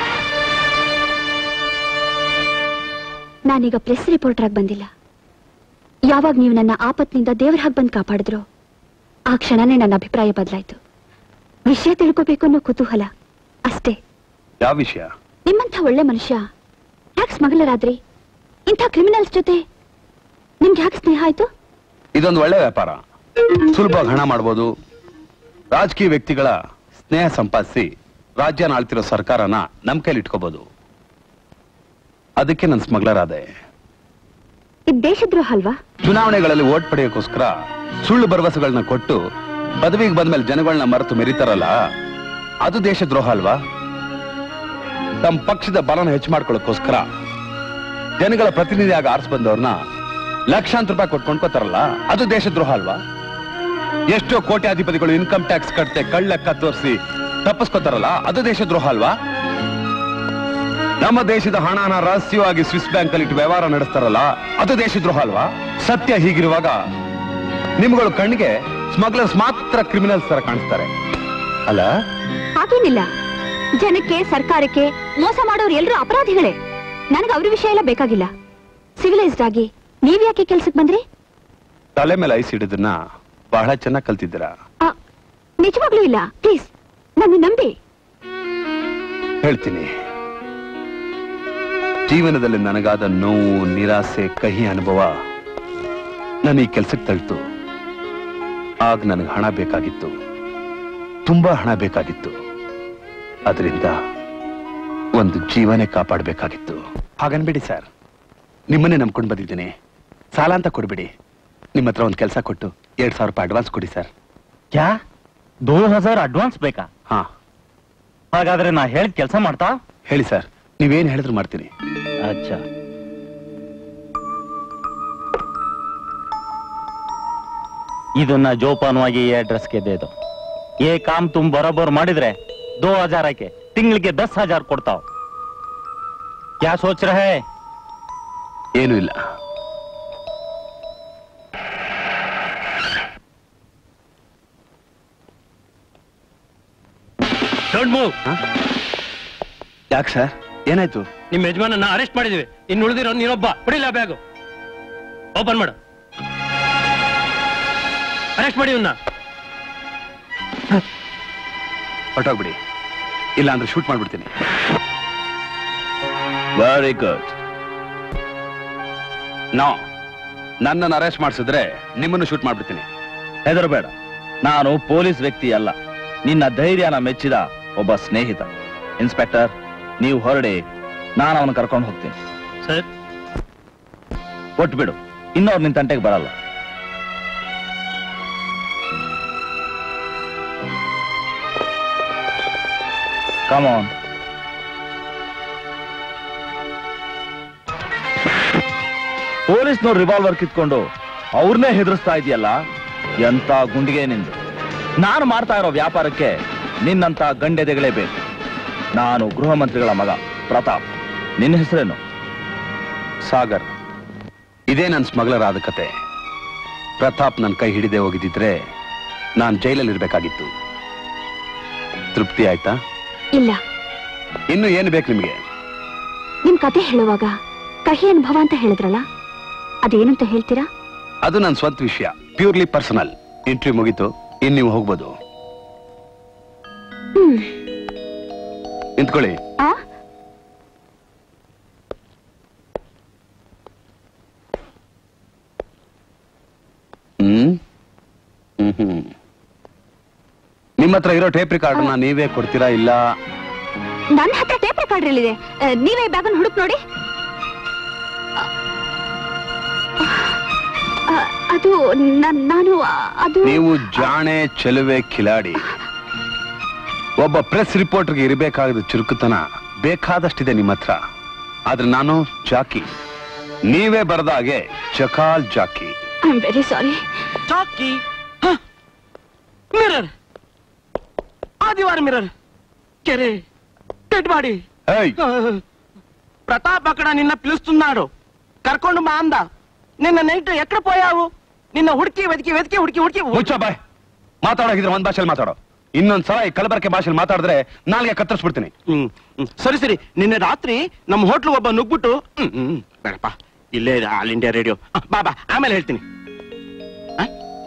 ನಾನೀಗ ಪ್ರೆಸ್ ರಿಪೋರ್ಟರ್ ಆಗಿ ಬಂದಿಲ್ಲ ಯಾವಾಗ ನೀವು ನನ್ನ ಆಪತ್ನಿಂದ ದೇವ್ರ ಹಾಗೆ ಬಂದು ಕಾಪಾಡಿದ್ರು ಆ ಕ್ಷಣನೇ ನನ್ನ ಅಭಿಪ್ರಾಯ ಬದಲಾಯ್ತು ವಿಷಯ ತಿಳ್ಕೋಬೇಕು ಅನ್ನೋ ಕುತೂಹಲ ಅಷ್ಟೇ ಯಾವ ವಿಷಯ ನಿಮ್ಮಂಥ ಒಳ್ಳೆ ಮನುಷ್ಯ ಯಾಕೆ ಸ್ಮಗ್ಲರ್ ಆದ್ರಿ ಇಂಥ ಕ್ರಿಮಿನಲ್ಸ್ ಜೊತೆ ನಿಮ್ಗೆ ಯಾಕೆ ಸ್ನೇಹ ಆಯ್ತು ಇದೊಂದು ಒಳ್ಳೆ ವ್ಯಾಪಾರ ಸುಲಭವಾಗಿ ಹಣ ಮಾಡ್ಬೋದು ರಾಜಕೀಯ ವ್ಯಕ್ತಿಗಳ ಸ್ನೇಹ ಸಂಪಾದಿಸಿ ರಾಜ್ಯನ ಆಳ್ತಿರೋ ಸರ್ಕಾರನ ನಮ್ ಕೈಲಿ ಇಟ್ಕೋಬಹುದು ಅದಕ್ಕೆ ನನ್ ಸ್ಮಗ್ಲರ್ ಆದೆ ಇದು ದೇಶದ್ರೋಹ ಅಲ್ವಾ ಚುನಾವಣೆಗಳಲ್ಲಿ ಓಟ್ ಪಡೆಯೋಕ್ಕೋಸ್ಕರ ಸುಳ್ಳು ಭರವಸೆಗಳನ್ನ ಕೊಟ್ಟು ಪದವಿಗೆ ಬಂದ್ಮೇಲೆ ಜನಗಳನ್ನ ಮರೆತು ಮೆರಿತಾರಲ್ಲ ಅದು ದೇಶದ್ರೋಹ ಅಲ್ವಾ ತಮ್ಮ ಪಕ್ಷದ ಬಲನ ಹೆಚ್ಚು ಮಾಡ್ಕೊಳ್ಳೋಕ್ಕೋಸ್ಕರ ಜನಗಳ ಪ್ರತಿನಿಧಿಯಾಗಿ ಆರಿಸಿ ಬಂದವ್ರನ್ನ ಲಕ್ಷಾಂತರ ರೂಪಾಯಿ ಕೊಟ್ಟು ಕೊಂಡ್ಕೋತಾರಲ್ಲ ಅದು ದೇಶದ್ರೋಹ ಅಲ್ವಾ ಎಷ್ಟೋ ಕೋಟ್ಯಾಧಿಪತಿಗಳು ಇನ್ಕಮ್ ಟ್ಯಾಕ್ಸ್ ಕಟ್ತೆ ಕಳ್ಳೆಕ್ಕ ತೋರಿಸಿ ತಪ್ಪಿಸ್ಕೋತಾರಲ್ಲ ಅದು ದೇಶದ್ರೋಹ ಅಲ್ವಾ ನಮ್ಮ ದೇಶದ ಹಣನ ರಹಸ್ಯವಾಗಿ ಸ್ವಿಸ್ ಬ್ಯಾಂಕ್ ಅಲ್ಲಿ ಇಟ್ಟು ವ್ಯವಹಾರ ನಡೆಸ್ತಾರಲ್ಲ ಅದು ದೇಶದ್ರೋಹ ಅಲ್ವಾ ಸತ್ಯ ಹೀಗಿರುವಾಗ ನಿಮ್ಗಳು ಕಣ್ಣಿಗೆ ಸ್ಮಗ್ಲರ್ಸ್ ಮಾತ್ರ ಕ್ರಿಮಿನಲ್ಸ್ ತರ ಕಾಣಿಸ್ತಾರೆ ಅಲ್ಲ ಹಾಗೇನಿಲ್ಲ ಜನಕ್ಕೆ ಸರ್ಕಾರಕ್ಕೆ ಮೋಸ ಮಾಡೋರು ಎಲ್ರೂ ಅಪರಾಧಿಗಳೇ ನನಗೆ ಅವ್ರ ವಿಷಯ ಎಲ್ಲ ಬೇಕಾಗಿಲ್ಲ ಸಿವಿಲೈಸ್ಡ್ ಆಗಿ ನೀವ್ ಯಾಕೆ ಕೆಲ್ಸಕ್ಕೆ ಬಂದ್ರಿ ತಲೆ ಮೇಲೆ ಐಸ್ ಹಿಡಿದನ್ನ ಬಹಳ ಚೆನ್ನಾಗಿ ಕಲ್ತಿದ್ದೀರಾ ಆ, ನಿಜವಾಗ್ಲೂ ಇಲ್ಲ ಪ್ಲೀಸ್ ನನ್ನ ನಂಬಿ ಹೇಳ್ತೀನಿ ಜೀವನದಲ್ಲಿ ನನಗಾದ ನೋವು ನಿರಾಸೆ ಕಹಿ ಅನುಭವ ನಾನು ಈ ಕೆಲ್ಸಕ್ಕೆ ತಳ್ತು ಆಗ ನನಗೆ ಹಣ ಬೇಕಾಗಿತ್ತು ತುಂಬಾ ಹಣ ಬೇಕಾಗಿತ್ತು ಅದರಿಂದ ಒಂದು ಜೀವನೇ ಕಾಪಾಡಬೇಕಾಗಿತ್ತು ಹಾಗನ್ಬೇಡಿ ಸರ್ ನಿಮ್ಮನ್ನೇ ನಂಬ್ಕೊಂಡು ಬಂದಿದ್ದೀನಿ ಸಾಲ ಅಂತ ಕೊಡ್ಬೇಡಿ ನಿಮ್ಮ ಹತ್ರ ಒಂದು ಕೆಲಸ ಕೊಟ್ಟು ಎರಡ್ ಸಾವಿರ ರೂಪಾಯಿ ಅಡ್ವಾನ್ಸ್ ಕೊಡಿ ಸರ್ ಕ್ಯಾ ದೋ ಹಜಾರ್ ಅಡ್ವಾನ್ಸ್ ಬೇಕಾ ಹಾ ಹಾಗಾದ್ರೆ ನಾ ಹೇಳಿದ ಕೆಲಸ ಮಾಡ್ತಾ ಹೇಳಿ ಸರ್ ನೀವೇನ್ ಹೇಳಿದ್ರು ಮಾಡ್ತೀನಿ ಅಚ್ಚಾ ಇದನ್ನ ಜೋಪಾನವಾಗಿ ಈ ಅಡ್ರೆಸ್ಗೆ ದೇದು ಏ ಕಾಮ್ ತುಮ್ ಬರೋಬ್ಬರ್ ಮಾಡಿದ್ರೆ ದೋ ಹಜಾರ್ ಆಕೆ ತಿಂಗಳಿಗೆ ದಸ್ ಹಜಾರ್ ಕೊಡ್ತಾವ್ ಕ್ಯಾ ಸೋಚ್ ರಹೆ ಏನೂ ಇಲ್ಲ ಡೋಂಟ್ ಮೂವ್ ಯಾಕೆ ಸರ್ ಏನಾಯ್ತು ನಿಮ್ಮ ಯಜಮಾನನ್ನ ಅರೆಸ್ಟ್ ಮಾಡಿದೀವಿ ಇನ್ನು ಉಳಿದಿರೋ ನೀನೊಬ್ಬ ಬಿಡಿಲ್ಲ ಬ್ಯಾಗು ಓಪನ್ ಮಾಡು ಅರೆಸ್ಟ್ ಮಾಡಿ ಇವನ್ನ ಹೊರಟೋಗ್ಬಿಡಿ ಇಲ್ಲ ಅಂದ್ರೆ ಶೂಟ್ ಮಾಡ್ಬಿಡ್ತೀನಿ ವೆರಿ ಗುಡ್ ನೋ ನನ್ನನ್ನು ಅರೆಸ್ಟ್ ಮಾಡಿಸಿದ್ರೆ ನಿಮ್ಮನ್ನು ಶೂಟ್ ಮಾಡ್ಬಿಡ್ತೀನಿ ಹೆದರಬೇಡ ನಾನು ಪೊಲೀಸ್ ವ್ಯಕ್ತಿ ಅಲ್ಲ ನಿನ್ನ ಧೈರ್ಯನ ಮೆಚ್ಚಿದ ಒಬ್ಬ ಸ್ನೇಹಿತ ಇನ್ಸ್ಪೆಕ್ಟರ್ ನೀವು ಹೊರಡಿ ನಾನು ಅವನು ಕರ್ಕೊಂಡು ಹೋಗ್ತೀನಿ ಸರ್ ಕೊಟ್ಟು ಬಿಡು ಇನ್ನವ್ರು ನಿನ್ ತಂಟೆಗೆ ಬರಲ್ಲ ಕಮಾನ್ ಪೊಲೀಸ್ನವ್ರು ರಿವಾಲ್ವರ್ ಕಿತ್ಕೊಂಡು ಅವ್ರನ್ನೇ ಹೆದರ್ಸ್ತಾ ಇದೆಯಲ್ಲ ಎಂತ ಗುಂಡಿಗೆ ನಿಂದು ನಾನು ಮಾಡ್ತಾ ಇರೋ ವ್ಯಾಪಾರಕ್ಕೆ ನಿನ್ನಂತ ಗಂಡೆದೆಗಳೇ ಬೇಕು ನಾನು ಗೃಹ ಮಂತ್ರಿಗಳ ಮಗ ಪ್ರತಾಪ್ ನಿನ್ನ ಹೆಸರೇನು ಸಾಗರ್ ಇದೇ ನನ್ನ ಸ್ಮಗ್ಲರ್ ಆದ ಕತೆ ಪ್ರತಾಪ್ ನನ್ನ ಕೈ ಹಿಡಿದೇ ಹೋಗಿದ್ದಿದ್ರೆ ನಾನು ಜೈಲಲ್ಲಿ ಇರ್ಬೇಕಾಗಿತ್ತು ತೃಪ್ತಿ ಆಯ್ತಾ ಇಲ್ಲ ಇನ್ನು ಏನು ಬೇಕು ನಿಮಗೆ ನಿಮ್ ಕತೆ ಹೇಳುವಾಗ ಕಹಿ ಅನುಭವ ಅಂತ ಹೇಳಿದ್ರಲ್ಲ ಅದೇನಂತ ಹೇಳ್ತೀರಾ ಅದು ನನ್ನ ಸ್ವಂತ ವಿಷಯ ಪ್ಯೂರ್ಲಿ ಪರ್ಸನಲ್ ಇಂಟರ್ವ್ಯೂ ಮುಗೀತು ಇನ್ನು ನೀವು ಹೋಗ್ಬೋದು ಹ್ಮ್ ನಿಂತ್ಕೊಳ್ಳಿ ಆ ಹ್ಮ್ ಹ್ಮ್ ಹ್ಮ್ ನಿಮ್ಮ ಹತ್ರ ಇರೋ ಟೇಪ್ ರಿಕಾರ್ಡ್ನ ನೀವೇ ಕೊಡ್ತೀರಾ ಇಲ್ಲ ನನ್ನ ಹತ್ರ ಟೇಪ್ ರೆಕಾರ್ಡರ್ ಇದೆ ನೀವೇ ಬ್ಯಾಗನ್ ಹುಡುಕ್ ನೋಡಿ ಆ, ಅದು ನನ್- ನಾನು ಆ, ಅದು ನೀವು ಜಾಣೆ ಚೆಲುವೆ ಕಿಲಾಡಿ ಒಬ್ಬ ಪ್ರೆಸ್ ರಿಪೋರ್ಟರ್ಗೆ ಇರಬೇಕಾದ ಚುರುಕುತನ ಬೇಕಾದಷ್ಟಿದೆ ನಿಮ್ಮ ಹತ್ರ ಆದ್ರೆ ನಾನು ಜಾಕಿ ನೀವೇ ಬರೆದ ಹಾಗೆ Jackal Jackie I am very sorry Jackie Mirror ಆದಿವಾರ ಮಿರರ್ ಕೆರೆ ಡೆಡ್ ಬಾಡಿ ಏಯ್ ప్రతాప్ అక్కడ నిన్న పిలుస్తున్నాడు కర్కొండు మా అంద నిన్న నైట్ ఎక్కడ పోయావు నిన్న ಹುಡುಕಿ వెతికి వెతికి ಹುಡುಕಿ ಹುಡುಕಿ ಮುಚ್ಚ ಬಾಯ್ ಮಾತಾಡೋಗಿದ್ರೆ ಒಂದ್ ಭಾಷೆಲಿ ಮಾತಾಡೋ ಇನ್ನೊಂದ್ ಸಲ ಈ ಕಲಬರಕೆ ಭಾಷೆಲಿ ಮಾತಾಡಿದ್ರೆ ನಾಲ್ಗೆ ಕತ್ತರಿಸ್ಬಿಡ್ತೀನಿ ಹ್ಮ್ ಹ್ಮ್. ಸರಿ ಸರಿ ನಿನ್ನೆ ರಾತ್ರಿ ನಮ್ಮ ಹೋಟ್ಲು ಒಬ್ಬ ನುಗ್ಬಿಟ್ಟು ಹ್ಮ್ ಹ್ಮ್ ಬೇಡಪ್ಪ ಇಲ್ಲೇ ಇದೆ ಆಲ್ ಇಂಡಿಯಾ ರೇಡಿಯೋ ಬಾ ಬಾ ಆಮೇಲೆ ಹೇಳ್ತೀನಿ ಆ?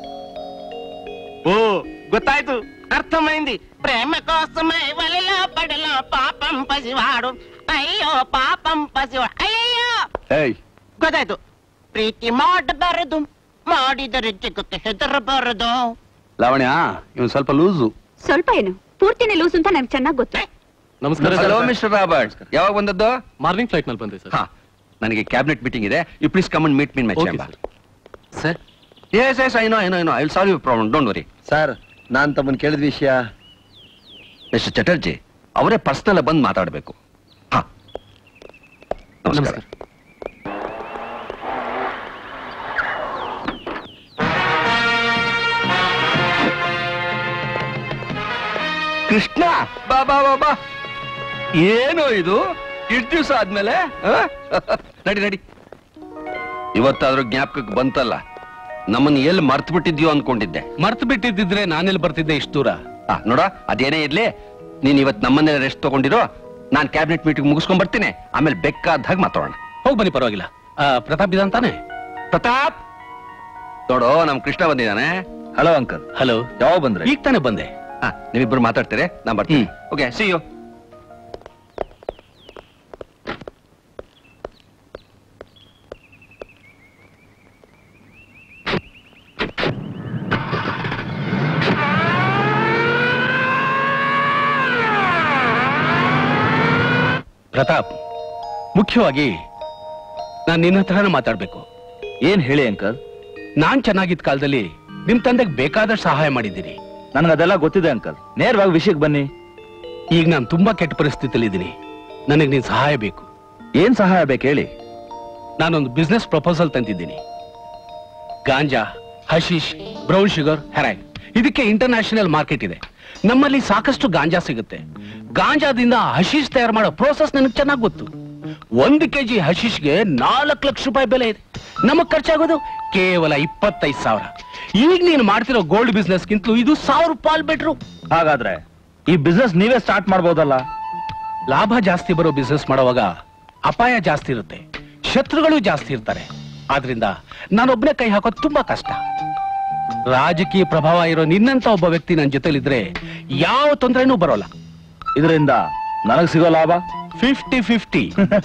ఓ ಗೊತ್ತಾಯ್ತು అర్థమైంది ప్రేమ కోసమే వలలో పడలో పాపం పసివాడు అయ్యో పాపం పసివాడు అయ్యో ಏಯ್ ಗೊತ್ತಾಯ್ತು ಪ್ರೀತಿ ಮಾಡಬಾರದು ಮಾಡಿದರೆ ಜಗತ್ತು ಹೆದರಬಾರದು ಲಾವಣ್ಯ ಇವನ್ ಸ್ವಲ್ಪ ಲೂಸು ಸ್ವಲ್ಪ ಏನು ಪೂರ್ತಿನೇ ಲೂಸ್ ಅಂತ ನನಗೆ ಚೆನ್ನಾಗಿ ಗೊತ್ತು ನಮಸ್ಕಾರ ಹಲೋ ಮಿಸ್ಟರ್ ರಾಬರ್ಟ್ ಯಾವಾಗ ಬಂದದ್ದು ಮಾರ್ನಿಂಗ್ ಫ್ಲೈಟ್ ನಲ್ಲಿ ಬಂದೆ ಸರ್ ಹಾ ನನಗೆ ಕ್ಯಾಬಿನೆಟ್ ಮೀಟಿಂಗ್ ಇದೆ you please come and meet me in my Okay, chamber sir yes yes I know I know I know I will solve you problem don't worry sir ನಾನ್ ತಮ್ಮನ್ ಕೇಳಿದ ವಿಷಯ mister Chatterjee ಅವರೇ ಪರ್ಸನಲ್ ಬಂದು ಮಾತಾಡಬೇಕು ಹಾ ನಮಸ್ಕಾರ ಕೃಷ್ಣ ಬಾ ಬಾ ಬಾ ಬಾ ಏನು ಇದು ಇಷ್ಟು ದಿವಸ ಆದ್ಮೇಲೆ ಆ? ನಡಿ ನಡಿ ಇವತ್ತಾದ್ರೂ ಜ್ಞಾಪಕಕ್ಕೆ ಬಂತಲ್ಲ ನಮ್ಮನ್ನ ಎಲ್ಲಿ ಮರ್ತು ಬಿಟ್ಟಿದ್ಯೋ ಅನ್ಕೊಂಡಿದ್ದೆ ಮರ್ತು ಬಿಟ್ಟಿದ್ದಿದ್ರೆ ನಾನೆಲ್ಲಿ ಬರ್ತಿದ್ದೆ ಇಷ್ಟು ದೂರ ಆ, ನೋಡ ಅದೇನೇ ಇರ್ಲಿ ನೀನ್ ಇವತ್ ನಮ್ಮನ್ನೇ ರೆಸ್ಟ್ ತಗೊಂಡಿರೋ ನಾನ್ ಕ್ಯಾಬಿನೆಟ್ ಮೀಟಿಂಗ್ ಮುಗಿಸ್ಕೊಂಡ್ ಬರ್ತೀನಿ ಆಮೇಲೆ ಬೇಕಾದಾಗ ಮಾತಾಡೋಣ ಹೋಗಿ ಬನ್ನಿ ಪರವಾಗಿಲ್ಲ ಆ, ಪ್ರತಾಪ್ ಇದ ಅಂತಾನೆ ಪ್ರತಾಪ್ ನೋಡು ನಮ್ ಕೃಷ್ಣ ಬಂದಿದ್ದಾನೆ ಹಲೋ ಅಂಕಲ್ ಹಲೋ ಯಾವಾಗ ಬಂದ್ರೆ ಈಗ ತಾನೇ ಬಂದೆ ಹಾ ನೀವಿಬ್ರು ಮಾತಾಡ್ತೀರಿ ನಾ ಬರ್ತೀನಿ ಓಕೆ ಸಿ ಯು ಪ್ರತಾಪ್ ಮುಖ್ಯವಾಗಿ ನಾನು ನಿನ್ನ ಹತ್ರನೇ ಮಾತಾಡ್ಬೇಕು ಏನ್ ಹೇಳಿ ಅಂಕಲ್ ನಾನ್ ಚೆನ್ನಾಗಿದ್ದ ಕಾಲದಲ್ಲಿ ನಿಮ್ ತಂದೆಗೆ ಬೇಕಾದಷ್ಟು ಸಹಾಯ ಮಾಡಿದ್ದೀನಿ ನನಗದೆಲ್ಲ ಗೊತ್ತಿದೆ ಅಂಕಲ್ ನೇರವಾಗಿ ವಿಷಯಕ್ಕೆ ಬನ್ನಿ ಈಗ ನಾನು ತುಂಬಾ ಕೆಟ್ಟ ಪರಿಸ್ಥಿತಿಯಲ್ಲಿ ಇದ್ದೀನಿ ನನಗೆ ನೀನ್ ಸಹಾಯ ಬೇಕು ಏನ್ ಸಹಾಯ ಬೇಕು ಹೇಳಿ ನಾನೊಂದು ಬಿಸ್ನೆಸ್ ಪ್ರಪೋಸಲ್ ತಂದಿದ್ದೀನಿ ganja hashish brown sugar heroin ಇದಕ್ಕೆ ಇಂಟರ್ನ್ಯಾಷನಲ್ ಮಾರ್ಕೆಟ್ ಇದೆ ನಮ್ಮಲ್ಲಿ ಸಾಕಷ್ಟು ಗಾಂಜಾ ಸಿಗುತ್ತೆ ಗಾಂಜಾದಿಂದ ಹಶೀಶ್ ತಯಾರು ಮಾಡೋ ಪ್ರೋಸೆಸ್ ನನಗೆ ಚೆನ್ನಾಗಿ ಗೊತ್ತು ಒಂದು ಕೆಜಿ ಹಶೀಶ್ಗೆ ನಾಲ್ಕು ಲಕ್ಷ ರೂಪಾಯಿ ಬೆಲೆ ಇದೆ ನಮಗ್ ಖರ್ಚಾಗೋದು ಕೇವಲ ಇಪ್ಪತ್ತೈದು ಸಾವಿರ ಈಗ ನೀನು ಮಾಡ್ತಿರೋ ಗೋಲ್ಡ್ ಬಿಸ್ನೆಸ್ಗಿಂತಲೂ ಇದು ಸಾವಿರ ರೂಪಾಯಿ ಬೆಟ್ರು ಹಾಗಾದ್ರೆ ಈ ಬಿಸ್ನೆಸ್ ನೀವೇ ಸ್ಟಾರ್ಟ್ ಮಾಡ್ಬೋದಲ್ಲ ಲಾಭ ಜಾಸ್ತಿ ಬರೋ ಬಿಸ್ನೆಸ್ ಮಾಡುವಾಗ ಅಪಾಯ ಜಾಸ್ತಿ ಇರುತ್ತೆ ಶತ್ರುಗಳು ಜಾಸ್ತಿ ಇರ್ತಾರೆ ಆದ್ರಿಂದ ನಾನೊಬ್ಬನೇ ಕೈ ಹಾಕೋದು ತುಂಬಾ ಕಷ್ಟ ರಾಜಕೀಯ ಪ್ರಭಾವ ಇರೋ ನಿನ್ನಂತ ಒಬ್ಬ ವ್ಯಕ್ತಿ ನನ್ನ ಜೊತೆಲಿದ್ರೆ ಯಾವ ತೊಂದರೆನೂ ಬರೋಲ್ಲ ಇದರಿಂದ ನನಗ್ ಸಿಗೋ ಲಾಭ ಫಿಫ್ಟಿ ಫಿಫ್ಟಿ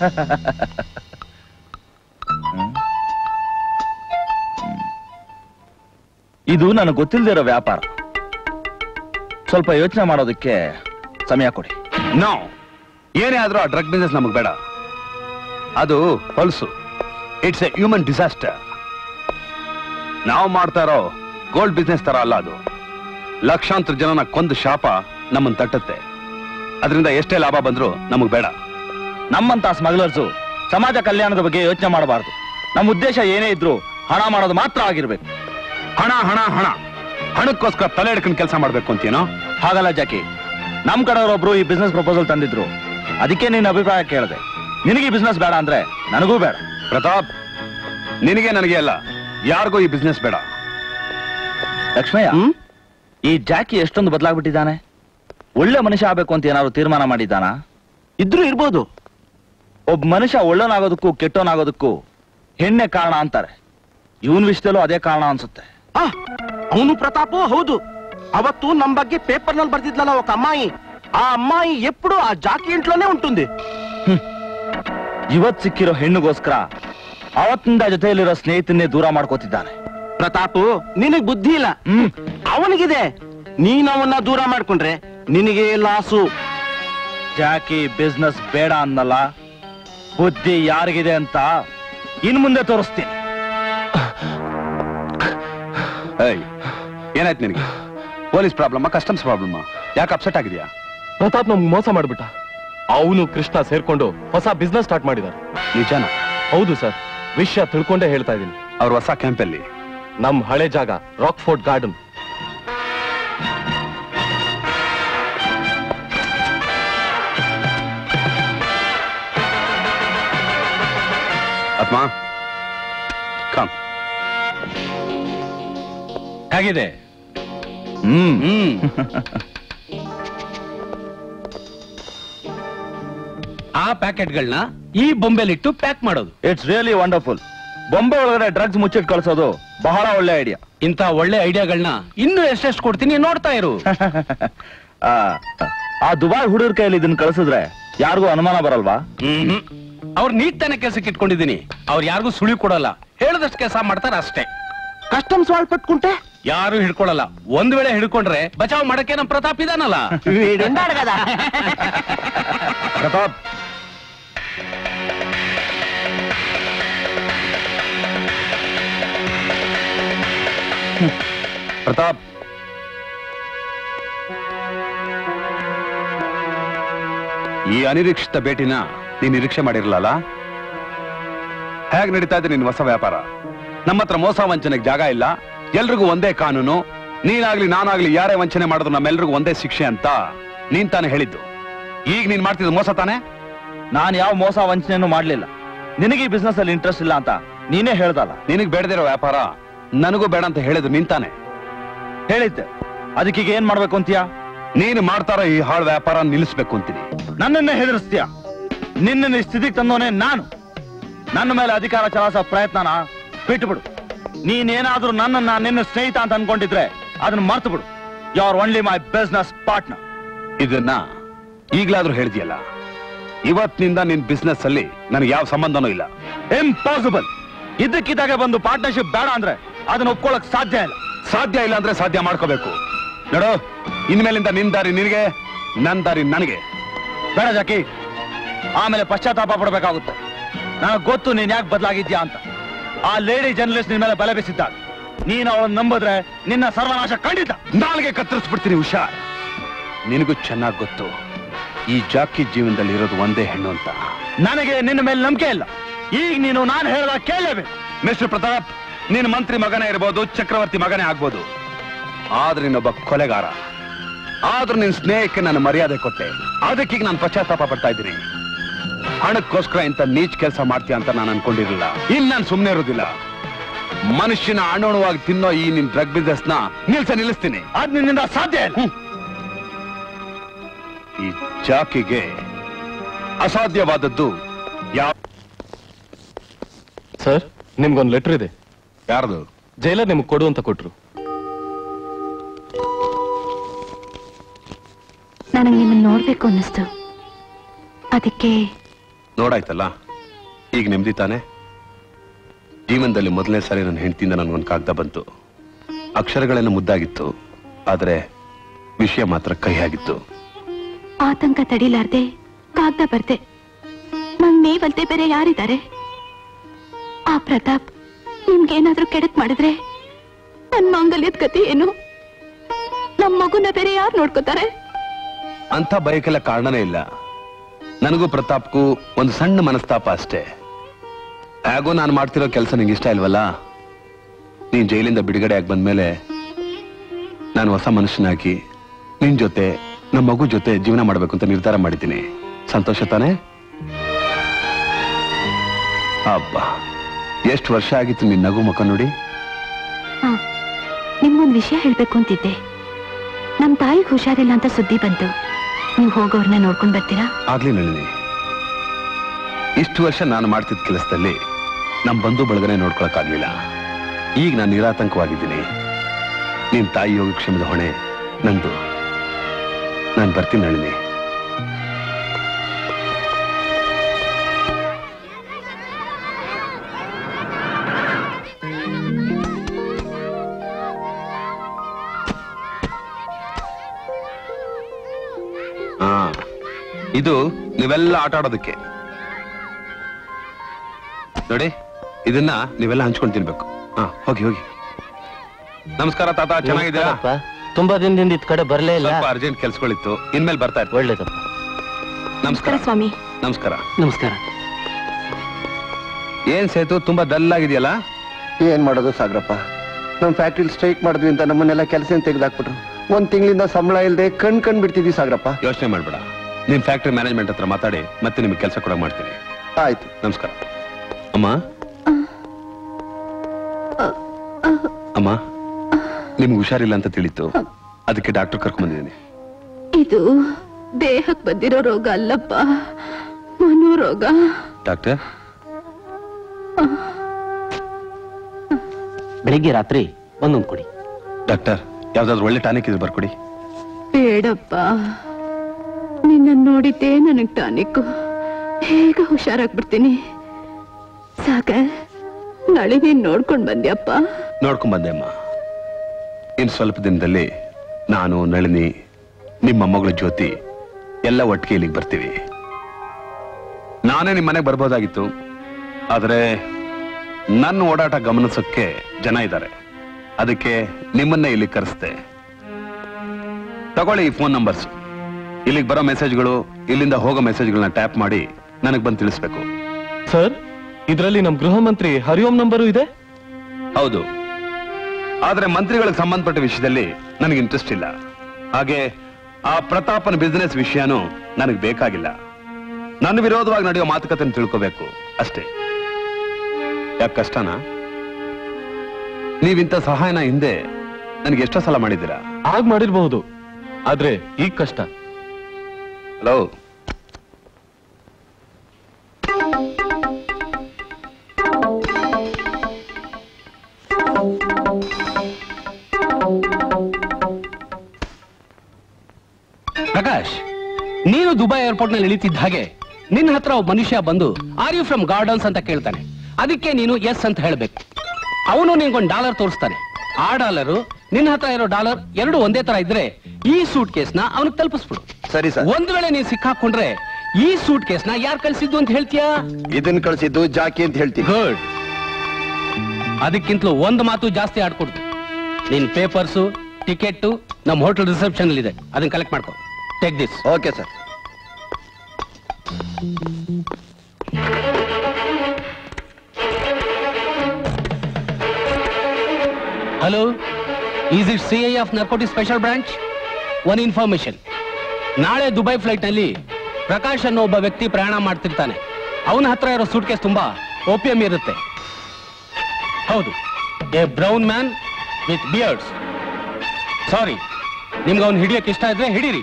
ಇದು ನನಗೆ ಗೊತ್ತಿಲ್ಲದೆ ಇರೋ ವ್ಯಾಪಾರ ಸ್ವಲ್ಪ ಯೋಚನೆ ಮಾಡೋದಕ್ಕೆ ಸಮಯ ಕೊಡಿ ನೋ ಏನೇ ಆದ್ರೂ ಆ ಡ್ರಗ್ ಬಿಸ್ನೆಸ್ ನಮಗ್ ಬೇಡ ಅದು ಹೊಲಸು ಇಟ್ಸ್ ಎ ಹ್ಯೂಮನ್ ಡಿಸಾಸ್ಟರ್ ನಾವು ಮಾಡ್ತಾ ಇರೋ ಗೋಲ್ಡ್ ಬಿಸ್ನೆಸ್ ತರ ಅಲ್ಲ ಅದು ಲಕ್ಷಾಂತರ ಜನನ ಕೊಂದು ಶಾಪ ನಮ್ಮನ್ನ ತಟ್ಟುತ್ತೆ ಅದರಿಂದ ಎಷ್ಟೇ ಲಾಭ ಬಂದ್ರೂ ನಮಗ್ ಬೇಡ ನಮ್ಮಂತ ಸ್ಮಗ್ಲರ್ಸು ಸಮಾಜ ಕಲ್ಯಾಣದ ಬಗ್ಗೆ ಯೋಚನೆ ಮಾಡಬಾರ್ದು ನಮ್ಮ ಉದ್ದೇಶ ಏನೇ ಇದ್ರೂ ಹಣ ಮಾಡೋದು ಮಾತ್ರ ಆಗಿರ್ಬೇಕು ಹಣ ಹಣ ಹಣ ಹಣಕ್ಕೋಸ್ಕರ ತಲೆ ಹಿಡ್ಕೊಂಡು ಕೆಲಸ ಮಾಡ್ಬೇಕು ಅಂತೇನೋ ಹಾಗಲ್ಲ ಜಾಕಿ ನಮ್ ಕಡೆಯವರೊಬ್ರು ಈ ಬಿಸ್ನೆಸ್ ಪ್ರಪೋಸಲ್ ತಂದಿದ್ರು ಅದಕ್ಕೆ ನಿನ್ನ ಅಭಿಪ್ರಾಯ ಕೇಳಿದೆ ನಿನಗೆ ಈ ಬಿಸ್ನೆಸ್ ಬೇಡ ಅಂದ್ರೆ ನನಗೂ ಬೇಡ ಪ್ರತಾಪ್ ನಿನಗೆ ನನಗೆ ಅಲ್ಲ ಯಾರಿಗೂ ಈ ಬಿಸ್ನೆಸ್ ಬೇಡ ಲಕ್ಷ್ಮಯ್ಯ ಈ ಜಾಕಿ ಎಷ್ಟೊಂದು ಬದಲಾಗ್ಬಿಟ್ಟಿದ್ದಾನೆ ಒಳ್ಳೆ ಮನುಷ್ಯ ಆಗ್ಬೇಕು ಅಂತ ಏನಾದ್ರು ತೀರ್ಮಾನ ಮಾಡಿದ್ದಾನ ಇದ್ರೂ ಇರ್ಬೋದು ಒಬ್ಬ ಮನುಷ್ಯ ಒಳ್ಳೋನಾಗೋದಕ್ಕೂ ಕೆಟ್ಟೋನಾಗೋದಕ್ಕೂ ಹೆಣ್ಣೆ ಕಾರಣ ಅಂತಾರೆ ಇವನ್ ವಿಷಯದಲ್ಲೂ ಅದೇ ಕಾರಣ ಅನ್ಸುತ್ತೆ ಅವನು ಪ್ರತಾಪು ಹೌದು ಅವತ್ತು ನಮ್ ಬಗ್ಗೆ పేపర్ ನಲ್ಲಿ ಬರ್ತಿದ್ಲಲ್ಲ ఒక అమ్మాయి ఆ అమ్మాయి ఎప్పుడు ఆ జాకీ ఇంట్లోనే ఉంటుంది ಇವತ್ ಸಿಕ್ಕಿರೋ ಹೆಣ್ಣಿಗೋಸ್ಕರ ಅವತ್ತಿಂದ ಜೊತೆಯಲ್ಲಿರೋ ಸ್ನೇಹಿತನ್ನೇ ದೂರ ಮಾಡ್ಕೋತಿದ್ದಾನೆ ಪ್ರತಾಪು ನಿನಗ್ ಬುದ್ಧಿ ಇಲ್ಲ ಅವನಿಗಿದೆ ನೀನ್ ಅವನ್ನ ದೂರ ಮಾಡ್ಕೊಂಡ್ರೆ ನಿನಗೆ ಲಾಸು ಜಾಕಿ ಬಿಸ್ನೆಸ್ ಬೇಡ ಅನ್ನಲ್ಲ ಬುದ್ಧಿ ಯಾರಿಗಿದೆ ಅಂತ ಇನ್ ಮುಂದೆ ತೋರಿಸ್ತೀನಿ ಏಯ್ ಏನಾಯ್ತು ನಿನಗೆ ಪೊಲೀಸ್ ಪ್ರಾಬ್ಲಮ್ ಕಸ್ಟಮ್ಸ್ ಪ್ರಾಬ್ಲಮ್ ಯಾಕೆ ಅಪ್ಸೆಟ್ ಆಗಿದ್ಯಾ ಪ್ರತಾಪ್ ನಮ್ಗೆ ಮೋಸ ಮಾಡ್ಬಿಟ್ಟ ಅವನು ಕೃಷ್ಣ ಸೇರ್ಕೊಂಡು ಹೊಸ ಬಿಸ್ನೆಸ್ ಸ್ಟಾರ್ಟ್ ಮಾಡಿದ್ದಾರೆ ನಿಜಾನ ಹೌದು ಸರ್ ವಿಷಯ ತಿಳ್ಕೊಂಡೇ ಹೇಳ್ತಾ ಇದ್ದೀನಿ ಅವ್ರ ಹೊಸ ಕ್ಯಾಂಪಲ್ಲಿ ನಮ್ ಹಳೆ ಜಾಗ ರಾಕ್ ಫೋರ್ಟ್ ಗಾರ್ಡನ್ ಆತ್ಮ ಕಮ್ ಹೇಗಿದೆ ಹ್ಮ್ ಹ್ಮ್ ಆ ಪ್ಯಾಕೆಟ್ಗಳನ್ನ ಈ ಬೊಂಬೆಲಿಟ್ಟು ಪ್ಯಾಕ್ ಮಾಡೋದು ಇಟ್ಸ್ ರಿಯಲಿ ವಂಡರ್ಫುಲ್ ಬೊಂಬೆ ಒಳಗಡೆ ಡ್ರಗ್ಸ್ ಮುಚ್ಚಿಟ್ ಕಳ್ಸೋದು ಬಹಳ ಒಳ್ಳೆ ಐಡಿಯಾ ಇಂಥ ಒಳ್ಳೆ ಐಡಿಯಾಗಳನ್ನ ಇನ್ನೂ ಎಷ್ಟೆಷ್ಟು ಕೊಡ್ತೀನಿ ನೋಡ್ತಾ ಇರು ಆ ದುಬಾಯ್ ಹುಡುಗರ ಕೈಯಲ್ಲಿ ಇದನ್ನ ಕಳ್ಸಿದ್ರೆ ಯಾರಿಗೂ ಅನುಮಾನ ಬರಲ್ವಾ ಅವ್ರು ನೀಟ್ ತಾನೇ ಕೆಲಸಕ್ಕೆ ಇಟ್ಕೊಂಡಿದ್ದೀನಿ ಅವ್ರು ಯಾರಿಗೂ ಸುಳಿ ಕೊಡಲ್ಲ ಹೇಳಿದಷ್ಟು ಕೆಲಸ ಮಾಡ್ತಾರೆ ಅಷ್ಟೇ ಕಸ್ಟಮ್ಸ್ వాళ్ళు పెట్టుకుంటే ಯಾರು ಹಿಡ್ಕೊಳಲ್ಲ ಒಂದ್ ವೇಳೆ ಹಿಡ್ಕೊಂಡ್ರೆ ಬಚಾವ್ ಮಾಡಕ್ಕೆ ನಮ್ ಪ್ರತಾಪ್ ಇದಾನಲ್ಲ వీడుండాడు కదా ಪ್ರತಾಪ್ ಪ್ರತಾಪ್ ಈ ಅನಿರೀಕ್ಷಿತ ಭೇಟಿನ ನೀನ್ ನಿರೀಕ್ಷೆ ಮಾಡಿರಲ್ಲ ಹೇಗ್ ನಡೀತಾ ಇದೆ ನಿನ್ ಹೊಸ ವ್ಯಾಪಾರ ನಮ್ಮ ಹತ್ರ ಮೋಸ ವಂಚನೆಗೆ ಜಾಗ ಇಲ್ಲ ಎಲ್ರಿಗೂ ಒಂದೇ ಕಾನೂನು ನೀನಾಗ್ಲಿ ನಾನಾಗ್ಲಿ ಯಾರೇ ವಂಚನೆ ಮಾಡಿದ್ರು ನಮ್ಮೆಲ್ರಿಗೂ ಒಂದೇ ಶಿಕ್ಷೆ ಅಂತ ನೀನ್ ತಾನೇ ಹೇಳಿದ್ದು ಈಗ ನೀನ್ ಮಾಡ್ತಿದ್ದು ಮೋಸ ತಾನೇ ನಾನು ಯಾವ ಮೋಸ ವಂಚನೆಯನ್ನು ಮಾಡ್ಲಿಲ್ಲ ನಿನಗೆ ಈ ಬಿಸ್ನೆಸ್ ಅಲ್ಲಿ ಇಂಟ್ರೆಸ್ಟ್ ಇಲ್ಲ ಅಂತ ನೀನೇ ಹೇಳ್ದಲ್ಲ ನಿನಗ್ ಬೇಡದಿರೋ ವ್ಯಾಪಾರ ನನಗೂ ಬೇಡ ಅಂತ ಹೇಳಿದ್ದು ನಿಂತಾನೆ ಹೇಳಿದ್ದೆ ಅದಕ್ಕೀಗ ಏನ್ ಮಾಡ್ಬೇಕು ಅಂತೀಯಾ ನೀನು ಮಾಡ್ತಾರೋ ಈ ಹಾಳು ವ್ಯಾಪಾರ ನಿಲ್ಲಿಸ್ಬೇಕು ಅಂತೀನಿ ನನ್ನನ್ನೇ ಹೆದರಿಸ್ತೀಯ ನಿನ್ನ ಈ ಸ್ಥಿತಿಗೆ ತಂದೋನೆ ನಾನು ನನ್ನ ಮೇಲೆ ಅಧಿಕಾರ ಚಲಾಯಿಸೋ ಪ್ರಯತ್ನನ ಬಿಟ್ಬಿಡು ನೀನೇನಾದ್ರೂ ನನ್ನನ್ನ ನಿನ್ನ ಸ್ನೇಹಿತ ಅಂತ ಅನ್ಕೊಂಡಿದ್ರೆ ಅದನ್ನ ಮರ್ತು ಬಿಡು you are only my business partner ಇದನ್ನ ಈಗ್ಲಾದ್ರೂ ಹೇಳಿದ್ಯಲ್ಲ ಇವತ್ತಿನಿಂದ ನಿನ್ ಬಿಸ್ನೆಸ್ ಅಲ್ಲಿ ನನಗೆ ಯಾವ ಸಂಬಂಧನೂ ಇಲ್ಲ ಇಂಪಾಸಿಬಲ್ ಇದ್ದಕ್ಕಿದ್ದಾಗೆ ಬಂದು ಪಾರ್ಟ್ನರ್ಶಿಪ್ ಬೇಡ ಅಂದ್ರೆ ಅದನ್ನ ಒಪ್ಕೊಳ್ಳಕ್ ಸಾಧ್ಯ ಇಲ್ಲ ಸಾಧ್ಯ ಇಲ್ಲ ಅಂದ್ರೆ ಸಾಧ್ಯ ಮಾಡ್ಕೋಬೇಕು ನೋಡು ಇನ್ಮೇಲಿಂದ ನಿನ್ ದಾರಿ ನಿನಗೆ ನನ್ ದಾರಿ ನನಗೆ ಬೇಡ ಜಾಕಿ ಆಮೇಲೆ ಪಶ್ಚಾತ್ತಾಪ ಪಡಬೇಕಾಗುತ್ತೆ ನನಗೆ ಗೊತ್ತು ನೀನ್ ಯಾಕೆ ಬದಲಾಗಿದ್ಯಾ ಅಂತ ಆ ಲೇಡಿ ಜರ್ನಲಿಸ್ಟ್ ನಿನ್ ಮೇಲೆ ಬಲೆ ಬೀಸಿದ್ದಾಳೆ ನೀನ್ ಅವಳನ್ನ ನಂಬಿದ್ರೆ ನಿನ್ನ ಸರ್ವನಾಶ ಖಂಡಿತ ನಾಲ್ಗೆ ಕತ್ತರಿಸ್ಬಿಡ್ತೀನಿ ಹುಷಾರ್ ನಿನಗೂ ಚೆನ್ನಾಗಿ ಗೊತ್ತು ಈ ಜಾಕಿ ಜೀವನದಲ್ಲಿ ಇರೋದು ಒಂದೇ ಹೆಣ್ಣು ಅಂತ ನನಗೆ ನಿನ್ನ ಮೇಲೆ ನಂಬಿಕೆ ಇಲ್ಲ ಈಗ ನೀನು ನಾನು ಹೇಳಿದಾಗ ಕೇಳಲೇಬೇಕು ಮಿಸ್ಟರ್ ಪ್ರತಾಪ್ ನೀನ್ ಮಂತ್ರಿ ಮಗನೇ ಇರ್ಬೋದು ಚಕ್ರವರ್ತಿ ಮಗನೇ ಆಗ್ಬೋದು ಆದ್ರೆ ನೀನೊಬ್ಬ ಕೊಲೆಗಾರ ಆದ್ರೂ ನಿನ್ ಸ್ನೇಹಕ್ಕೆ ನಾನು ಮರ್ಯಾದೆ ಕೊಟ್ಟೆ ಅದಕ್ಕೀಗ ನಾನು ಪಶ್ಚಾತ್ತಾಪ ಪಡ್ತಾ ಇದ್ದೀನಿ ಹಣಕ್ಕೋಸ್ಕರ ಇಂಥ ನೀಚ್ ಕೆಲಸ ಮಾಡ್ತೀಯ ಅಂತ ನಾನು ಅನ್ಕೊಂಡಿರ್ಲಿಲ್ಲ ಇನ್ ನಾನು ಸುಮ್ಮನೆ ಇರೋದಿಲ್ಲ ಮನುಷ್ಯನ ಅಣುಣುವಾಗಿ ತಿನ್ನೋ ಈ ನಿನ್ ಡ್ರಗ್ ಬಿಸ್ನೆಸ್ ನ ನಿಲ್ಸ ನಿಲ್ಲಿಸ್ತೀನಿ ಅದ್ ನಿನ್ನಿಂದ ಸಾಧ್ಯ ಇಲ್ಲ ಈ ಜಾಕಿಗೆ ಅಸಾಧ್ಯವಾದದ್ದು ಯಾವ ಸರ್ ನಿಮ್ಗೊಂದು ಲೆಟರ್ ಇದೆ ಯಾರ್ದು ಜೈಲರ್ ನಿಮ್ಗೆ ಕೊಡು ಅಂತ ಕೊಟ್ರು ನನಗೆ ನಿಮ್ಮನ್ನ ನೋಡ್ಬೇಕು ಅನ್ನಿಸ್ತು ಅದಕ್ಕೆ ನೋಡಾಯ್ತಲ್ಲ ಈಗ ನೆಮ್ಮದಿ ತಾನೆ ಜೀವನದಲ್ಲಿ ಮೊದಲನೇ ಸಾರಿ ನನ್ನ ಹೆಂಡತಿಯಿಂದ ನನಗೊಂದು ಕಾಗ್ದ ಬಂತು ಅಕ್ಷರಗಳೆಲ್ಲ ಮುದ್ದಾಗಿತ್ತು ಆದರೆ ವಿಷಯ ಮಾತ್ರ ಕಹಿಯಾಗಿತ್ತು ಆತಂಕ ತಡಿಲಾರ್ದೆ ಕಾಗ್ದ ಬರ್ದೆ ನಂಗ್ ನೀವಲ್ದೆ ಬೇರೆ ಯಾರಿದ್ದಾರೆ ಆ ಪ್ರತಾಪ್ ನಿಮ್ಗೇನಾದ್ರೂ ಕೆಡಕ್ ಮಾಡಿದ್ರೆ ನನ್ ಮಾಂಗಲ್ಯದ ಗತಿ ಏನು ನಮ್ ಮಗುನ ಬೇರೆ ಯಾರು ನೋಡ್ಕೋತಾರೆ ಅಂಥ ಬಯಕೆಲ್ಲ ಕಾರಣನೇ ಇಲ್ಲ ನನಗೂ ಪ್ರತಾಪ್ಗೂ ಒಂದು ಸಣ್ಣ ಮನಸ್ತಾಪ ಅಷ್ಟೇ ಹೇಗೋ ನಾನು ಮಾಡ್ತಿರೋ ಕೆಲಸ ನಿಂಗೆ ಇಷ್ಟ ಇಲ್ವಲ್ಲ ನೀನ್ ಜೈಲಿಂದ ಬಿಡುಗಡೆ ಆಗಿ ಬಂದ್ಮೇಲೆ ನಾನು ಹೊಸ ಮನುಷ್ಯನಾಗಿ ನಿನ್ ಜೊತೆ ನಮ್ಮ ಮಗು ಜೊತೆ ಜೀವನ ಮಾಡ್ಬೇಕು ಅಂತ ನಿರ್ಧಾರ ಮಾಡಿದ್ದೀನಿ ಸಂತೋಷ ತಾನೇ ಅಬ್ಬ ಎಷ್ಟು ವರ್ಷ ಆಗಿತ್ತು ನಿನ್ ನಗು ಮುಖ ನೋಡಿ ಹಾ ನಿಮ್ಗೊಂದ್ ವಿಷಯ ಹೇಳ್ಬೇಕು ಅಂತಿದ್ದೆ ನಮ್ ತಾಯಿಗ್ ಹುಷಾರಿಲ್ಲ ಅಂತ ಸುದ್ದಿ ಬಂತು ನೀವು ಹೋಗೋರ್ನ ನೋಡ್ಕೊಂಡ್ ಬರ್ತೀರಾ ಆಗ್ಲಿ ನಳಿನಿ ಇಷ್ಟು ವರ್ಷ ನಾನು ಮಾಡ್ತಿದ್ದ ಕೆಲಸದಲ್ಲಿ ನಮ್ಮ ಬಂಧು ಬಳಗನೆ ನೋಡ್ಕೊಳಕ್ಕಾಗ್ಲಿಲ್ಲ ಈಗ ನಾನು ನಿರಾತಂಕವಾಗಿದ್ದೀನಿ ನಿನ್ ತಾಯಿ ಯೋಗಕ್ಷೇಮದ ಹೊಣೆ ನಂದು ನಾನು ಬರ್ತೀನಿ ನಳಿನಿ ಹಾ ಇದು ನೀವೆಲ್ಲ ಆಟ ಆಡೋದಕ್ಕೆ ನೋಡಿ ಇದನ್ನ ನೀವೆಲ್ಲ ಹಂಚ್ಕೊಂಡು ತಿನ್ಬೇಕು ಹಾ ಹೋಗಿ ಹೋಗಿ ನಮಸ್ಕಾರ ತಾತ ಚೆನ್ನಾಗಿದ್ದೀರಾ ತುಂಬಾ ದಿನದಿಂದ ಇದ್ ಕಡೆ ಬರ್ಲೇ ಇಲ್ಲ ಸ್ವಲ್ಪ ಅರ್ಜೆಂಟ್ ಕೆಲ್ಸಗಳಿತ್ತು ಇನ್ಮೇಲೆ ಬರ್ತಾ ಇರ್ತೀನಿ ಒಳ್ಳೇದಪ್ಪ ನಮಸ್ಕಾರ ಸ್ವಾಮಿ ನಮಸ್ಕಾರ ನಮಸ್ಕಾರ ಏನ್ ಸೇತು ತುಂಬಾ ಡಲ್ ಆಗಿದೆಯಲ್ಲ ಏನ್ ಮಾಡೋದು ಸಾಗ್ರಪ್ಪ ನಮ್ ಫ್ಯಾಕ್ಟ್ರಿಲಿ ಸ್ಟ್ರೈಕ್ ಮಾಡಿದ್ವಿ ಅಂತ ನಮ್ಮನ್ನೆಲ್ಲ ಕೆಲಸ ತೆಗೆದಾಕ್ಬಿಟ್ರು ಒಂದ್ ತಿಂಗಳಿಂದ ಸಂಬಳ ಇಲ್ಲದೆ ಕಣ್ ಕಣ್ ಬಿಡ್ತಿದ್ವಿ ಸಾಗ್ರಪ್ಪ ಯೋಚನೆ ಮಾಡ್ಬೇಡ ನಿಮ್ ಫ್ಯಾಕ್ಟ್ರಿ ಮ್ಯಾನೇಜ್ಮೆಂಟ್ ಹತ್ರ ಮಾತಾಡಿ ಮತ್ತೆ ನಿಮ್ಗೆ ಕೆಲಸ ಕೂಡ ಮಾಡ್ತೀನಿ ಆಯ್ತು ನಮಸ್ಕಾರ ಅಮ್ಮ ಅಮ್ಮ ನಿಮ್ಗೆ ಹುಷಾರಿಲ್ಲ ಅಂತ ತಿಳಿತು ಅದಕ್ಕೆ ಡಾಕ್ಟರ್ ಕರ್ಕೊಂಡ್ ಬಂದಿದ್ದೀನಿ ಇದು ದೇಹಕ್ಕೆ ಬಂದಿರೋ ರೋಗ ಅಲ್ಲಪ್ಪ ಮನೋರೋಗ ಡಾಕ್ಟರ್ ಬೆಳಿಗ್ಗೆ ರಾತ್ರಿ ಒಂದೊಂದು ಕೊಡಿ ಡಾಕ್ಟರ್ ಯಾವ್ದಾದ್ರು ಒಳ್ಳೆ ಟಾನಿಕ್ ಇದ್ರೆ ಬರ್ಕೊಡಿ ಬೇಡಪ್ಪ ನಿನ್ನ ನೋಡಿದ್ದೇ ನನಗ್ ಟಾನಿಕ್ಕು ಬೇಗ ಹುಷಾರಾಗ್ಬಿಡ್ತೀನಿ ಸಾಕ ನಾಳೆ ನೀನ್ ನೋಡ್ಕೊಂಡ್ ಬಂದ್ಯಪ್ಪ ನೋಡ್ಕೊಂಡ್ ಬಂದೆ ಅಮ್ಮ ಇನ್ ಸ್ವಲ್ಪ ದಿನದಲ್ಲಿ ನಾನು ನಳಿನಿ ನಿಮ್ಮ ಮಗಳ ಜ್ಯೋತಿ ಎಲ್ಲ ಒಟ್ಟಿಗೆ ಇಲ್ಲಿಗೆ ಬರ್ತೀವಿ ನಾನೇ ನಿಮ್ಮ ಮನೆಗೆ ಬರ್ಬೋದಾಗಿತ್ತು ಆದ್ರೆ ನನ್ನ ಓಡಾಟ ಗಮನಿಸೋಕ್ಕೆ ಜನ ಇದ್ದಾರೆ ಅದಕ್ಕೆ ನಿಮ್ಮನ್ನ ಇಲ್ಲಿ ಕರೆಸ್ದೆ ತಗೊಳ್ಳಿ ಈ ಫೋನ್ ನಂಬರ್ಸ್ ಇಲ್ಲಿಗೆ ಬರೋ ಮೆಸೇಜ್ಗಳು ಇಲ್ಲಿಂದ ಹೋಗೋ ಮೆಸೇಜ್ಗಳನ್ನ ಟ್ಯಾಪ್ ಮಾಡಿ ನನಗೆ ಬಂದು ತಿಳಿಸ್ಬೇಕು ಸರ್ ಇದರಲ್ಲಿ ನಮ್ ಗೃಹ ಮಂತ್ರಿ ಹರಿಓಂ ನಂಬರು ಇದೆ ಹೌದು ಆದ್ರೆ ಮಂತ್ರಿಗಳಿಗೆ ಸಂಬಂಧಪಟ್ಟ ವಿಷಯದಲ್ಲಿ ನನಗೆ ಇಂಟ್ರೆಸ್ಟ್ ಇಲ್ಲ ಹಾಗೆ ಆ ಪ್ರತಾಪನ ಬಿಸಿನೆಸ್ ವಿಷಯನೂ ನನಗೆ ಬೇಕಾಗಿಲ್ಲ ನನ್ನ ವಿರೋಧವಾಗಿ ನಡೆಯೋ ಮಾತುಕತೆ ತಿಳ್ಕೋಬೇಕು ಅಷ್ಟೇ ಯಾಕೆ ಕಷ್ಟನಾ ನೀವಿಂತ ಸಹಾಯನ ಹಿಂದೆ ನನಗೆ ಎಷ್ಟೋ ಸಲ ಮಾಡಿದ್ದೀರಾ ಆಗ್ ಮಾಡಿರ್ಬಹುದು ಆದ್ರೆ ಈಗ ಕಷ್ಟ ಹಲೋ ಪ್ರಕಾಶ್ ನೀನು ದುಬೈ ಏರ್ಪೋರ್ಟ್ ನಲ್ಲಿ ಇಳಿತಿದ್ದ ಹಾಗೆ ನಿನ್ನ ಹತ್ರ ಒಬ್ಬ ಮನುಷ್ಯ ಬಂದು ಆರ್ ಯು ಫ್ರಮ್ ಗಾರ್ಡನ್ಸ್ ಅಂತ ಕೇಳ್ತಾನೆ ಅದಕ್ಕೆ ನೀನು ಎಸ್ ಅಂತ ಹೇಳ್ಬೇಕು ಅವನು ನಿನ್ಗೊಂದು ಡಾಲರ್ ತೋರಿಸ್ತಾನೆ ಆ ಡಾಲರು ನಿನ್ನ ಹತ್ರ ಇರೋ ಡಾಲರ್ ಎರಡು ಒಂದೇ ತರ ಇದ್ರೆ ಈ ಸೂಟ್ ಕೇಸ್ ನ ಅವನಿಗೆ ತಲುಪಿಸ್ಬಿಡು ಸರಿ ಸರ್ ಒಂದ್ ವೇಳೆ ನೀನ್ ಸಿಕ್ಕಾಕೊಂಡ್ರೆ ಈ ಸೂಟ್ ಕೇಸ್ ನ ಯಾರು ಕಳ್ಸಿದ್ದು ಅಂತ ಹೇಳ್ತೀಯಾ ಇದನ್ ಕಳ್ಸಿದ್ದು ಜಾಕಿ ಅಂತ ಹೇಳ್ತೀನಿ ಗುಡ್ ಅದಕ್ಕಿಂತಲೂ ಒಂದು ಮಾತು ಜಾಸ್ತಿ ಆಡ್ಕೊಡ್ತು ನಿನ್ ಪೇಪರ್ಸು ಟಿಕೆಟ್ ನಮ್ಮ ಹೋಟೆಲ್ ರಿಸೆಪ್ಷನ್ ಇದೆ ಅದನ್ನ ಕಲೆಕ್ಟ್ ಮಾಡ್ಕೊ take this okay sir hello is it C I of narcotic special branch one information ನಾಳೆ ದುಬೈ ಫ್ಲೈಟ್ ನಲ್ಲಿ ಪ್ರಕಾಶ್ ಅನ್ನೋ ಒಬ್ಬ ವ್ಯಕ್ತಿ ಪ್ರಯಾಣ ಮಾಡ್ತಿರ್ತಾನೆ ಅವನ ಹತ್ರ ಇರೋ ಸೂಟ್ ಕೇಸ್ ತುಂಬಾ ಓಪಿಯಂ ಇರುತ್ತೆ ಹೌದು a brown man with beards sorry ನಿಮ್ಗೆ ಅವ್ನು ಹಿಡಿಯಕ್ಕೆ ಇಷ್ಟ ಇದ್ರೆ ಹಿಡೀರಿ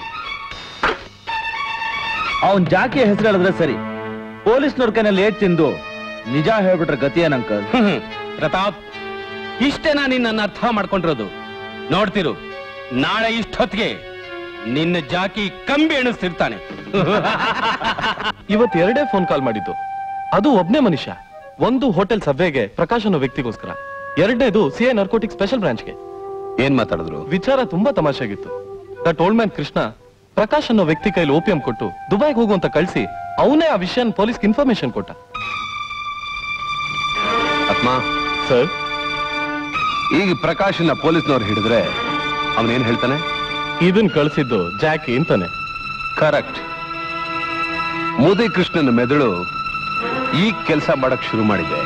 ಅವನ್ ಜಾಕಿಯ ಹೆಸರು ಹೇಳಿದ್ರೆ ಸರಿ ಪೊಲೀಸ್ನವ್ರ ಕೈನಲ್ಲಿ ಏಟ್ ತಿಂದು ನಿಜ ಹೇಳ್ಬಿಟ್ರೆ ಗತಿ ಏನ್ ಅಂಕಲ್ ಹ್ಮ್. ಪ್ರತಾಪ್ ಇಷ್ಟೇ ನಾನು ನಿನ್ನ ಅರ್ಥ ಮಾಡ್ಕೊಂಡಿರೋದು ನೋಡ್ತಿರು ನಾಳೆ ಇಷ್ಟೊತ್ತಿಗೆ ನಿನ್ನ ಜಾಕಿ ಕಂಬಿ ಎಣಿಸ್ತಿರ್ತಾನೆ ಇವತ್ತು ಎರಡೇ ಫೋನ್ ಕಾಲ್ ಮಾಡಿದ್ದು ಅದು ಒಬ್ನೇ ಮನುಷ್ಯ ಒಂದು ಹೋಟೆಲ್ ಸಬ್ವೆಗೆ ಪ್ರಕಾಶ್ ಅನ್ನೋ ವ್ಯಕ್ತಿಗೋಸ್ಕರ ಎರಡನೇದು ಸಿ ಐ ನರ್ಕೋಟಿಕ್ ಸ್ಪೆಷಲ್ ಬ್ರಾಂಚ್ಗೆ ಏನ್ ಮಾತಾಡಿದ್ರು ವಿಚಾರ ತುಂಬಾ ತಮಾಷೆಯಾಗಿತ್ತು that old man Krishna Prakash ಅನ್ನೋ ವ್ಯಕ್ತಿ ಕೈಲಿ ಓಪಿಯಂ ಕೊಟ್ಟು ದುಬೈಗೆ ಹೋಗು ಅಂತ ಕಳಿಸಿ ಅವನೇ ಆ ವಿಷಯ ಪೊಲೀಸ್ಗೆ ಇನ್ಫಾರ್ಮೇಶನ್ ಕೊಟ್ಟ ಆತ್ಮ ಸರ್ ಈಗ ಪ್ರಕಾಶನ ಪೊಲೀಸ್ನವ್ರು ಹಿಡಿದ್ರೆ ಅವನೇನ್ ಹೇಳ್ತಾನೆ ಇದನ್ ಕಳಿಸಿದ್ದು ಜಾಕಿ ಅಂತಾನೆ ಕರೆಕ್ಟ್ ಮೋದಿ ಕೃಷ್ಣನ ಮೆದುಳು ಈಗ ಕೆಲಸ ಮಾಡಕ್ ಶುರು ಮಾಡಿದೆ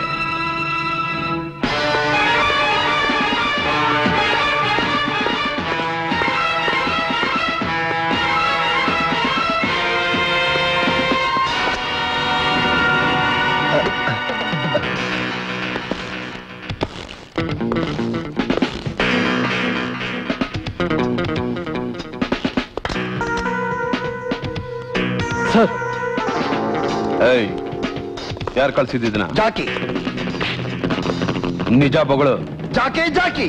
ಸರ್ ಏಯ್ ಯಾರು ಕಳ್ಸಿದ್ದಿದ್ದನ ಜಾಕಿ ನಿಜ ಬಗಳು ಜಾಕಿ ಜಾಕಿ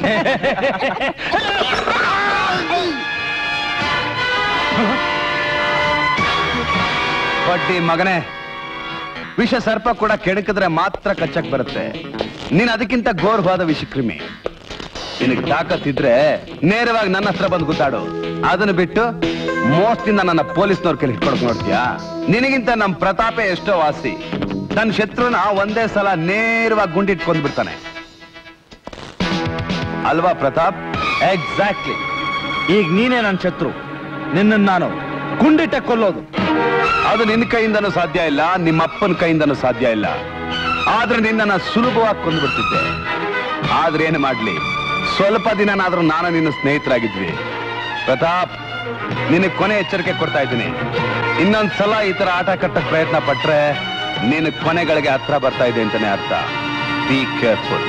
ಬಡ್ಡಿ ಮಗನೇ ವಿಷ ಸರ್ಪ ಕೂಡ ಕೆಣಕಿದ್ರೆ ಮಾತ್ರ ಕಚ್ಚಕ್ ಬರುತ್ತೆ ನೀನ್ ಅದಕ್ಕಿಂತ ಘೋರವಾದ ವಿಷಕ್ರಿಮಿ ನಿನಗೆ ತಾಕತ್ತಿದ್ರೆ ನೇರವಾಗಿ ನನ್ನ ಹತ್ರ ಬಂದು ಗುದ್ದಾಡು ಅದನ್ನ ಬಿಟ್ಟು ಮೋಸ್ತಿಂದ ನನ್ನ ಪೊಲೀಸ್ನವ್ರ ಕೈಲಿ ಹಿಡ್ಕೊಳಕ್ ನೋಡ್ತೀಯಾ ನಿನಗಿಂತ ನಮ್ ಪ್ರತಾಪೇ ಎಷ್ಟೋ ವಾಸಿ ತನ್ನ ಶತ್ರುನ ಒಂದೇ ಸಲ ನೇರವಾಗಿ ಗುಂಡಿಟ್ಕೊಂಡ್ ಬಿಡ್ತಾನೆ ಅಲ್ವಾ ಪ್ರತಾಪ್ ಎಕ್ಸಾಕ್ಟ್ಲಿ ಈಗ ನೀನೇ ನನ್ನ ಶತ್ರು ನಿನ್ನನ್ನು ನಾನು ಗುಂಡಿಟ್ಟ ಕೊಲ್ಲೋದು ಅದು ನಿನ್ನ ಕೈಯಿಂದನೂ ಸಾಧ್ಯ ಇಲ್ಲ ನಿಮ್ಮ ಅಪ್ಪನ ಕೈಯಿಂದನೂ ಸಾಧ್ಯ ಇಲ್ಲ ಆದ್ರೆ ನಿನ್ನನ್ನ ಸುಲಭವಾಗಿ ಕೊಂದ್ಬಿಡ್ತಿದ್ದೆ ಆದ್ರೆ ಏನು ಮಾಡ್ಲಿ ಸ್ವಲ್ಪ ದಿನನಾದ್ರೂ ನಾನು ನಿನ್ನ ಸ್ನೇಹಿತರಾಗಿದ್ವಿ ಪ್ರತಾಪ್ ನಿನಗೆ ಕೊನೆ ಎಚ್ಚರಿಕೆ ಕೊಡ್ತಾ ಇದ್ದೀನಿ ಇನ್ನೊಂದ್ ಸಲ ಈ ತರ ಆಟ ಕಟ್ಟಕ್ ಪ್ರಯತ್ನ ಪಟ್ರೆ ನಿನ್ನ ಕೊನೆಗಳಿಗೆ ಹತ್ರ ಬರ್ತಾ ಇದೆ ಅಂತಾನೆ ಅರ್ಥ ಬಿ ಕೇರ್ಫುಲ್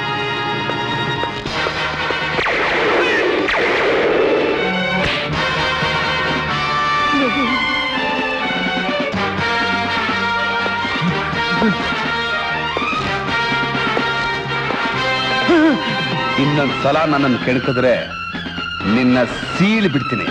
ಇನ್ನೊಂದ್ ಸಲ ನನ್ನನ್ನು ಕೆಣಕಿದ್ರೆ ನಿನ್ನ ಸೀಳಿ ಬಿಡ್ತೀನಿ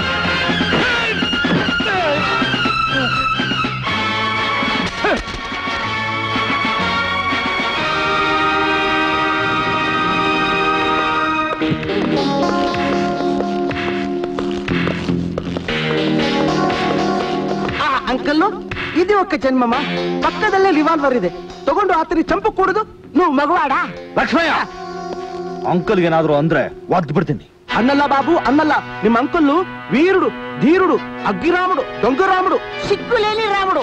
ಆ ಅಂಕಲ್ಲು ಇದು ಒಕ್ಕ ಜನ್ಮಮ್ಮ ಪಕ್ಕದಲ್ಲೇ ರಿವಾಲ್ವರ್ ಇದೆ ತಗೊಂಡು ಆತನಿ ಚಂಪು ಕೂಡುದು ನೀವು ಮಗವಾಡ ಲಕ್ಷ್ಮಯ್ಯ ಅಂಕಲ್ಗೇನಾದ್ರು ಅಂದ್ರೆ ಒದ್ದು ಬಿಡ್ತೀನಿ ಅನ್ನಲ್ಲ ಬಾಬು ಅನ್ನಲ್ಲ ನಿಮ್ಮ ಅಂಕಲ್ಲು ವೀರುಡು ಧೀರುಡು ಅಗ್ಗಿರಾముడు దొంగరాముడు సిగ్గులేని రాముడు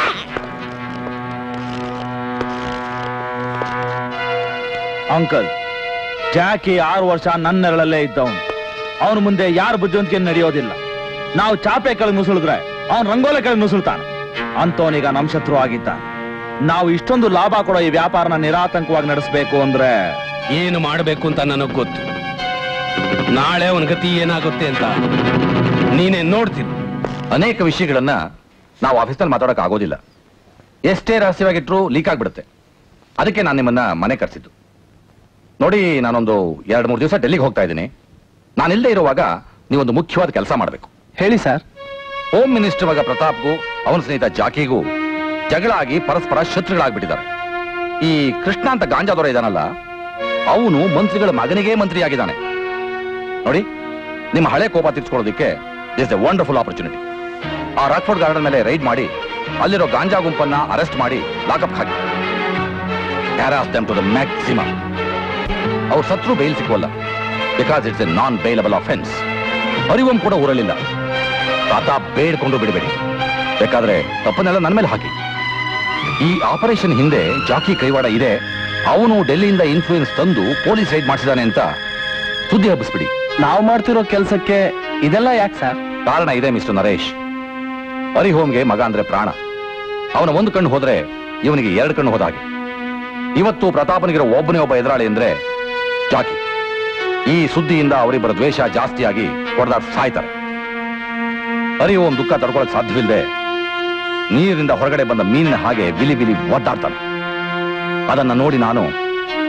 ಅಂಕಲ್ ಜಾಕಿ ಆರು ವರ್ಷ ನನ್ನ ನೆರಳಲ್ಲೇ ಇದ್ದವನು ಅವನ ಮುಂದೆ ಯಾರ ಬುದ್ಧಿವಂತಿಕೆ ನಡೆಯೋದಿಲ್ಲ ನಾವು ಚಾಪೆ ಕೆಳಗೆ ನುಸುಳಿದ್ರೆ ಅವನ್ ರಂಗೋಲೆ ಕೆಳಗೆ ನುಸುಳ್ತಾನೆ ಅಂತವನೀಗ ನಮ್ ಶತ್ರು ಆಗಿದ್ದಾನೆ ನಾವು ಇಷ್ಟೊಂದು ಲಾಭ ಕೊಡೋ ಈ ವ್ಯಾಪಾರನ ನಿರಾತಂಕವಾಗಿ ನಡೆಸಬೇಕು ಅಂದ್ರೆ ಏನು ಮಾಡಬೇಕು ಅಂತ ನನಗ್ ಗೊತ್ತು ನಾಳೆ ಅವನ ಗತಿ ಏನಾಗುತ್ತೆ ಅಂತ ನೀನೇ ನೋಡ್ತೀನಿ ಅನೇಕ ವಿಷಯಗಳನ್ನ ನಾವು ಆಫೀಸ್ನಲ್ಲಿ ಮಾತಾಡಕ್ ಆಗೋದಿಲ್ಲ ಎಷ್ಟೇ ರಹಸ್ಯವಾಗಿಟ್ರು ಲೀಕ್ ಆಗ್ಬಿಡುತ್ತೆ ಅದಕ್ಕೆ ನಾನು ನಿಮ್ಮನ್ನ ಮನೆ ಕರೆಸಿದ್ದು ನೋಡಿ ನಾನೊಂದು ಎರಡು ಮೂರು ದಿವಸ ಡೆಲ್ಲಿಗೆ ಹೋಗ್ತಾ ಇದ್ದೀನಿ ನಾನಿಲ್ಲದೆ ಇರುವಾಗ ನೀವೊಂದು ಮುಖ್ಯವಾದ ಕೆಲಸ ಮಾಡಬೇಕು ಹೇಳಿ ಸರ್ ಹೋಮ್ ಮಿನಿಸ್ಟರ್ ಮಗ ಪ್ರತಾಪ್ಗೂ ಅವನ ಸ್ನೇಹಿತ ಜಾಕಿಗೂ ಜಗಳ ಆಗಿ ಪರಸ್ಪರ ಶತ್ರುಗಳಾಗ್ಬಿಟ್ಟಿದ್ದಾರೆ ಈ ಕೃಷ್ಣ ಅಂತ ಗಾಂಜಾದೊರ ಇದಾನಲ್ಲ ಅವನು ಮಂತ್ರಿಗಳ ಮಗನಿಗೆ ಮಂತ್ರಿ ಆಗಿದ್ದಾನೆ ನೋಡಿ ನಿಮ್ಮ ಹಳೆ ಕೋಪ ತೀರ್ಸ್ಕೊಳ್ಳೋದಕ್ಕೆ ದಿಸ್ ಎ ವಂಡರ್ಫುಲ್ ಆಪರ್ಚುನಿಟಿ ಆ ರಾಕ್ಫೋರ್ಡ್ ಗಾರ್ಡನ್ ಮೇಲೆ ರೈಡ್ ಮಾಡಿ ಅಲ್ಲಿರೋ ಗಾಂಜಾ ಗುಂಪನ್ನ ಅರೆಸ್ಟ್ ಮಾಡಿ ಲಾಕಪ್ ಹಾಕಿ harass them to the maximum ಅವ್ರ ಸತ್ರು ಬೈಲ್ ಸಿಕ್ಕುವಲ್ಲ because it's a non bailable offence ಅರಿವಂ ಕೂಡ ಊರಲಿಲ್ಲ ತಾತ ಬೇಡ್ಕೊಂಡು ಬಿಡಬೇಡಿ ಬೇಕಾದ್ರೆ ತಪ್ಪನ್ನೆಲ್ಲ ನನ್ನ ಮೇಲೆ ಹಾಕಿ ಈ ಆಪರೇಷನ್ ಹಿಂದೆ ಜಾಕಿ ಕೈವಾಡ ಇದೆ ಅವನು ಡೆಲ್ಲಿಯಿಂದ ಇನ್ಫ್ಲೂಯೆನ್ಸ್ ತಂದು ಪೊಲೀಸ್ ರೈಡ್ ಮಾಡಿಸಿದಾನೆ ಅಂತ ಸುದ್ದಿ ಹಬ್ಬಿಸ್ಬಿಡಿ ನಾವು ಮಾಡ್ತಿರೋ ಕೆಲಸಕ್ಕೆ ಇದೆಲ್ಲ ಯಾಕೆ ಸರ್ ಕಾರಣ ಇದೆ ಮಿಸ್ಟರ್ ನರೇಶ್ ಹರಿಹೋಮ್ಗೆ ಮಗ ಅಂದ್ರೆ ಪ್ರಾಣ ಅವನ ಒಂದು ಕಣ್ಣು ಹೋದ್ರೆ ಇವನಿಗೆ ಎರಡು ಕಣ್ಣು ಹೋದ ಹಾಗೆ ಇವತ್ತು ಪ್ರತಾಪನಿಗಿರೋ ಒಬ್ಬನೇ ಒಬ್ಬ ಎದುರಾಳಿ ಅಂದ್ರೆ ಜಾಕಿ ಈ ಸುದ್ದಿಯಿಂದ ಅವರಿಬ್ಬರ ದ್ವೇಷ ಜಾಸ್ತಿಯಾಗಿ ಹೊಡೆದಾಡ್ ಸಾಯ್ತಾರೆ ಹರಿಹೋಮ್ ದುಃಖ ತಡ್ಕೊಳಕ್ ಸಾಧ್ಯವಿಲ್ಲದೆ ನೀರಿನಿಂದ ಹೊರಗಡೆ ಬಂದ ಮೀನಿನ ಹಾಗೆ ಬಿಲಿ ಬಿಲಿ ಒದ್ದಾಡ್ತಾನೆ ಅದನ್ನ ನೋಡಿ ನಾನು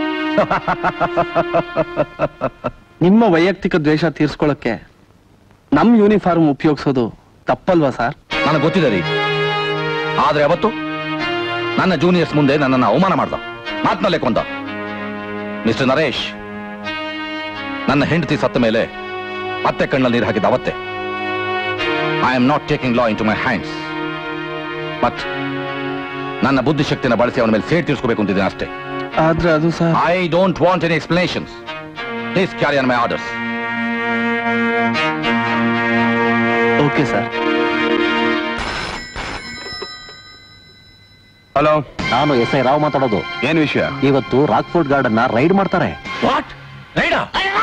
ನಿಮ್ಮ ವೈಯಕ್ತಿಕ ದ್ವೇಷ ತೀರ್ಸ್ಕೊಳ್ಳಕ್ಕೆ ನಮ್ ಯೂನಿಫಾರ್ಮ್ ಉಪಯೋಗಿಸೋದು ತಪ್ಪಲ್ವಾ ಸರ್ ನನಗೆ ಗೊತ್ತಿದೆ ರೀ ಆದ್ರೆ ಅವತ್ತು ನನ್ನ ಜೂನಿಯರ್ಸ್ ಮುಂದೆ ನನ್ನನ್ನು ಅವಮಾನ ಮಾಡ್ದ ಮಾತ್ನಲ್ಲೇ ಕೊಂದ ಮಿಸ್ಟರ್ ನರೇಶ್ ನನ್ನ ಹೆಂಡತಿ ಸತ್ತ ಮೇಲೆ ಮತ್ತೆ ಕಣ್ಣಲ್ಲಿ ನೀರು ಹಾಕಿದ ಅವತ್ತೆ I am not taking law into my hands but ನನ್ನ ಬುದ್ಧಿಶಕ್ತಿನ ಬಳಸಿ ಅವನ ಮೇಲೆ ಸೇಟ್ ತೀರಿಸ್ಕೋಬೇಕು ಅಂತಿದ್ದೀನಿ ಅಷ್ಟೇ ಆದ್ರೆ ಅದು sir I don't want any explanations please carry on my orders okay sir hello ನಾನು ಎಸ್ ಐ ರಾವ್ ಮಾತಾಡೋದು ಏನ್ ವಿಷಯ ಇವತ್ತು ರಾಕ್ಫೋರ್ಟ್ ಗಾರ್ಡನ್ ನ ರೈಡ್ ಮಾಡ್ತಾರೆ ವಾಟ್ ರೈಡಾ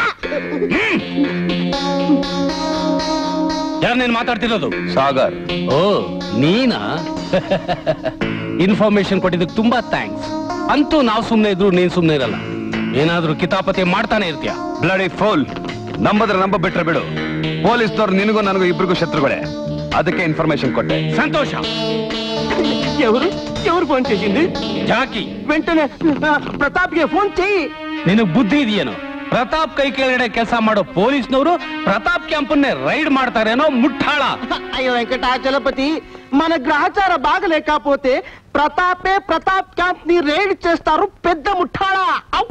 ಯಾರು ನೀನು ಮಾತಾಡ್ತಿರೋದು ಸಾಗರ್ ಓ ನೀನಾ ಇನ್ಫಾರ್ಮೇಶನ್ ಕೊಟ್ಟಿದ್ದಕ್ಕೆ ತುಂಬಾ ಥ್ಯಾಂಕ್ಸ್ ಅಂತೂ ನಾವು ಸುಮ್ನೆ ಇದ್ರು ನೀನ್ ಸುಮ್ನೆ ಇರಲ್ಲ ಏನಾದ್ರೂ ಕಿತಾಪತಿ ಮಾಡ್ತಾನೆ ಇರ್ತೀಯ ಬ್ಲಡಿ ಫೋಲ್ ನಂಬದ್ರ ನಂಬ ಬಿಟ್ರೆ ಬಿಡು ಪೊಲೀಸ್ನವ್ರು ನಿನಗೂ ನನಗೂ ಇಬ್ರಿಗೂ ಶತ್ರುಗಳೇ ಅದಕ್ಕೆ ಇನ್ಫಾರ್ಮೇಶನ್ ಕೊಟ್ಟೆ ಸಂತೋಷ ఎవరు ఎవరు ఫోన్ చేసింది ಜಾಕಿ వెంటనే ఆ, ప్రతాప్ಗೆ ఫోన్ చెయ్యి ನಿನಗ್ ಬುದ್ಧಿ ಇದೆಯೇನೋ ಪ್ರತಾಪ್ ಕೈ ಕೆಳಗಡೆ ಕೆಲಸ ಮಾಡೋ ಪೊಲೀಸ್ನವರು ಪ್ರತಾಪ್ ಕ್ಯಾಂಪನ್ನೇ ರೈಡ್ ಮಾಡ್ತಾರೇನೋ ಮುಟ್ಟಾಳ అయ్యో వెంకటాచలపతి మన గ్రహచార బాగలేకపోతే ప్రతాపే ప్రతాప్ క్యాంప్ ని రేడ్ చేస్తారు పెద్ద ముఠాళా ఔ!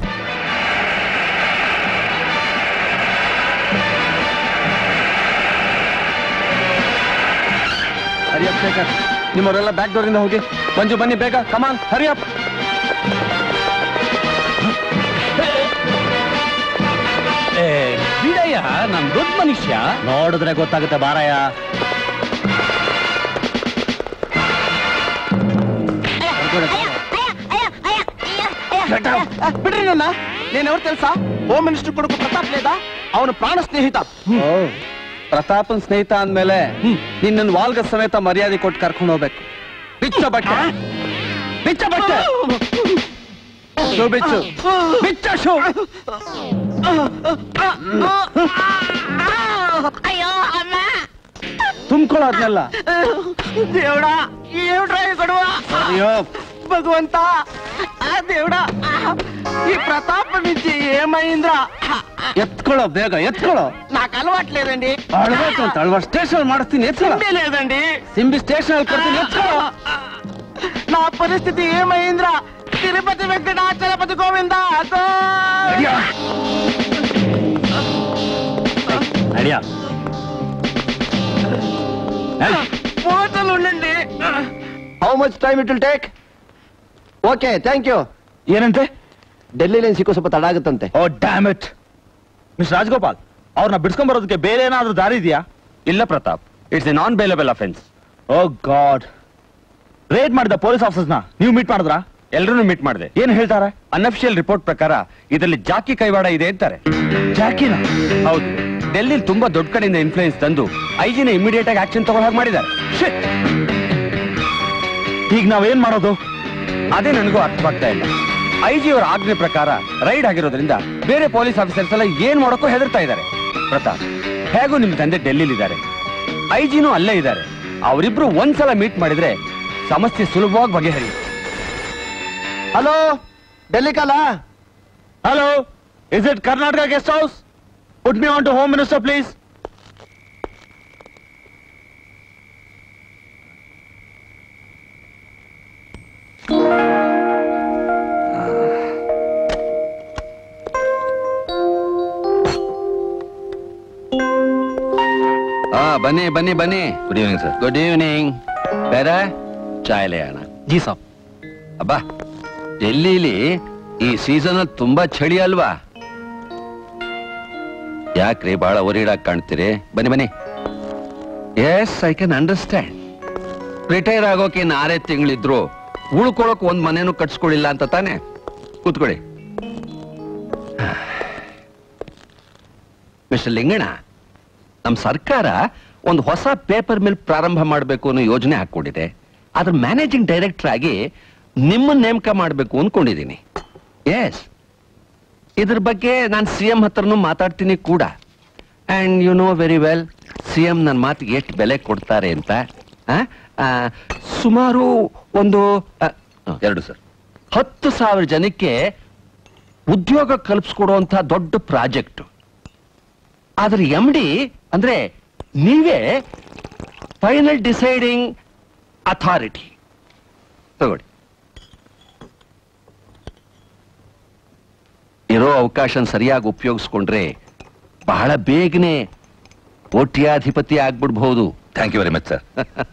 ಹರಿಯಪ್ ಶೇಖರ್ ನಿಮ್ಮವರೆಲ್ಲ ಬ್ಯಾಕ್ ಡೋರ್ ಇಂದ ಹೋಗಿ ಮಂಜು ಬನ್ನಿ ಬೇಗ ಕಮಾನ್ ಹರಿಯಪ್ ಏ, ಬಿಡಯ್ಯ ನಮ್ ದೊಡ್ಡ ಮನುಷ್ಯ ನೋಡಿದ್ರೆ ಗೊತ್ತಾಗುತ್ತೆ ಬಾರಯ್ಯ బిడ్రి నాన్న నేనెవరు తెలుసా హోమ్ మినిస్టర్ కొడుకు ప్రతాప్ లేదా ಅವನ ಪ್ರಾಣ ಸ್ನೇಹಿತ ಓ ಪ್ರತಾಪನ್ ಸ್ನೇಹಿತ ಅಂದ್ಮೇಲೆ ನಿನ್ನ ವಾಲ್ಗ ಸಮೇತ ಮರ್ಯಾದೆ ಕೊಟ್ಟು ಕರ್ಕೊಂಡು ಹೋಗ್ಬೇಕು ಬಿಚ್ಚ ಬಟ್ಟೆ ಬಿಚ್ಚ ಬಟ್ಟೆ ಶೂ ಬಿಚ್ಚು ಬಿಚ್ಚ ಶೂ ಅಯ್ಯೋ ಅಮ್ಮ ತುಂಬ್ಕೊಳ್ಳೋ ಅದ್ನೆಲ್ಲ దేవుడా ఏమిట్రా ఈ గొడవ అయ్యో. భగవంత ఆ దేవుడా ఈ ప్రతాప్ నుంచి ఏమైందిరా ಎತ್ಕೊಳ್ಳೋ ಬೇಗ ಎತ್ಕೊಳ್ಳೋ నాకు అలవాట్లేదండి ಅಳ್ಬೇಕು ಅಂತ ಅಳ್ವ ಸ್ಟೇಷನ್ ಮಾಡಿಸ್ತೀನಿ ಎತ್ಕೊಳ್ಳೋ సింబే లేదండి ಸಿಂಬಿ ಸ್ಟೇಷನ್ ಅಲ್ಲಿ ಕೊಡ್ತೀನಿ ಎತ್ಕೊಳ್ಳೋ నా పరిస్థితి ఏమైందిరా తిరుపతి వెంకటాచలపతి గోవింద ನಡಿಯಾ పోటలు ఉండండి how much time it will take okay thank you ಏನಂತೆ ಡೆಲ್ಲಿಲಿ ಸಿಕ್ಕೋ ಸ್ವಲ್ಪ ತಡ ಆಗುತ್ತಂತೆ oh damn it miss Rajagopal ಅವ್ರನ್ನ ಬಿಡ್ಸ್ಕೊಂಡ್ ಬರೋದಕ್ಕೆ ಬೇರೆ ಏನಾದ್ರೂ ದಾರಿ ಇದೆಯಾ ಇಲ್ಲ Pratap it's a non bailable offence oh God raid ಮಾಡಿದ ಪೊಲೀಸ್ ಆಫೀಸರ್ಸ್ನ ನೀವು ಮೀಟ್ ಮಾಡಿದ್ರಾ ಎಲ್ಲರೂ ಮೀಟ್ ಮಾಡಿದೆ ಏನ್ ಹೇಳ್ತಾರೆ ಅನ್ಅಫಿಷಿಯಲ್ ರಿಪೋರ್ಟ್ ಪ್ರಕಾರ ಇದರಲ್ಲಿ ಜಾಕಿ ಕೈವಾಡ ಇದೆ ಅಂತಾರೆ ಜಾಕಿನ ಹೌದು ಡೆಲ್ಲಿ ತುಂಬಾ ದೊಡ್ಡ ಕಡೆಯಿಂದ ಇನ್ಫ್ಲೂಯೆನ್ಸ್ ತಂದು ಐಜಿನ ಇಮಿಡಿಯೇಟ್ ಆಗಿ ಆಕ್ಷನ್ ತಗೊಳ್ಳೋ ಹಾಗೆ ಮಾಡಿದ್ದಾರೆ ಈಗ ನಾವೇನ್ ಮಾಡೋದು ಅದೇ ನನಗೂ ಅರ್ಥವಾಗ್ತಾ ಇಲ್ಲ ಐಜಿ ಅವರ ಆಜ್ಞೆ ಪ್ರಕಾರ ರೈಡ್ ಆಗಿರೋದ್ರಿಂದ ಬೇರೆ ಪೊಲೀಸ್ ಆಫೀಸರ್ಸ್ ಎಲ್ಲ ಏನ್ ಮಾಡೋಕ್ಕೂ ಹೆದರ್ತಾ ಇದ್ದಾರೆ ಪ್ರತಾಪ್ ಹೇಗೂ ನಿಮ್ ತಂದೆ ಡೆಲ್ಲಿಲಿದ್ದಾರೆ ಐಜಿನೂ ಅಲ್ಲೇ ಇದ್ದಾರೆ ಅವರಿಬ್ರು ಒಂದ್ಸಲ ಮೀಟ್ ಮಾಡಿದ್ರೆ ಸಮಸ್ಯೆ ಸುಲಭವಾಗಿ ಬಗೆಹರಿಯುತ್ತೆ ಹಲೋ ಡೆಲ್ಲಿ ಕಾಲ hello is it Karnataka guest house put me on to home minister please ಆ ಬನ್ನಿ ಬನ್ನಿ ಬನ್ನಿ good evening sir good evening ಬೇರೆ ಚಾಯ್ ಅಣ್ಣ ಜಿ ಸಾಬ್ ಅಬ್ಬಾ ಡೆಲ್ಲಿಲಿ ಈ ಸೀಸನ್ ತುಂಬಾ ಚಳಿ ಅಲ್ವಾ ಯಾಕ್ರಿ ಬಹಳ ಒರಿಡಾಗಿ ಕಾಣ್ತೀರಿ ಬನ್ನಿ ಬನ್ನಿ yes I can understand retire ಆಗೋಕೆ ಇನ್ನು ಆರೇ ತಿಂಗಳಿದ್ರು ಉಳ್ಕೊಳಕ್ ಒಂದ್ ಮನೇನು ಕಟ್ಸ್ಕೊಳ್ಳಿಲ್ಲ ಅಂತ ತಾನೆ ಕೂತ್ಕೊಳ್ಳಿ ಮಿಸ್ಟರ್ ಲಿಂಗಣ್ಣ ನಮ್ ಸರ್ಕಾರ ಒಂದು ಹೊಸ ಪೇಪರ್ ಮಿಲ್ ಪ್ರಾರಂಭ ಮಾಡಬೇಕು ಅನ್ನೋ ಯೋಜನೆ ಹಾಕೊಂಡಿದೆ ಅದ್ರ ಮ್ಯಾನೇಜಿಂಗ್ ಡೈರೆಕ್ಟರ್ ಆಗಿ ನಿಮ್ಮನ್ನ ನೇಮಕ ಮಾಡಬೇಕು ಅನ್ಕೊಂಡಿದ್ದೀನಿ ಎಸ್ ಇದ್ರ ಬಗ್ಗೆ ನಾನು ಸಿ ಎಂ ಹತ್ರನೂ ಮಾತಾಡ್ತೀನಿ ಕೂಡ and you know very well C M ನನ್ನ ಮಾತಿಗೆ ಎಷ್ಟು ಬೆಲೆ ಕೊಡ್ತಾರೆ ಅಂತ ಆ? ಆ, ಸುಮಾರು ಒಂದು ಆ, ಎರಡು ಸರ್ ಹತ್ತು ಸಾವಿರ ಜನಕ್ಕೆ ಉದ್ಯೋಗ ಕಲ್ಪಿಸ್ಕೊಡುವಂತ ದೊಡ್ಡ ಪ್ರಾಜೆಕ್ಟ್ ಆದ್ರೆ ಎಂ ಡಿ ಅಂದ್ರೆ ನೀವೇ ಫೈನಲ್ ಡಿಸೈಡಿಂಗ್ ಅಥಾರಿಟಿ ತಗೊಳ್ಳಿ ಇರೋ ಅವಕಾಶ ಸರಿಯಾಗಿ ಉಪಯೋಗಿಸ್ಕೊಂಡ್ರೆ ಬಹಳ ಬೇಗನೆ ಒಟ್ಟಿಯಾಧಿಪತಿ ಆಗ್ಬಿಡ್ಬಹುದು thank you very much sir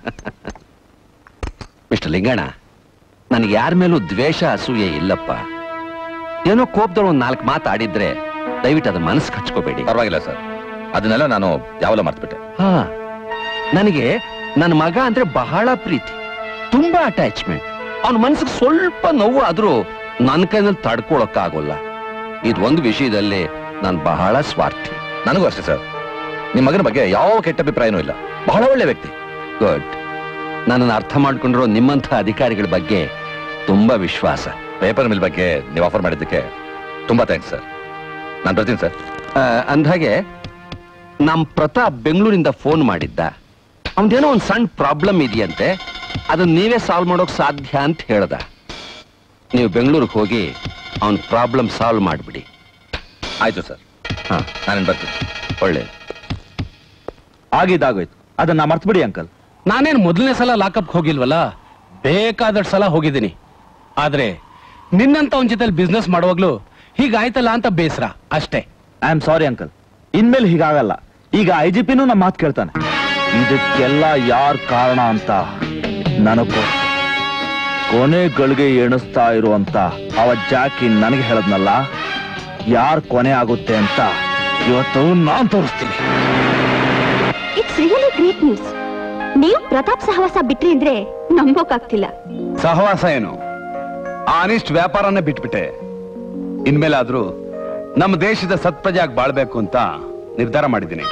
mister Linganna ನನಗೆ ಯಾರ ಮೇಲೂ ದ್ವೇಷ ಅಸೂಯೆ ಇಲ್ಲಪ್ಪ ಏನೋ ಕೋಪದಲ್ಲಿ ಒಂದು ನಾಲ್ಕು ಮಾತಾಡಿದ್ರೆ ದಯವಿಟ್ಟು ಅದನ್ನ ಮನಸ್ಸು ಹಚ್ಕೋಬೇಡಿ ಪರವಾಗಿಲ್ಲ ಸರ್ ಅದನ್ನೆಲ್ಲ ನಾನು ಯಾವಲ್ಲ ಮರ್ತ್ಬಿಟ್ಟೆ ಹಾ ನನಗೆ ನನ್ನ ಮಗ ಅಂದ್ರೆ ಬಹಳ ಪ್ರೀತಿ ತುಂಬಾ ಅಟ್ಯಾಚ್ಮೆಂಟ್ ಅವನ ಮನಸ್ಸಿಗೆ ಸ್ವಲ್ಪ ನೋವು ಆದ್ರೂ ನನ್ನ ಕೈನಲ್ಲಿ ತಡ್ಕೊಳಕ್ಕಾಗೋಲ್ಲ ಇದು ಒಂದು ವಿಷಯದಲ್ಲಿ ನಾನು ಬಹಳ ಸ್ವಾರ್ಥಿ ನನಗೂ ಅಷ್ಟೇ ಸರ್ ನಿಮ್ಮ ಮಗನ ಬಗ್ಗೆ ಯಾವ ಕೆಟ್ಟ ಅಭಿಪ್ರಾಯನೂ ಇಲ್ಲ ಬಹಳ ಒಳ್ಳೆ ವ್ಯಕ್ತಿ ಗುಡ್ ನನ್ನನ್ನು ಅರ್ಥ ಮಾಡ್ಕೊಂಡಿರೋ ನಿಮ್ಮಂಥ ಅಧಿಕಾರಿಗಳ ಬಗ್ಗೆ ತುಂಬಾ ವಿಶ್ವಾಸ ಪೇಪರ್ ಮಿಲ್ ಬಗ್ಗೆ ನೀವು ಆಫರ್ ಮಾಡಿದ್ದಕ್ಕೆ ತುಂಬಾ ಥ್ಯಾಂಕ್ಸ್ ಸರ್ ನಾನು ಬರ್ತೀನಿ ಸರ್ ಅಂದ್ಹಾಗೆ ನಮ್ ಪ್ರತಾಪ್ ಬೆಂಗಳೂರಿಂದ ಫೋನ್ ಮಾಡಿದ್ದ ಅವನದೇನೋ ಒಂದು ಸಣ್ಣ ಪ್ರಾಬ್ಲಮ್ ಇದೆಯಂತೆ ಅದನ್ನ ನೀವೇ ಸಾಲ್ವ್ ಮಾಡೋಕ್ ಸಾಧ್ಯ ಅಂತ ಹೇಳ್ದ ನೀವು ಬೆಂಗಳೂರಿಗೆ ಹೋಗಿ ಅವನ್ ಪ್ರಾಬ್ಲಮ್ ಸಾಲ್ವ್ ಮಾಡ್ಬಿಡಿ ಆಯ್ತು ಸರ್ ಹಾ ನಾನೇನು ಬರ್ತೀನಿ ಒಳ್ಳೇದು ಆಗಿದ್ದಾಗೋಯ್ತು ಅದನ್ನ ಮರ್ತ್ಬಿಡಿ ಅಂಕಲ್ ನಾನೇನ್ ಮೊದಲನೇ ಸಲ ಲಾಕಪ್ ಹೋಗಿಲ್ವಲ್ಲ ಬೇಕಾದಷ್ಟು ಸಲ ಹೋಗಿದ್ದೀನಿ ಆದ್ರೆ ನಿನ್ನಂತ ಅವನ ಜೊತೆ ಬಿಸ್ನೆಸ್ ಮಾಡುವಾಗ್ಲೂ ಹೀಗಾಯ್ತಲ್ಲ ಅಂತ ಬೇಸರ ಅಷ್ಟೇ ಐ ಆಮ್ ಸಾರಿ ಅಂಕಲ್ ಇನ್ಮೇಲೆ ಹೀಗಾಗಲ್ಲ ಈಗ ಐ ಜಿ ಪಿನೂ ನಮ್ಮ ಮಾತು ಕೇಳ್ತಾನೆ ಇದಕ್ಕೆಲ್ಲ ಯಾರ್ ಕಾರಣ ಅಂತ ನನಗೂ ಕೊನೆ ಗಳಿಗೆ ಎಣಿಸ್ತಾ ಇರುವಂತ ಅವ ಜಾಕಿ ನನಗೆ ಹೇಳದ್ನಲ್ಲ ಯಾರ್ ಕೊನೆ ಆಗುತ್ತೆ ಅಂತ ಇವತ್ತು ನಾನ್ ತೋರಿಸ್ತೀನಿ ಇಟ್ಸ್ ರಿಯಲಿ ಗ್ರೇಟ್ ನ್ಯೂಸ್ ನೀವು ಪ್ರತಾಪ್ ಸಹವಾಸ ಬಿಟ್ರಿ ಅಂದ್ರೆ ನಂಬೋಕಾಗ್ತಿಲ್ಲ ಸಹವಾಸ ಏನು ಆನಿಸ್ಟ್ ವ್ಯಾಪಾರನೇ ಬಿಟ್ಬಿಟ್ಟೆ ಇನ್ಮೇಲಾದ್ರೂ ನಮ್ಮ ದೇಶದ ಸತ್ಪ್ರಜೆಯಾಗಿ ಬಾಳ್ಬೇಕು ಅಂತ ನಿರ್ಧಾರ ಮಾಡಿದ್ದೀನಿ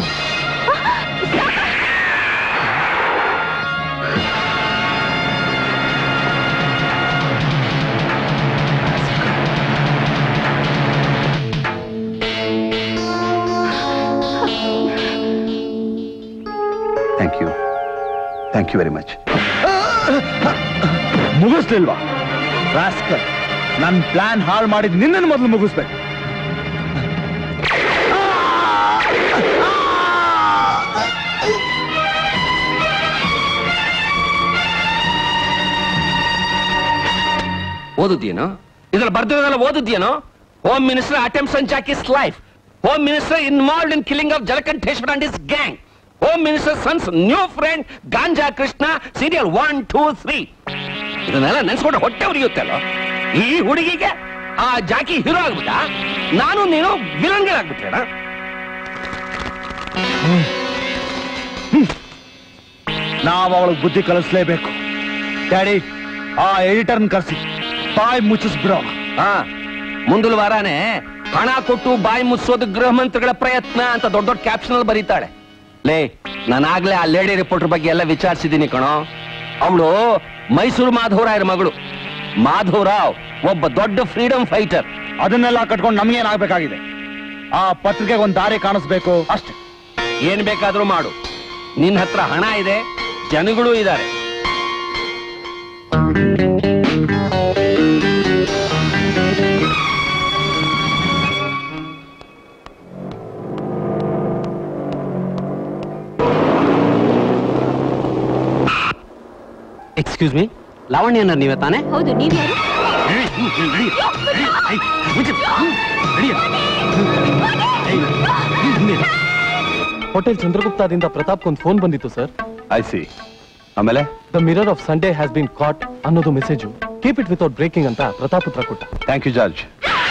thank you thank you very much ಮುಗಿಸ್ಲಿಲ್ವಾ ರಾಸ್ಕಲ್ ನನ್ ಪ್ಲಾನ್ ಹಾಳು ಮಾಡಿದ್ ನಿನ್ನನ್ನು ಮೊದಲು ಮುಗಿಸ್ಬೇಕು ಓದುದ್ಯೇನೋ ಇದ್ರಲ್ಲಿ ಬರ್ದಿರೋದೆಲ್ಲ ಓದುದ್ಯೇನೋ home minister attempts on Jackie's life home minister involved in killing of Jalakanteshwara and is gang home minister sons new friend Ganja Krishna serial one two three ಇದನ್ನೆಲ್ಲ ನೆನ್ಸ್ಕೊಂಡು ಹೊಟ್ಟೆ ಉರಿಯುತ್ತಲ್ಲ ಈ ಹುಡುಗಿಗೆ ಆ ಜಾಕಿ ಹೀರೋ ಆಗ್ಬಿಟ್ಟ ನಾನು ನೀನು ವಿಲನ್ಗಳಾಗ್ಬಿಟ್ರೇಣ ನಾವ್ ಅವಳಿಗೆ ಬುದ್ಧಿ ಕಲಿಸ್ಲೇಬೇಕು ಡ್ಯಾಡಿ ಆ ಎಡಿಟರ್ನ್ ಕರ್ಸಿ ಬಾಯ್ ಮುಚ್ಚಿಸ್ಬಿಡೋ ಹಾ ಮುಂದಿನ ವಾರಾನೇ ಹಣ ಕೊಟ್ಟು ಬಾಯಿ ಮುಚ್ಚೋದು ಗೃಹ ಮಂತ್ರಿಗಳ ಪ್ರಯತ್ನ ಅಂತ ದೊಡ್ಡ ದೊಡ್ಡ ಕ್ಯಾಪ್ಷನ್ ಅಲ್ಲಿ ಬರೀತಾಳೆ ಲೇ ನಾನಾಗ್ಲೇ ಆ ಲೇಡಿ ರಿಪೋರ್ಟರ್ ಬಗ್ಗೆ ಎಲ್ಲ ವಿಚಾರಿಸಿದ್ದೀನಿ ಕಣೋ ಅವಳು ಮೈಸೂರು ಮಾಧವರಾಯರ ಮಗಳು ಮಾಧವರಾವ್ ಒಬ್ಬ ದೊಡ್ಡ ಫ್ರೀಡಂ ಫೈಟರ್ ಅದನ್ನೆಲ್ಲ ಕಟ್ಕೊಂಡು ನಮ್ಗೇನಾಗ್ಬೇಕಾಗಿದೆ ಆ ಪತ್ರಿಕೆಗೆ ಒಂದ್ ದಾರಿ ಕಾಣಿಸ್ಬೇಕು ಅಷ್ಟೇ ಏನ್ ಬೇಕಾದ್ರೂ ಮಾಡು ನಿನ್ನ ಹತ್ರ ಹಣ ಇದೆ ಜನಗಳು ಇದ್ದಾರೆ ಎಕ್ಸ್ಕ್ಯೂಸ್ ಮೀ ಲಾವಣ್ಯನ ನೀವೇ ತಾನೇ ಹೌದು ನೀವ್ ಯಾರು ಹೋಟೆಲ್ ಚಂದ್ರಗುಪ್ತಾದಿಂದ ಪ್ರತಾಪ್ ಒಂದು ಫೋನ್ ಬಂದಿತ್ತು ಸರ್ ಐ ಸಿ ಆಮೇಲೆ the Mirror of Sunday has been caught ಅನ್ನೋದು message keep it without breaking ಅಂತ ಪ್ರತಾಪ್ ಹತ್ರ ಕೊಟ್ಟ ಥ್ಯಾಂಕ್ ಯು ಜಾರ್ಜ್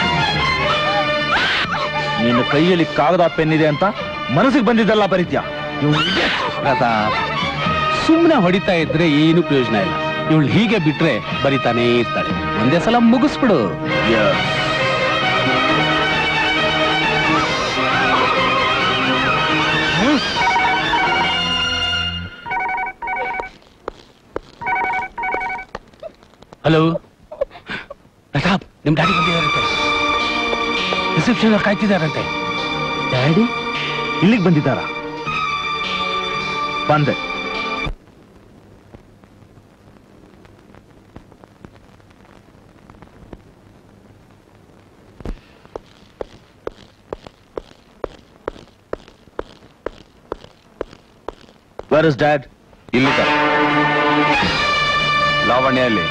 ನಿನ್ನ ಕೈಯಲ್ಲಿ ಕಾಗದ ಪೆನ್ ಇದೆ ಅಂತ ಮನಸ್ಸಿಗೆ ಬಂದಿದ್ದೆಲ್ಲ ಬರೀತ್ಯಾ ಪ್ರತಾಪ್ ಸುಮ್ಮನೆ ಹೊಡಿತಾ ಇದ್ರೆ ಏನು ಪ್ರಯೋಜನ ಇಲ್ಲ ಇವಳು ಹೀಗೆ ಬಿಟ್ರೆ ಬರಿತಾನೇ ಇರ್ತಾಳೆ ಒಂದೇ ಸಲ ಮುಗಿಸ್ಬಿಡು ಹಲೋ ಪ್ರತಾಪ್ ನಿಮ್ ಡ್ಯಾಡಿ ಬಂದಿದಾರಂತೆ ರಿಸೆಪ್ಷನ್ ಕಾಯ್ತಿದಾರಂತೆ ಡ್ಯಾಡಿ ಇಲ್ಲಿಗೆ ಬಂದಿದ್ದಾರ ಬಂದೆ ವೇರ್ ಇಸ್ ಡ್ಯಾಡ್ ಇಲ್ಲಿ ಸರ್ ಲಾವಣ್ಯಲ್ಲಿ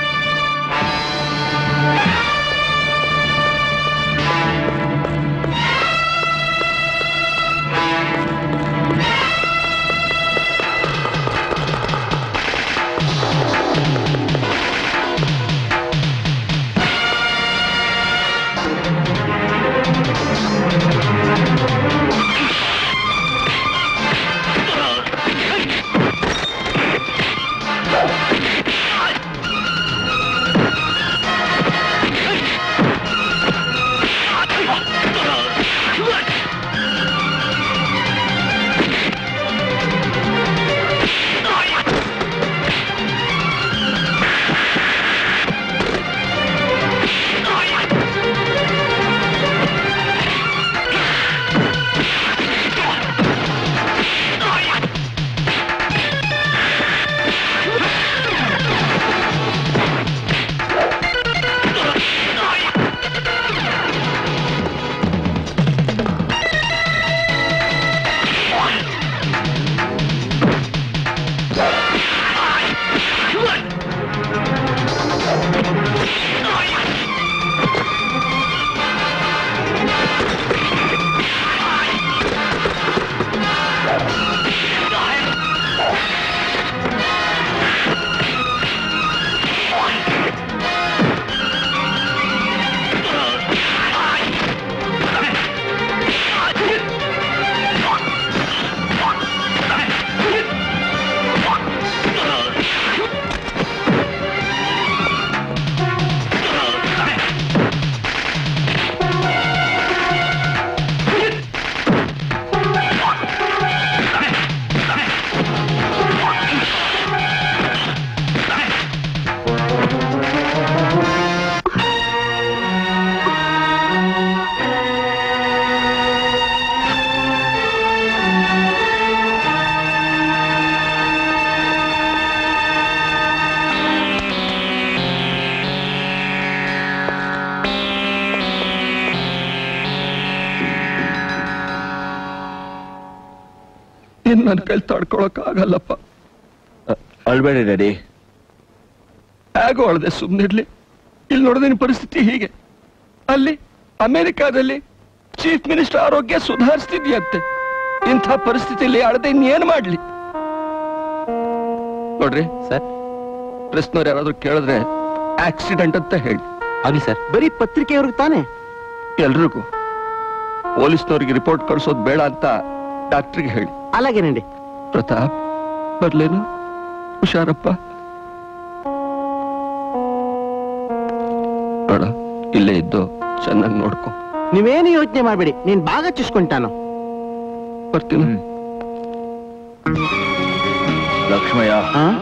ಇನ್ ನನ್ನ ಕೈಲಿ ತಡ್ಕೊಳಕ್ ಆಗಲ್ಲಪ್ಪ ಅಳ್ಬೇಡಿ ಡ್ಯಾಡಿ ಹೇಗೋ ಅಳ್ದೆ ಸುಮ್ನಿರ್ಲಿ ಇಲ್ಲಿ ನೋಡಿದ್ರೆ ನಿನ್ ಪರಿಸ್ಥಿತಿ ಹೀಗೆ ಅಲ್ಲಿ ಅಮೆರಿಕಾದಲ್ಲಿ ಚೀಫ್ ಮಿನಿಸ್ಟರ್ ಆರೋಗ್ಯ ಸುಧಾರಿಸ್ತಿದ್ಯಂತೆ ಇಂಥ ಪರಿಸ್ಥಿತಿಯಲ್ಲಿ ಅಳದೆ ಇನ್ನೇನ್ ಮಾಡ್ಲಿ ನೋಡ್ರಿ ಸರ್ ಪ್ರೆಸ್ನವ್ರು ಯಾರಾದ್ರೂ ಕೇಳಿದ್ರೆ ಆಕ್ಸಿಡೆಂಟ್ ಅಂತ ಹೇಳಿ ಆಗ್ಲಿ ಸರ್ ಬರೀ ಪತ್ರಿಕೆಯವ್ರಿಗೆ ತಾನೆ ಎಲ್ರಿಗೂ ಪೊಲೀಸ್ನವ್ರಿಗೆ ರಿಪೋರ್ಟ್ ಕಳ್ಸೋದ್ ಬೇಡ ಅಂತ ಡಾಕ್ಟ್ರಿಗೆ ಹೇಳಿ అలాగేనండి ಪ್ರತಾಪ್ ಬರ್ಲೇನು ಹುಷಾರಪ್ಪ ನೋಡ ಇಲ್ಲೇ ಇದ್ದು ಚೆನ್ನಾಗಿ ನೋಡ್ಕೊ ನೀವೇನು ಯೋಚನೆ ಮಾಡ್ಬೇಡಿ ನೀನ್ ಬಾగా చూసుకుంటాను ಬರ್ತೀನಿ ಲಕ್ಷ್ಮಯ್ಯ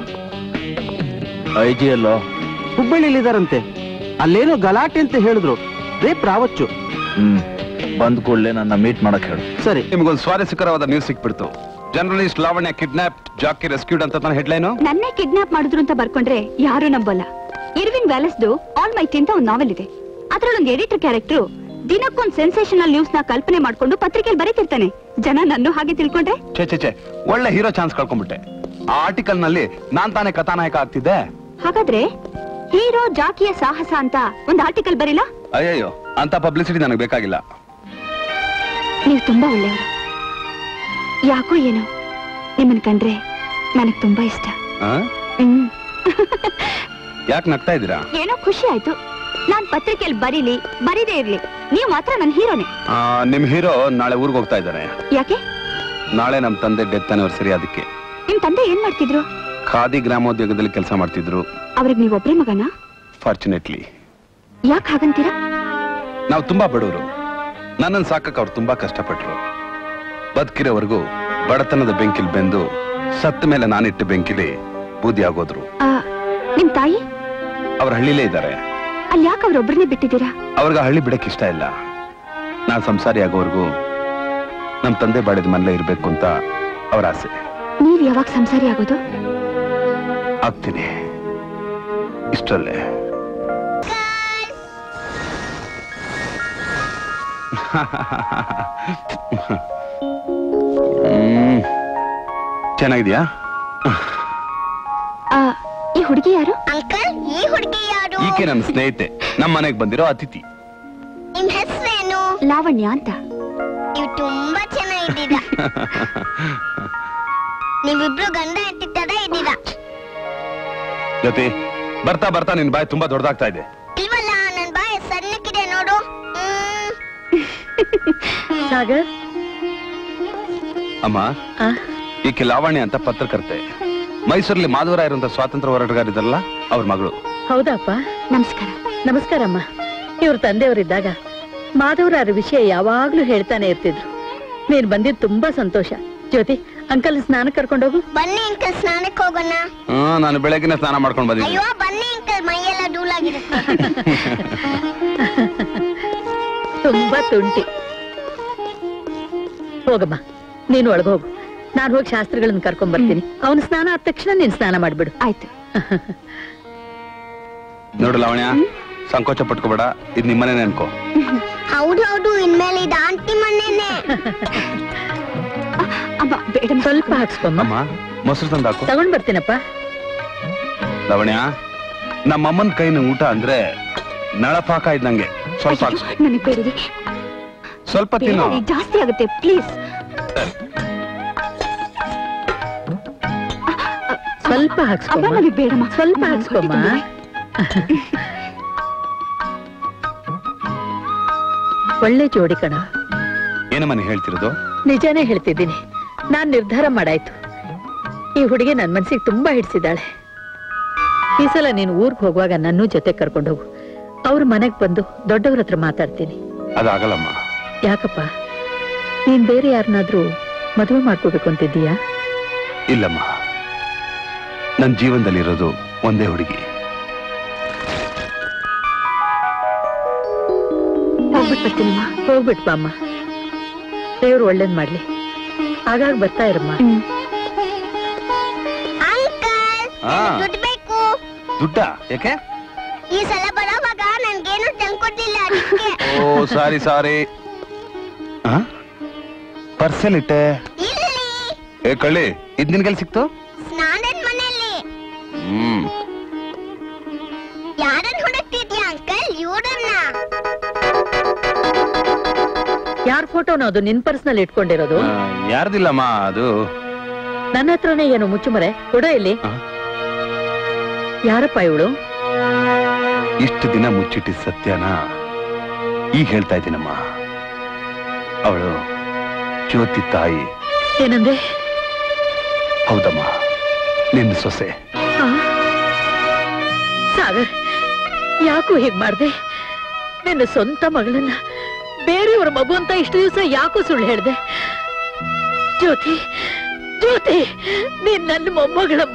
ಐ ಜಿ ಎಲ್ಲೋ ಹುಬ್ಬಳ್ಳಿಲಿದಾರಂತೆ ಅಲ್ಲೇನೋ ಗಲಾಟೆ ಅಂತ ಹೇಳಿದ್ರು ರೇಪ್ ರಾವಚ್ಚು ಹ್ಮ್ ಬಂದ್ ಕೂಡಲೇ ನನ್ನ ಮೀಟ್ ಮಾಡಕ್ ಹೇಳು ಸರಿ ನಿಮಗೊಂದು ಸ್ವಾರಸ್ಯಕರವಾದ ನ್ಯೂಸ್ ಸಿಕ್ಬಿಡ್ತು journalist Lavanya kidnap Jackie rescued ಅಂತ ತಾನೆ ಹೆಡ್ಲೈನು ನನ್ನೇ ಕಿಡ್ನಾಪ್ ಮಾಡಿದ್ರು ಅಂತ ಬರ್ಕೊಂಡ್ರೆ ಯಾರು ನಂಬಲ್ಲ ಇರ್ವಿನ್ ವ್ಯಾಲಸ್ದು ಆಲ್ ಮೈಟಿ ಅಂತ ಒಂದು ನಾವೆಲ್ ಇದೆ ಅದ್ರಲ್ಲೊಂದು ಎಡಿಟರ್ ಕ್ಯಾರೆಕ್ಟರ್ ದಿನಕ್ಕೊಂದ್ ಸೆನ್ಸೇಷನಲ್ ನ್ಯೂಸ್ ನ ಕಲ್ಪನೆ ಮಾಡ್ಕೊಂಡು ಪತ್ರಿಕೆಯಲ್ಲಿ ಬರೀತಿರ್ತಾನೆ ಜನ ನನ್ನೂ ಹಾಗೆ ತಿಳ್ಕೊಂಡ್ರೆ ಛೇ ಛೇ ಛೇ ಒಳ್ಳೆ ಹೀರೋ ಚಾನ್ಸ್ ಕಳ್ಕೊಂಡ್ಬಿಟ್ಟೆ ಆ ಆರ್ಟಿಕಲ್ ನಲ್ಲಿ ನಾನ್ ತಾನೇ ಕಥಾನಾಯಕ ಆಗ್ತಿದ್ದೆ ಹಾಗಾದ್ರೆ ಹೀರೋ ಜಾಕಿಯ ಸಾಹಸ ಅಂತ ಒಂದು ಆರ್ಟಿಕಲ್ ಬರೀಲಾ ಅಯ್ಯಯ್ಯೋ ಅಂತ ಪಬ್ಲಿಸಿಟಿ ನನಗೆ ಬೇಕಾಗಿಲ್ಲ ನೀವು ತುಂಬಾ ಒಳ್ಳೆಯವರು ಯಾಕೋ ಏನೋ ನಿಮ್ಮನ್ ಕಂಡ್ರೆ ನನಗ್ ತುಂಬಾ ಇಷ್ಟ ಹ್ಮ್ ಯಾಕೆ ನಗ್ತಾ ಇದ್ದೀರಾ ಏನೋ ಖುಷಿ ಆಯ್ತು ನಾನ್ ಪತ್ರಿಕೆಯಲ್ಲಿ ಬರೀಲಿ ಬರೀದೇ ಇರ್ಲಿ ನೀವು ಮಾತ್ರ ನನ್ನ ಹೀರೋನೆ ಆ, ನಿಮ್ ಹೀರೋ ನಾಳೆ ಊರಿಗೆ ಹೋಗ್ತಾ ಇದ್ದಾರೆ ಯಾಕೆ ನಾಳೆ ನಮ್ ತಂದೆ ಡೆತ್ ಆನಿವರ್ಸರಿ ಅದಕ್ಕೆ ನಿಮ್ ತಂದೆ ಏನ್ ಮಾಡ್ತಿದ್ರು ಖಾದಿ ಗ್ರಾಮೋದ್ಯೋಗದಲ್ಲಿ ಕೆಲಸ ಮಾಡ್ತಿದ್ರು ಅವ್ರಿಗೆ ನೀವ್ ಒಬ್ರೇ ಮಗನ ಫಾರ್ಚುನೇಟ್ಲಿ ಯಾಕೆ ಹಾಗಂತೀರಾ ನಾವು ತುಂಬಾ ಬಡವರು ನನ್ನನ್ನು ಸಾಕಕ್ ಅವ್ರು ತುಂಬಾ ಕಷ್ಟಪಟ್ರು ಬದುಕಿರೋವರೆಗೂ ಬಡತನದ ಬೆಂಕಿಲ್ ಬೆಂದು ಸತ್ತ ಮೇಲೆ ನಾನಿಟ್ಟ ಬೆಂಕಿಲಿ ಬೂದಿ ಆಗೋದ್ರು ಆ, ನಿಮ್ ತಾಯಿ ಅವ್ರ ಹಳ್ಳಿಲೇ ಇದ್ದಾರೆ ಅಲ್ಲಿ ಯಾಕೆ ಅವ್ರೊಬ್ರನ್ನೇ ಬಿಟ್ಟಿದ್ದೀರಾ ಅವ್ರಿಗೆ ಆ ಹಳ್ಳಿ ಬಿಡಕ್ ಇಷ್ಟ ಇಲ್ಲ ನಾನ್ ಸಂಸಾರಿ ಆಗೋವರೆಗೂ ನಮ್ ತಂದೆ ಬಾಡಿದ ಮನೇಲೆ ಇರ್ಬೇಕು ಅಂತ ಅವ್ರ ಆಸೆ ನೀವ್ ಯಾವಾಗ ಸಂಸಾರಿ ಆಗೋದು ಆಗ್ತೀನಿ ಇಷ್ಟರಲ್ಲೇ ಹ್ಮ್. ಚೆನ್ನಾಗಿದ್ಯಾ ಆ, ಈ ಹುಡುಗಿ ಯಾರು ಅಂಕಲ್ ಈ ಹುಡುಗಿ ಯಾರು ಈಕೆ ನನ್ನ ಸ್ನೇಹಿತೆ ನಮ್ಮ ಮನೆಗೆ ಬಂದಿರೋ ಅತಿಥಿ ನಿಮ್ ಹೆಸರೇನು ಲಾವಣ್ಯ ಅಂತ ನೀವು ತುಂಬಾ ಚೆನ್ನಾಗಿದ್ದೀರಾ ನೀವಿಬ್ರು ಗಂಡ ಹೆಂಡತಿ ತರ ಇದ್ದೀರಾ ಜೊತೆ ಬರ್ತಾ ಬರ್ತಾ ನಿನ್ ಬಾಯಿ ತುಂಬಾ ದೊಡ್ಡದಾಗ್ತಾ ಇದೆ ಇಲ್ವಲ್ಲ ನನ್ ಬಾಯಿ ಸಣ್ಣಕ್ಕಿದೆ ನೋಡು ಹ್ಮ್. ಸಾಗರ್ ಅಮ್ಮ ಆ, ಈಕೆ ಲಾವಣ್ಯ ಅಂತ ಪತ್ರಕರ್ತೆ ಮೈಸೂರಲ್ಲಿ ಮಾಧವರಾಯ ಇರುವಂತ ಸ್ವಾತಂತ್ರ್ಯ ಹೋರಾಟಗಾರಿದ್ರಲ್ಲ ಅವ್ರ ಮಗಳು ಹೌದಪ್ಪ ನಮಸ್ಕಾರ ನಮಸ್ಕಾರಮ್ಮ ಇವ್ರ ತಂದೆಯವರಿದ್ದಾಗ ಮಾಧವರಾರ ವಿಷಯ ಯಾವಾಗ್ಲೂ ಹೇಳ್ತಾನೆ ಇರ್ತಿದ್ರು ನೀನ್ ಬಂದಿದ್ ತುಂಬಾ ಸಂತೋಷ ಜ್ಯೋತಿ ಅಂಕಲ್ ಸ್ನಾನ ಕರ್ಕೊಂಡೋಗು ಬನ್ನಿ ಅಂಕಲ್ ಸ್ನಾನಕ್ಕೆ ಹೋಗೋಣ ಹ್ಮ್ ನಾನು ಬೆಳಗಿನ ಸ್ನಾನ ಮಾಡ್ಕೊಂಡು ಬಂದಿದ್ದೀನಿ ಅಯ್ಯೋ ಬನ್ನಿ ಅಂಕಲ್ ಮೈಯೆಲ್ಲ ಧೂಳಾಗಿರುತ್ತೆ ತುಂಬಾ ತುಂಟಿ ಹೋಗಮ್ಮ ನೀನು ಒಳಗೆ ಹೋಗು ನಾನು ಹೋಗಿ ಶಾಸ್ತ್ರಗಳನ್ನ ಕರ್ಕೊಂಡ್ ಬರ್ತೀನಿ ಅವನು ಸ್ನಾನ ಆದ ತಕ್ಷಣ ನೀನ್ ಸ್ನಾನ ಮಾಡ್ಬಿಡು ಆಯ್ತು ನೋಡು ಲಾವಣ್ಯ ಸಂಕೋಚ ಪಟ್ಕೋಬೇಡ ಇದು ನಿಮ್ಮನೆ ಅನ್ಕೋ ಹೌದು ಹೌದು ಇನ್ಮೇಲೆ ಇದು ಆಂಟಿ ಮನೇನೆ ಅಮ್ಮ ಬೇಡ ಸ್ವಲ್ಪ ಹಾಕ್ಸ್ಕೊಮ್ಮ ಅಮ್ಮ ಮೊಸರು ತಂದು ಹಾಕು ತಗೊಂಡ್ ಬರ್ತೀನಪ್ಪ ಲಾವಣ್ಯ ನಮ್ಮಮ್ಮನ ಕೈನ ಊಟ ಅಂದ್ರೆ ನಳಪಾಕ ಇದ್ದಂಗೆ ಸ್ವಲ್ಪ ಹಾಕ್ಸ್ಕೊ ನನಗೆ ಬೇಡಿ ಸ್ವಲ್ಪ ತಿನ್ನು ಬೇಡ, ಜಾಸ್ತಿ ಆಗುತ್ತೆ ಪ್ಲೀಸ್ ಸ್ವಲ್ಪ ಅಮ್ಮ ಹಾಕ್ಸ್ಕೊಮ್ಮ ನನಗೆ ಬೇಡಮ್ಮ ಸ್ವಲ್ಪ ಹಾಕ್ಸ್ಕೊಮ್ಮ ಒಳ್ಳೆ ಜೋಡಿ ಕಣ ಏನಮ್ಮ ನೀ ಹೇಳ್ತಿರೋದು ನಿಜಾನೇ ಹೇಳ್ತಿದ್ದೀನಿ ನಾನ್ ನಿರ್ಧಾರ ಮಾಡಾಯ್ತು ಈ ಹುಡುಗಿ ನನ್ ಮನ್ಸಿಗೆ ತುಂಬಾ ಹಿಡ್ಸಿದ್ದಾಳೆ ಈ ಸಲ ನೀನು ಊರ್ಗ್ ಹೋಗುವಾಗ ನನ್ನೂ ಜೊತೆ ಕರ್ಕೊಂಡು ಹೋಗು ಅವ್ರ ಮನೆಗ್ ಬಂದು ದೊಡ್ಡವ್ರ ಹತ್ರ ಮಾತಾಡ್ತೀನಿ ಅದಾಗಲ್ಲಮ್ಮ ಯಾಕಪ್ಪ ನೀನ್ ಬೇರೆ ಯಾರನ್ನಾದ್ರೂ ಮದುವೆ ಮಾಡ್ಕೋಬೇಕು ಅಂತಿದ್ದೀಯಾ ಇಲ್ಲಮ್ಮ ನನ್ನ ಜೀವನದಲ್ಲಿರೋದು ಒಂದೇ ಹುಡುಗಿ ಹೋಗ್ಬಿಟ್ಟು ಬರ್ತೀನಮ್ಮ ಹೋಗ್ಬಿಟ್ ಬಾಮ್ಮ ದೇವ್ರು ಒಳ್ಳೇದ್ ಮಾಡ್ಲಿ ಆಗಾಗ ಬರ್ತಾ ಇರಮ್ಮ ಅಂಕಲ್ ಆ. ದುಡ್ಡು ಬೇಕು ದುಡ್ಡ ಯಾಕೆ ಈ ಸಲ ಬರೋವಾಗ ನನ್ಗೇನು ತಂದ್ಕೊಡ್ಲಿಲ್ಲ ಅದಕ್ಕೆ ಓ ಸಾರಿ ಸಾರಿ ಪರ್ಸಲ್ಲಿಟ್ಟೆ ಇಲ್ಲಿ ಏ ಕಳ್ಳಿ ಇದ್ ನಿನ್ಗೆಲ್ ಸಿಕ್ತು ಸ್ನಾನದ ಮನೆಯಲ್ಲಿ ಹ್ಮ್ ಯಾರನ್ನ ಹುಡುಕ್ತಿದ್ಯಾ ಅಂಕಲ್ ಇವ್ರನ್ನ ಯಾರ್ ಫೋಟೋನ ಅದು ನಿನ್ ಪರ್ಸ್ನಲ್ಲಿ ಇಟ್ಕೊಂಡಿರೋದು ಆ, ಯಾರ್ದಿಲ್ಲಮ್ಮ ಅದು ನನ್ನ ಹತ್ರನೇ ಏನು ಮುಚ್ಚುಮರೆ ಕೊಡ ಇಲ್ಲಿ ಆ. ಯಾರಪ್ಪ ಇವಳು ಇಷ್ಟು ದಿನ ಮುಚ್ಚಿಟ್ಟಿದ್ದ ಸತ್ಯನ ಈಗ ಹೇಳ್ತಾ ಇದ್ದೀನಮ್ಮ ಅವಳು ಜ್ಯೋತಿ ತಾಯಿ ಏನಂದ್ರೆ ಹೌದಮ್ಮ ನಿನ್ನ ಸೊಸೆ ಆ? ಸಾಗರ್ ಯಾಕೋ ಹೀಗ್ ಮಾಡ್ದೆ ನಿನ್ನ ಸ್ವಂತ ಮಗಳನ್ನ ಬೇರೆಯವ್ರ ಮಗು ಅಂತ ಇಷ್ಟು ದಿವಸ ಯಾಕೋ ಸುಳ್ಳು ಹೇಳ್ದೆ ಜ್ಯೋತಿ ಜ್ಯೋತಿ ನೀನ್ ನನ್ನ ಮೊಮ್ಮಗಳಮ್ಮ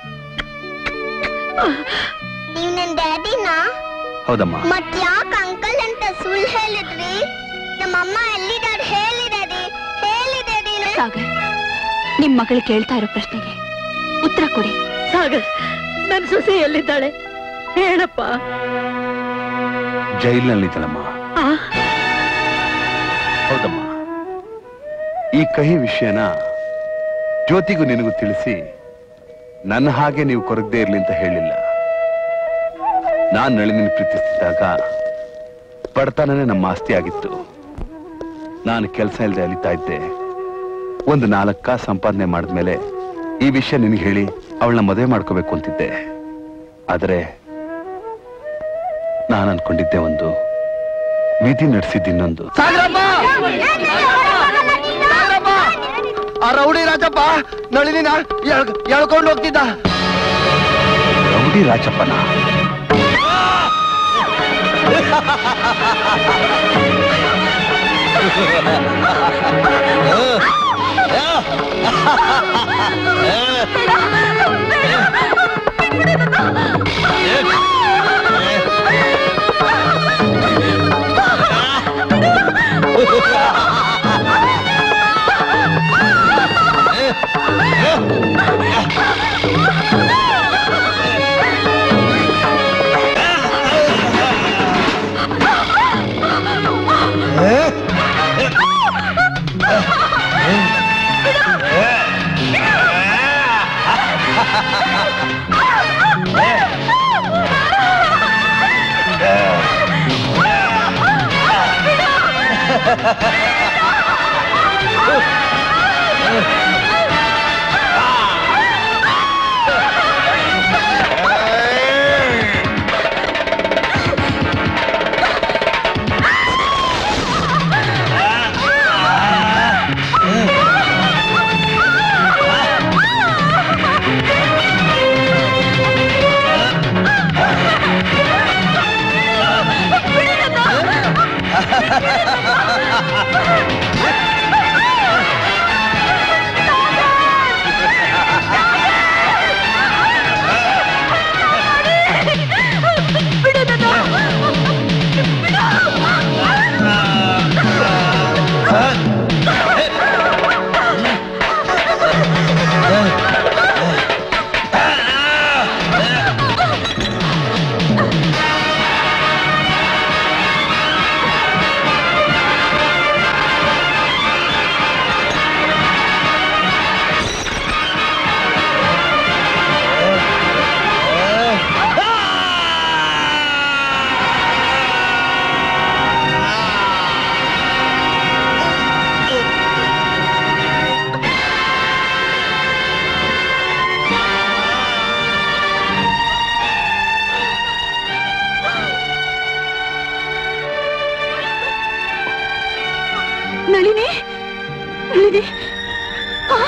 ನೀವ್ ನನ್ ಡ್ಯಾಡಿನ ಹೌದಮ್ಮ ಮತ್ ಯಾಕ ಅಂಕಲ್ ಅಂತ ಸುಳ್ಳು ಹೇಳಿದ್ರಿ ನಮ್ಮಮ್ಮ ಎಲ್ಲಿದ್ದಾರೆ ಹೇಳಿ ಡ್ಯಾಡಿ ಹೇಳಿ ಡ್ಯಾಡಿ ಸಾಗರ್ ನಿಮ್ ಮಗಳು ಕೇಳ್ತಾ ಇರೋ ಪ್ರಶ್ನೆಗೆ ಉತ್ತರ ಕೊಡಿ ಸಾಗರ್ ನನ್ ಸೊಸೆ ಎಲ್ಲಿದ್ದಾಳೆ ಹೇಳಪ್ಪ ಜೈಲಿನಲ್ಲಿದ್ದಳಮ್ಮ ಆ ಹೌದಮ್ಮ ಈ ಕಹಿ ವಿಷಯನ ಜ್ಯೋತಿಗೂ ನಿನಗೂ ತಿಳಿಸಿ ನನ್ನ ಹಾಗೆ ನೀವು ಕೊರಗದೆ ಇರ್ಲಿ ಅಂತ ಹೇಳಿಲ್ಲ ನಾನ್ ನಳಿನಿನ ಪ್ರೀತಿಸ್ತಿದ್ದಾಗ ಬಡತನನೇ ನಮ್ಮ ಆಸ್ತಿ ಆಗಿತ್ತು ನಾನು ಕೆಲಸ ಇಲ್ಲದೆ ಅಲಿತಾ ಇದ್ದೆ ಒಂದು ನಾಲ್ಕ ಸಂಪಾದನೆ ಮಾಡಿದ್ಮೇಲೆ ಈ ವಿಷಯ ನಿನಗೆ ಹೇಳಿ ಅವಳನ್ನ ಮದುವೆ ಮಾಡ್ಕೋಬೇಕು ಅಂತಿದ್ದೆ ಆದರೆ ನಾನು ಅನ್ಕೊಂಡಿದ್ದೆ ಒಂದು ವಿಧಿ ನಡೆಸಿದ್ದಿನ್ನೊಂದು ಆ ರೌಡಿ ರಾಜಪ್ಪ ನಳಿನಿನ ಎಳ್- ಎಳ್ಕೊಂಡು ಹೋಗ್ತಿದ್ದ ರೌಡಿ ರಾಜಪ್ಪನ ನಳಿನಿ ನಳಿನಿ ಆ,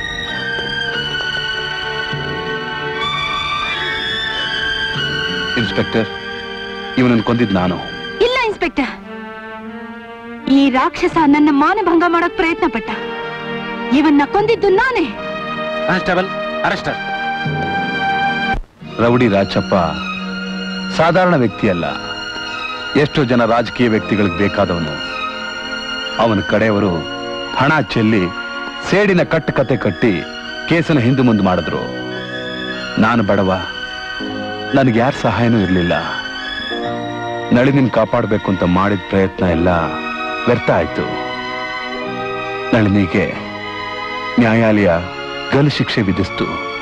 ಇನ್ಸ್ಪೆಕ್ಟರ್ ಇವನನ್ನು ಕೊಂದಿದ್ ನಾನು ಇಲ್ಲ ಇನ್ಸ್ಪೆಕ್ಟರ್ ಈ ರಾಕ್ಷಸ ನನ್ನ ಮಾನಭಂಗ ಮಾಡಕ್ ಪ್ರಯತ್ನ ಪಟ್ಟ ಇವನ್ನ ಕೊಂದಿದ್ದು ನಾನೇ ಕಾನ್ಸ್ಟೇಬಲ್ ಅರೆಸ್ಟರ್ ರೌಡಿ ರಾಜಪ್ಪ ಸಾಧಾರಣ ವ್ಯಕ್ತಿ ಅಲ್ಲ ಎಷ್ಟೋ ಜನ ರಾಜಕೀಯ ವ್ಯಕ್ತಿಗಳಿಗೆ ಬೇಕಾದವನು ಅವನ ಕಡೆಯವರು ಹಣ ಚೆಲ್ಲಿ ಸೇಡಿನ ಕಟ್ಟು ಕತೆ ಕಟ್ಟಿ ಕೇಸನ್ನು ಹಿಂದೆ ಮುಂದೆ ಮಾಡಿದ್ರು ನಾನು ಬಡವ ನನಗೆ ಯಾರ ಸಹಾಯನೂ ಇರಲಿಲ್ಲ ನಳಿನಿನ್ ಕಾಪಾಡಬೇಕು ಅಂತ ಮಾಡಿದ ಪ್ರಯತ್ನ ಎಲ್ಲ ವ್ಯರ್ಥ ಆಯ್ತು ನಳಿನಿಗೆ ನ್ಯಾಯಾಲಯ ಗಲ್ಲು ಶಿಕ್ಷೆ ವಿಧಿಸ್ತು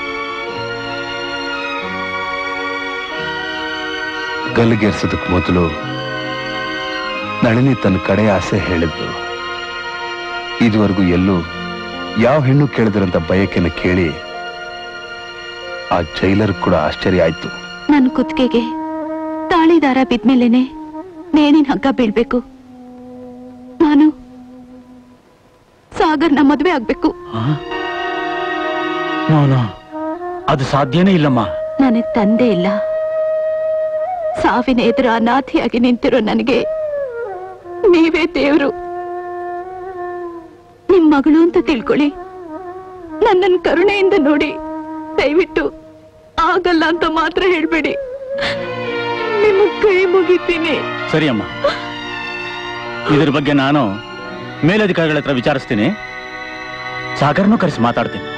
ಗಲ್ಲಿಗೇರ್ಸೋದಕ್ಕೆ ಮೊದಲು ನಳಿನಿ ತನ್ನ ಕಡೆ ಆಸೆ ಹೇಳಿದ್ಲು ಇದುವರೆಗೂ ಎಲ್ಲೂ ಯಾವ ಹೆಣ್ಣು ಕೇಳಿದ್ರಂತ ಬಯಕೆನ ಕೇಳಿ ಆ ಜೈಲರ್ ಕೂಡ ಆಶ್ಚರ್ಯ ಆಯ್ತು ನನ್ ಕುತ್ತಿಗೆಗೆ ತಾಳಿದಾರ ಬಿದ್ಮೇಲೆನೆ ನೇಣಿನ ಹಗ್ಗ ಬೀಳ್ಬೇಕು ನಾನು ಸಾಗರ್ನ ಮದ್ವೆ ಆಗ್ಬೇಕು ನೋ ಅದು ಸಾಧ್ಯನೇ ಇಲ್ಲಮ್ಮ ನನಗ್ ತಂದೆ ಇಲ್ಲ ಸಾವಿನ ಎದುರು ಅನಾಥಿಯಾಗಿ ನಿಂತಿರೋ ನನಗೆ ನೀವೇ ದೇವ್ರು ನಿಮ್ ಮಗಳು ಅಂತ ತಿಳ್ಕೊಳ್ಳಿ ನನ್ನನ್ ಕರುಣೆಯಿಂದ ನೋಡಿ ದಯವಿಟ್ಟು ಆಗಲ್ಲ ಅಂತ ಮಾತ್ರ ಹೇಳ್ಬೇಡಿ ನಿಮ್ಮ ಕೈ ಮುಗಿತೀನಿ ಸರಿ ಅಮ್ಮ ಇದ್ರ ಬಗ್ಗೆ ನಾನು ಮೇಲಧಿಕಾರಿಗಳ ಹತ್ರ ವಿಚಾರಿಸ್ತೀನಿ ಸಾಗರ್ನು ಕರೆಸಿ ಮಾತಾಡ್ತೀನಿ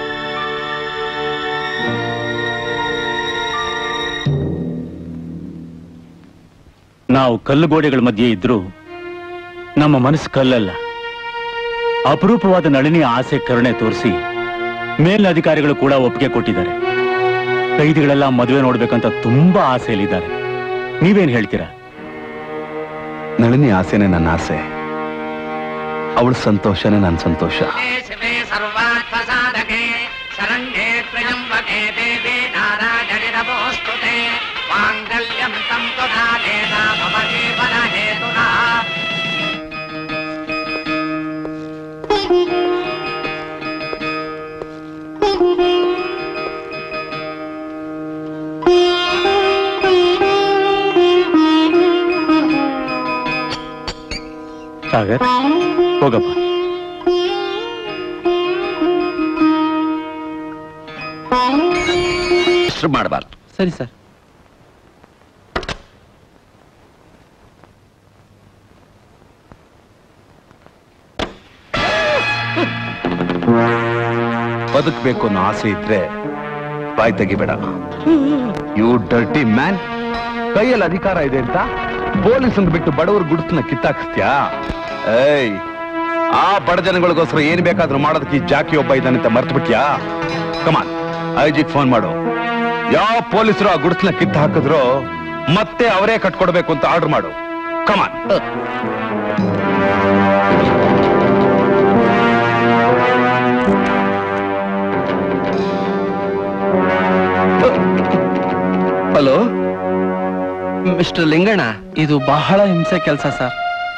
ನಾವು ಕಲ್ಲು ಗೋಡೆಗಳ ಮಧ್ಯೆ ಇದ್ರೂ ನಮ್ಮ ಮನಸ್ಸು ಕಲ್ಲಲ್ಲ ಅಪರೂಪವಾದ ನಳಿನಿ ಆಸೆ ಕರುಣೆ ತೋರಿಸಿ ಮೇಲಧಿಕಾರಿಗಳು ಕೂಡ ಒಪ್ಪಿಗೆ ಕೊಟ್ಟಿದ್ದಾರೆ ಕೈದಿಗಳೆಲ್ಲ ಮದುವೆ ನೋಡ್ಬೇಕಂತ ತುಂಬಾ ಆಸೆಯಲ್ಲಿದ್ದಾರೆ ನೀವೇನ್ ಹೇಳ್ತೀರಾ ನಳಿನಿ ಆಸೆನೇ ನನ್ನ ಆಸೆ ಅವಳ ಸಂತೋಷನೇ ನನ್ನ ಸಂತೋಷ ಶಿವೆ ಸರ್ವಾತ್ಮಸಾಧಕೆ ಶರಣ್ಯೇ ತ್ರ್ಯಂಬಕೆ ದೇವಿ ನಾರಾಯಣಿ ನಮೋಸ್ತುತೆ ಮಾಂಗಲ್ಯಂ ತಂ ತುನಾನೇನ ಮಮ ಜೀವನ ಹೇತುನಾ ಸಾಗರ್ ಹೋಗಪ್ಪ ಮಾಡಬಾರ್ದು ಸರಿ ಸರ್ ಬದುಕಬೇಕು ಅನ್ನೋ ಆಸೆ ಇದ್ರೆ ಬಾಯ್ ತೆಗಿಬೇಡ ಯು ಡರ್ಟಿ ಮ್ಯಾನ್ ಕೈಯಲ್ಲಿ ಅಧಿಕಾರ ಇದೆ ಅಂತ ಪೊಲೀಸ್ ಬಿಟ್ಟು ಬಡವರ ಗುಡ್ಸ್ನ ಕಿತ್ತಾಕಿಸ್ತ್ಯಾ ಏಯ್ ಆ ಬಡ ಜನಗಳಿಗೋಸ್ಕರ ಏನ್ ಬೇಕಾದ್ರೂ ಮಾಡೋದಕ್ಕೆ ಈ ಜಾಕಿ ಒಬ್ಬ ಇದ್ದಾನೆ ಅಂತ ಮರ್ತು ಬಿಟ್ಯಾ ಕಮಾನ್ ಐ ಜಿ ಫೋನ್ ಮಾಡು ಯಾವ ಪೊಲೀಸರು ಆ ಗುಡ್ಸ್ನ ಕಿತ್ತು ಹಾಕಿದ್ರು ಮತ್ತೆ ಅವರೇ ಕಟ್ಕೊಡ್ಬೇಕು ಅಂತ ಆರ್ಡರ್ ಮಾಡು ಕಮಾನ್ ಹಲೋ ಮಿಸ್ಟರ್ ಲಿಂಗಣ್ಣ ಇದು ಬಹಳ ಹಿಂಸೆ ಕೆಲಸ ಸರ್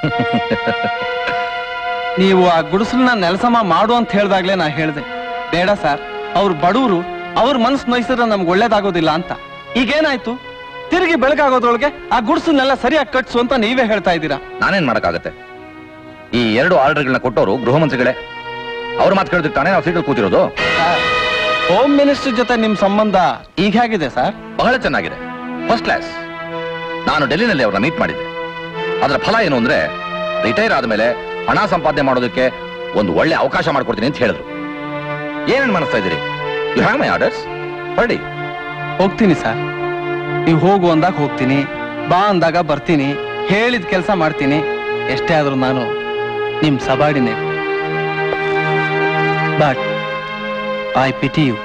ನೀವು ಆ ಗುಡಿಸಲನ್ನ ನೆಲಸಮ ಮಾಡು ಅಂತ ಹೇಳ್ದಾಗ್ಲೇ ನಾ ಹೇಳ್ದೆ ಬೇಡ ಸರ್ ಅವ್ರು ಬಡವರು ಅವ್ರ ಮನಸ್ಸು ನೋಯಿಸಿದ್ರೆ ನಮ್ಗೆ ಒಳ್ಳೇದಾಗೋದಿಲ್ಲ ಅಂತ ಈಗೇನಾಯ್ತು ತಿರುಗಿ ಬೆಳಗಾಗೋದ್ರೊಳಗೆ ಆ ಗುಡಿಸಲ್ನೆಲ್ಲ ಸರಿಯಾಗಿ ಕಟ್ಸು ಅಂತ ನೀವೇ ಹೇಳ್ತಾ ಇದ್ದೀರಾ ನಾನೇನ್ ಮಾಡಕ್ಕಾಗತ್ತೆ ಈ ಎರಡು ಆರ್ಡರ್ಗಳನ್ನ ಕೊಟ್ಟವರು ಗೃಹ ಮಂತ್ರಿಗಳೇ ಅವ್ರ ಮಾತು ಕೇಳಿದ್ರೆ ತಾನೇ ನಾವು ಸೀಟಲ್ಲಿ ಕೂತಿರೋದು ಹೋಮ್ ಮಿನಿಸ್ಟರ್ ಜೊತೆ ನಿಮ್ ಸಂಬಂಧ ಈಗ ಹೇಗಿದೆ ಸರ್ ಬಹಳ ಚೆನ್ನಾಗಿದೆ ಫಸ್ಟ್ ಕ್ಲಾಸ್ ನಾನು ಡೆಲ್ಲಿನಲ್ಲಿ ಅವ್ರನ್ನ ಮೀಟ್ ಮಾಡಿದ್ದೆ ಅದರ ಫಲ ಏನು ಅಂದ್ರೆ ರಿಟೈರ್ ಆದ್ಮೇಲೆ ಹಣ ಸಂಪಾದನೆ ಮಾಡೋದಕ್ಕೆ ಒಂದು ಒಳ್ಳೆ ಅವಕಾಶ ಮಾಡ್ಕೊಡ್ತೀನಿ ಅಂತ ಹೇಳಿದ್ರು ಏನೇನ್ ಮಾಡಿಸ್ತಾ ಇದ್ದೀರಿ ಯು ಹ್ಯಾವ್ ಮೈ ಆರ್ಡರ್ಸ್ ಹೊರಡಿ ಹೋಗ್ತೀನಿ ಸರ್ ನೀವು ಹೋಗು ಅಂದಾಗ ಹೋಗ್ತೀನಿ ಬಾ ಅಂದಾಗ ಬರ್ತೀನಿ ಹೇಳಿದ ಕೆಲಸ ಮಾಡ್ತೀನಿ ಎಷ್ಟೇ ಆದ್ರೂ ನಾನು ನಿಮ್ ಸಬಾಡಿನೇ but I pity you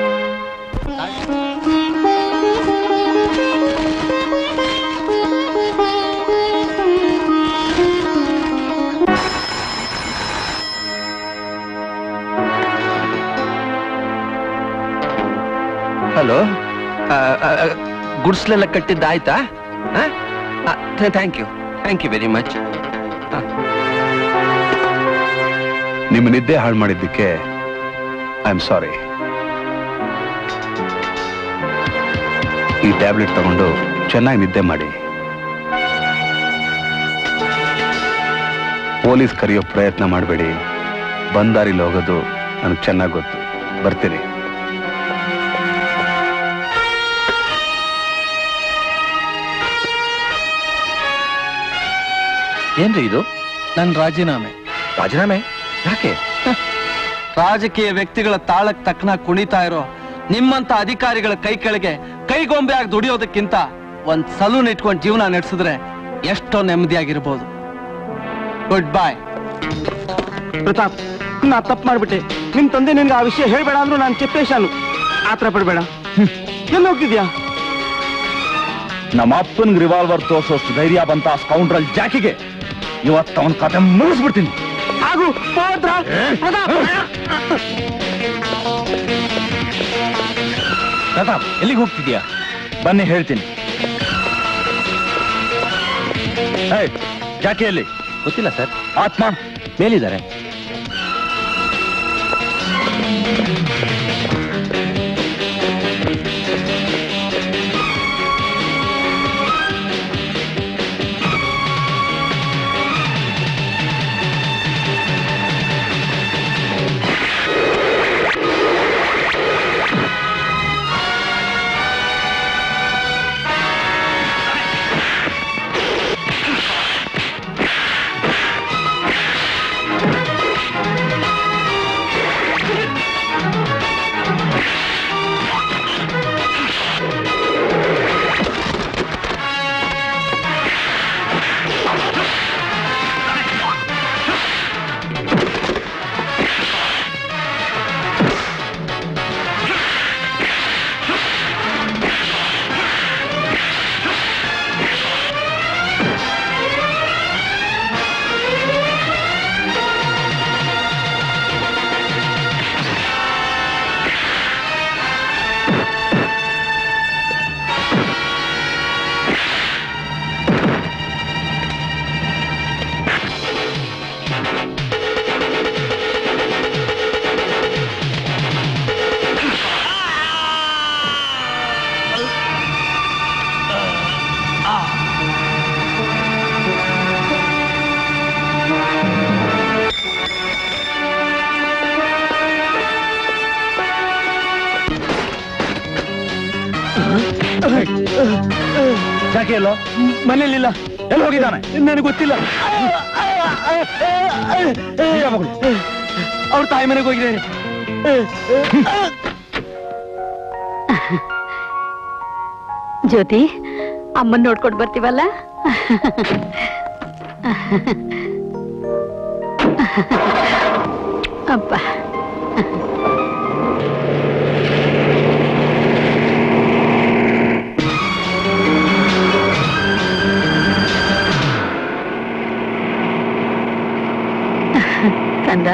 hello ಗುಡ್ಸ್ಲೆಲ್ಲ ಕಟ್ಟಿದ್ದಾಯ್ತಾ thank you thank you very much ನಿಮ್ಮ ನಿದ್ದೆ ಹಾಳು ಮಾಡಿದ್ದಕ್ಕೆ ಐ ಆಮ್ ಸಾರಿ ಈ ಟ್ಯಾಬ್ಲೆಟ್ ತಗೊಂಡು ಚೆನ್ನಾಗಿ ನಿದ್ದೆ ಮಾಡಿ ಪೊಲೀಸ್ ಕರೆಯೋ ಪ್ರಯತ್ನ ಮಾಡಬೇಡಿ ಬಂದಾರಿಲಿ ಹೋಗೋದು ನನಗೆ ಚೆನ್ನಾಗಿ ಗೊತ್ತು ಬರ್ತೀನಿ ಏನ್ರಿ ಇದು ನನ್ ರಾಜೀನಾಮೆ ರಾಜೀನಾಮೆ ಯಾಕೆ ರಾಜಕೀಯ ವ್ಯಕ್ತಿಗಳ ತಾಳಕ್ ತಕ್ಕನ ಕುಣಿತಾ ಇರೋ ನಿಮ್ಮಂತ ಅಧಿಕಾರಿಗಳ ಕೈ ಕೆಳಗೆ ಕೈಗೊಂಬೆ ಆಗಿ ದುಡಿಯೋದಕ್ಕಿಂತ ಒಂದ್ ಸಲೂನ್ ಇಟ್ಕೊಂಡು ಜೀವನ ನಡೆಸಿದ್ರೆ ಎಷ್ಟೋ ನೆಮ್ಮದಿಯಾಗಿರ್ಬೋದು ಗುಡ್ ಬಾಯ್ ಪ್ರತಾಪ್ ನಾ ತಪ್ಪು ಮಾಡ್ಬಿಟ್ಟೆ ನಿಮ್ ತಂದೆ ನಿನ್ಗೆ ಆ ವಿಷಯ ಹೇಳ್ಬೇಡ ಅಂದ್ರು ನಾನು ಚೆಪ್ಪೇಶಾನು ಆತರ ಪಡ್ಬೇಡ ಎಲ್ಲಿ ಹೋಗ್ತಿದ್ಯಾ ನಮ್ಮ ಅಪ್ಪನ್ಗೆ ರಿವಾಲ್ವರ್ ತೋರ್ಸೋಷ್ಟು ಧೈರ್ಯ ಬಂತ ಸ್ಕೌಂಡ್ರಲ್ ಜಾಕಿಗೆ ಇವತ್ತು ಅವನ ಕತೆ ಮುಗಿಸ್ಬಿಡ್ತೀನಿ ಆಗು ಹೋದ್ರ ಪ್ರತಾಪ್ ಪ್ರತಾಪ್ ಎಲ್ಲಿಗೆ ಹೋಗ್ತಿದ್ಯಾ ಬನ್ನಿ ಹೇಳ್ತೀನಿ ಏಯ್, ಜಾಕಿ ಎಲ್ಲಿ ಗೊತ್ತಿಲ್ಲ ಸರ್ ಆತ್ಮ ಮೇಲಿದ್ದಾರೆ ಜಾಕಿ ಎಲ್ಲೋ ಮನೇಲಿಲ್ಲ ಎಲ್ಲಿ ಹೋಗಿದ್ದಾನೆ ನನಗೆ ಗೊತ್ತಿಲ್ಲ ಅವ್ರ ತಾಯಿ ಮನೆಗೆ ಹೋಗಿದ್ದಾರೆ ಜ್ಯೋತಿ ಅಮ್ಮನ್ ನೋಡ್ಕೊಂಡು ಬರ್ತೀವಲ್ಲ ಅಪ್ಪ ಕಂದ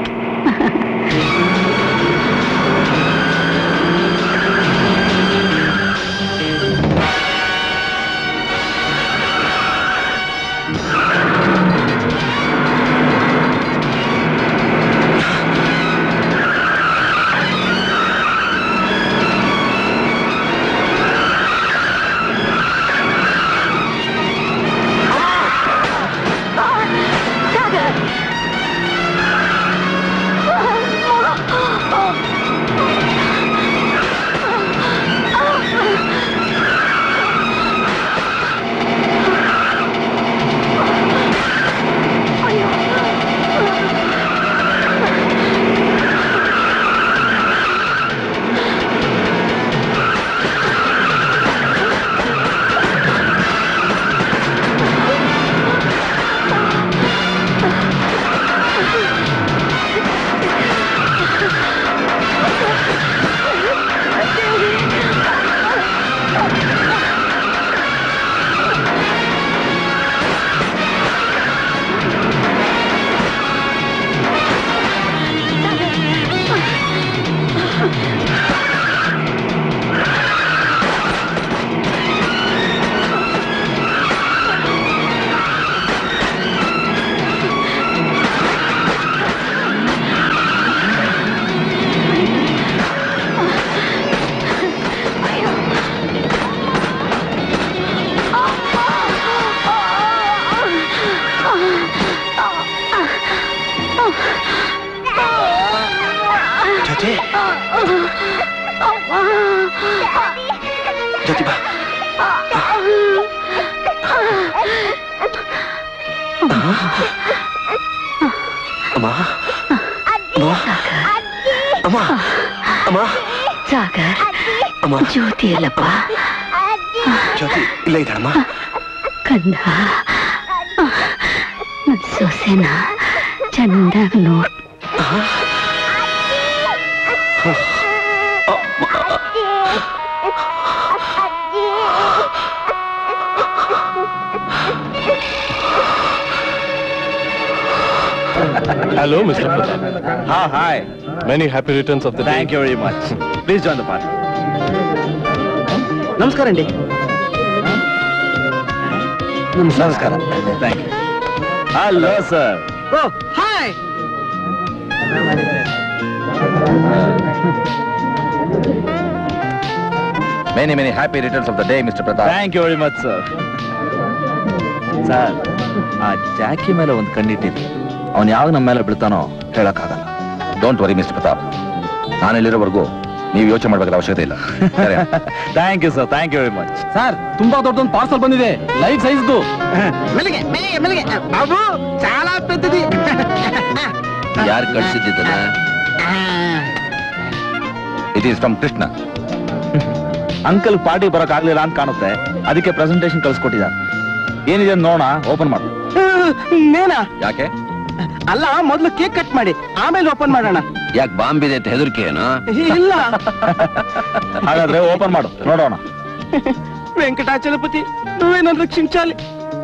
ಜ್ಯೋತಿ ಬಾ ಅಮ್ಮ ಅಮ್ಮ ಅಮ್ಮ ಅಮ್ಮ ಸಾಗರ್ ಅಮ್ಮ ಜ್ಯೋತಿ ಅಲ್ಲಪ್ಪ ಜ್ಯೋತಿ ಇಲ್ಲ ಇದ್ದಾಳಮ್ಮ ಕಂದ ನನ್ ಸೊಸೆನ ಚಂದಾಗಿ ನೋಡ್ Hello, Mr. Pratap. ಹಾ hi Many happy returns of the day. Thank you very much please join the party ನಮಸ್ಕಾರ ಅಂಡಿ ನಮಸ್ಕಾರ thank you hello sir oh hi many many happy returns of the day mister Pratap thank you very much sir sir ಆ Jackie ಮೇಲೆ ಒಂದು ಕಣ್ಣಿಟ್ಟಿದ್ವಿ ಅವನು ಯಾವಾಗ ನಮ್ಮ ಮೇಲೆ ಬೀಳ್ತಾನೋ ಹೇಳಕ್ಕಾಗಲ್ಲ ಡೋಂಟ್ ವರಿ ಮಿಸ್ಟರ್ ಪ್ರತಾಪ್ ನಾನು ಇಲ್ಲಿರೋವರೆಗೂ ನೀವು ಯೋಚನೆ ಮಾಡಬೇಕಾದ ಅವಶ್ಯಕತೆ ಇಲ್ಲ ಸರಿ thank you sir thank you very much sir ತುಂಬಾ ದೊಡ್ಡದೊಂದು ಪಾರ್ಸಲ್ ಬಂದಿದೆ ಲೈಫ್ ಸೈಜ್ದು ಮೆಲ್ಲಿಗೆ ಮೆಲ್ಲಿಗೆ ಮೆಲ್ಲಿಗೆ ಬಾಬು చాలా పెద్దది ಯಾರು ಕಳಿಸಿದ್ದನ್ನ it is from Krishna uncle party ಬರಕ್ ಆಗ್ಲಿಲ್ಲ ಅಂತ ಕಾಣುತ್ತೆ ಅದಕ್ಕೆ ಪ್ರೆಸೆಂಟೇಶನ್ ಕಳ್ಸಿಕೊಟ್ಟಿದ್ದಾರೆ ಏನಿದೆ ಅಂತ ನೋಡೋಣ ಓಪನ್ ಮಾಡು ನೇನಾ ಯಾಕೆ ಅಲ್ಲ ಮೊದ್ಲು ಕೇಕ್ ಕಟ್ ಮಾಡಿ ಆಮೇಲೆ ಓಪನ್ ಮಾಡೋಣ ಯಾಕೆ ಬಾಂಬ್ ಇದೆ ಅಂತ ಹೆದರಿಕೆ ಏನೋ ಇಲ್ಲ ಹಾಗಾದ್ರೆ ಓಪನ್ ಮಾಡು ನೋಡೋಣ వెంకటాచలపతి నువ్వే నన్ను రక్షించాలి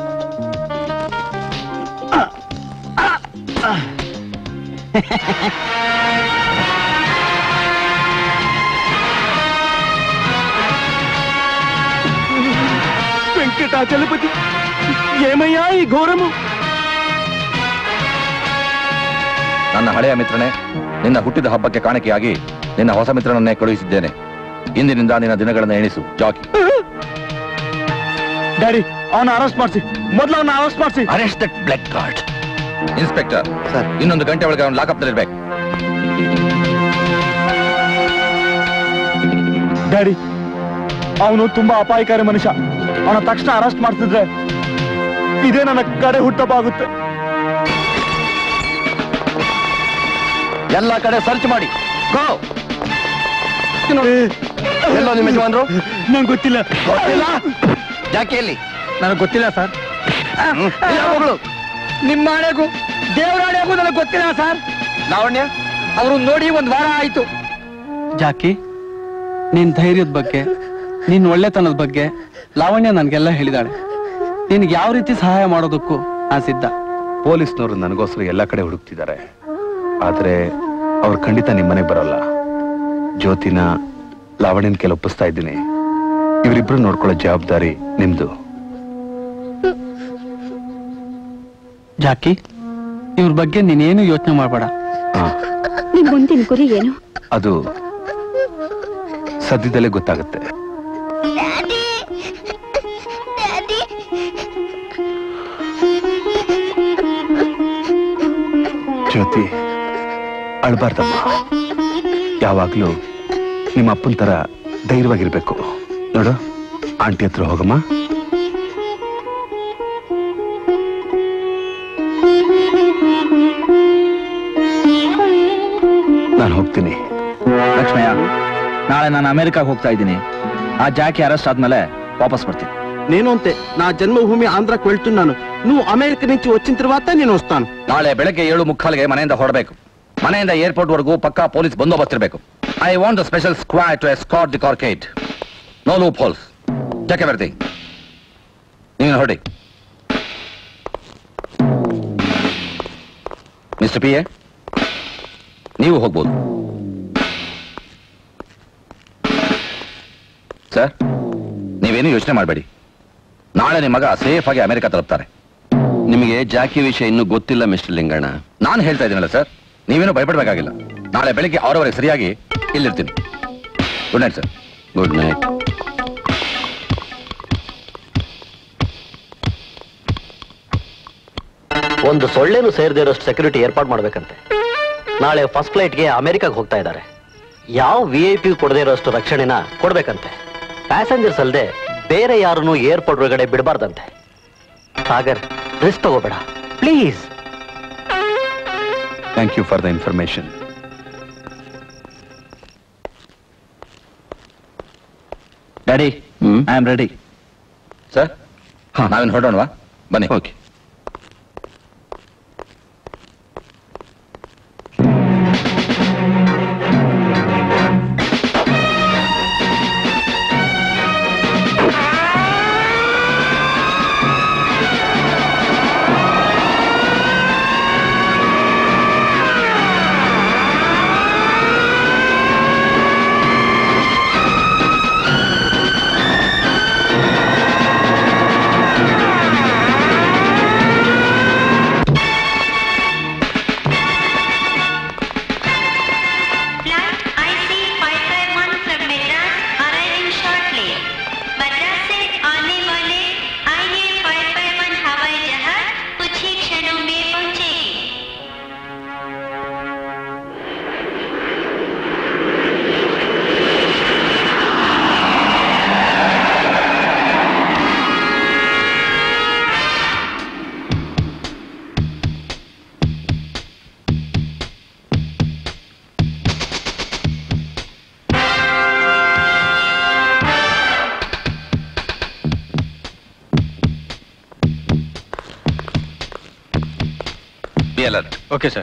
వెంకటాచలపతి ఏమయ్యా ఈ ఘోరము ನನ್ನ ಹಳೆಯ ಮಿತ್ರನೇ ನಿನ್ನ ಹುಟ್ಟಿದ ಹಬ್ಬಕ್ಕೆ ಕಾಣಿಕೆಯಾಗಿ ನಿನ್ನ ಹೊಸ ಮಿತ್ರನನ್ನೇ ಕಳುಹಿಸಿದ್ದೇನೆ ಇಂದಿನಿಂದ ನಿನ್ನ ದಿನಗಳನ್ನು ಎಣಿಸು ಜಾಕಿ ಡ್ಯಾಡಿ ಅವನ ಅರೆಸ್ಟ್ ಮಾಡಿಸಿ ಮೊದಲು ಅವನ ಅರೆಸ್ಟ್ ಮಾಡಿಸಿ arrest that blood card inspector sir ಇನ್ನೊಂದು ಗಂಟೆ ಒಳಗೆ ಅವನು ಲಾಕಪ್ ಇರ್ಬೇಕು ಡ್ಯಾಡಿ ಅವನು ತುಂಬಾ ಅಪಾಯಕಾರಿ ಮನುಷ್ಯ ಅವನ ತಕ್ಷಣ ಅರೆಸ್ಟ್ ಮಾಡ್ತಿದ್ರೆ ಇದೇ ನನ್ನ ಕಡೆ ಹುಟ್ಟಪ್ಪ ಆಗುತ್ತೆ ಎಲ್ಲ ಕಡೆ ಸರ್ಚ್ ಮಾಡಿ ಗೋ ಎಲ್ಲೋ ನಿಮ್ಮ ಯಜಮಾನ್ರು ನಂಗೆ ಗೊತ್ತಿಲ್ಲ ಗೊತ್ತಿಲ್ಲ ಜಾಕಿಯಲ್ಲಿ ನನಗೆ ಗೊತ್ತಿಲ್ಲ ಸರ್ ಮಗಳು ನಿಮ್ಮ ಹಣೆಗೂ ದೇವರ ಹಣೆಗೂ ನನಗೆ ಗೊತ್ತಿಲ್ಲ ಸರ್ ಲಾವಣ್ಯ ಅವರು ನೋಡಿ ಒಂದ್ ವಾರ ಆಯ್ತು ಜಾಕಿ ನಿನ್ ಧೈರ್ಯದ ಬಗ್ಗೆ ನಿನ್ ಒಳ್ಳೆತನದ ಬಗ್ಗೆ ಲಾವಣ್ಯ ನನ್ಗೆಲ್ಲ ಹೇಳಿದಾಳೆ ನಿನ್ಗೆ ಯಾವ ರೀತಿ ಸಹಾಯ ಮಾಡೋದಕ್ಕೂ ನಾ ಸಿದ್ಧ ಪೊಲೀಸ್ನವರು ನನಗೋಸ್ಕರ ಎಲ್ಲ ಕಡೆ ಹುಡುಕ್ತಿದ್ದಾರೆ ಆದ್ರೆ ಅವ್ರು ಖಂಡಿತ ನಿಮ್ಮನೆಗೆ ಬರೋಲ್ಲ ಜ್ಯೋತಿನ ಲಾವಣ್ಯನ ಕೆಲ ಒಪ್ಪಿಸ್ತಾ ಇದ್ದೀನಿ ಇವರಿಬ್ರು ನೋಡ್ಕೊಳ್ಳೋ ಜವಾಬ್ದಾರಿ ನಿಮ್ದು ಜಾಕಿ ಇವ್ರ ಬಗ್ಗೆ ನೀನೇನು ಯೋಚನೆ ಮಾಡಬೇಡ ನಿಮ್ ಮುಂದಿನ ಗುರಿ ಏನು ಅದು ಸದ್ಯದಲ್ಲೇ ಗೊತ್ತಾಗುತ್ತೆ ಜ್ಯೋತಿ ಅಳ್ಬಾರ್ದಮ್ಮ ಯಾವಾಗ್ಲೂ ನಿಮ್ಮ ಅಪ್ಪನ ತರ ಧೈರ್ಯವಾಗಿರ್ಬೇಕು ನೋಡು ಆಂಟಿ ಹತ್ರ ಹೋಗಮ್ಮ ನಾನು ಹೋಗ್ತೀನಿ ಲಕ್ಷ್ಮಯ್ಯ ನಾಳೆ ನಾನು ಅಮೆರಿಕಾಗೆ ಹೋಗ್ತಾ ಇದ್ದೀನಿ ಆ ಜಾಕಿ ಅರೆಸ್ಟ್ ಆದ್ಮೇಲೆ ವಾಪಸ್ ಬರ್ತೀನಿ నేను అంతే నా జన్మభూమి ఆంధ్రాకి వెళ్తున్నాను నువ్వు అమెరికా నుంచి వచ్చిన తర్వాత నేను వస్తాను ನಾಳೆ ಬೆಳಗ್ಗೆ ಏಳು ಮುಕ್ಕಾಲ್ಗೆ ಮನೆಯಿಂದ ಹೊರಡಬೇಕು ಮನೆಯಿಂದ ಏರ್ಪೋರ್ಟ್ ವರೆಗೂ ಪಕ್ಕಾ ಪೊಲೀಸ್ ಬಂದೋಬಸ್ತ್ ಇರಬೇಕು I want the special squad to escort the carcade no loopholes check everything ನೀನು ಹೊರಡಿ ಮಿಸ್ಟರ್ ಪಿ ಎ ನೀವು ಹೋಗ್ಬೋದು ಸರ್ ನೀವೇನು ಯೋಚನೆ ಮಾಡಬೇಡಿ ನಾಳೆ ನಿಮ್ಮ ಮಗ ಸೇಫ್ ಆಗಿ ಅಮೆರಿಕ ತಲುಪ್ತಾರೆ ನಿಮಗೆ ಜಾಕಿ ವಿಷಯ ಇನ್ನೂ ಗೊತ್ತಿಲ್ಲ ಮಿಸ್ಟರ್ ಲಿಂಗಣ್ಣ ನಾನು ಹೇಳ್ತಾ ಇದ್ದೀನಲ್ಲ ಸರ್ ನೀವೇನು ಭಯಪಡಬೇಕಾಗಿಲ್ಲ ನಾಳೆ ಬೆಳಿಗ್ಗೆ ಆರೂವರೆಗೆ ಸರಿಯಾಗಿ ಇಲ್ಲಿರ್ತೀನಿ good night sir good night ಒಂದು ಸೊಳ್ಳೆನು ಸೇರದೇ ಇರೋಷ್ಟು ಸೆಕ್ಯೂರಿಟಿ ಏರ್ಪಾಡು ಮಾಡ್ಬೇಕಂತೆ ನಾಳೆ ಫಸ್ಟ್ ಫ್ಲೈಟ್ಗೆ ಅಮೆರಿಕಾಗೆ ಹೋಗ್ತಾ ಇದ್ದಾರೆ ಯಾವ ವಿ ಐ ಪಿ ಕೊಡದೇ ಇರೋಷ್ಟು ರಕ್ಷಣೆನ ಕೊಡ್ಬೇಕಂತೆ ಪ್ಯಾಸೆಂಜರ್ಸ್ ಅಲ್ಲದೆ ಬೇರೆ ಯಾರನ್ನು ಏರ್ಪೋರ್ಟ್ ಒಳಗಡೆ ಬಿಡಬಾರ್ದಂತೆ ಸಾಗರ್ ರಿಸ್ಕ್ ತಗೋಬೇಡ please thank you for the information daddy I am ready sir ನಾವೇನು ಹೊರಡೋಣವಾ ಬನ್ನಿ okay Flight IC551 from Madras arriving shortly. Madras से आने वाले IA551 हवाई जहाज कुछ ही क्षणों में पहुंचेगी be alert okay sir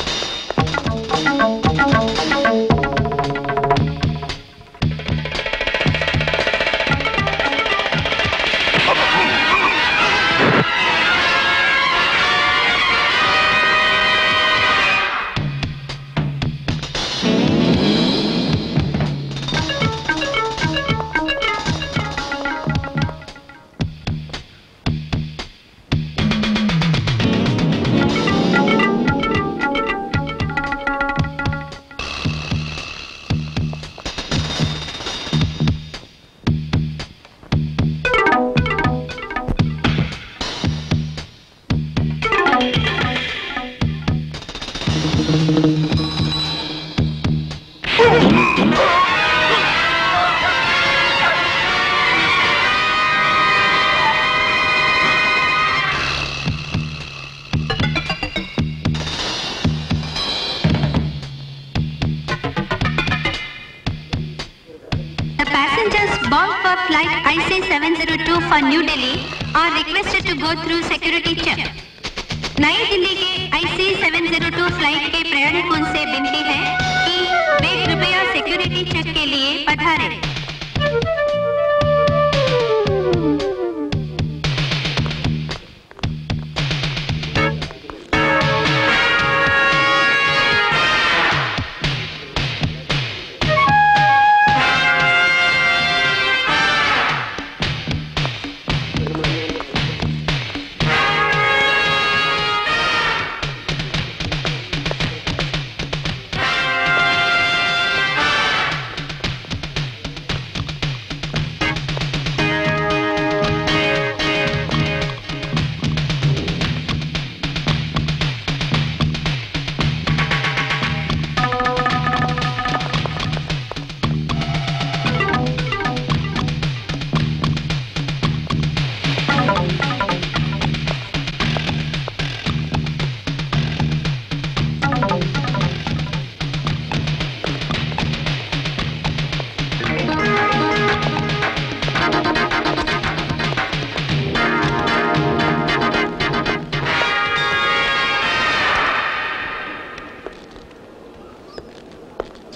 The passengers bound for flight IC702 for New Delhi are requested to go through security check. नई दिल्ली के IC 702 फ्लाइट के प्रयाणिकों से विनती है कि वे कृपया सिक्योरिटी चेक के लिए पधारें।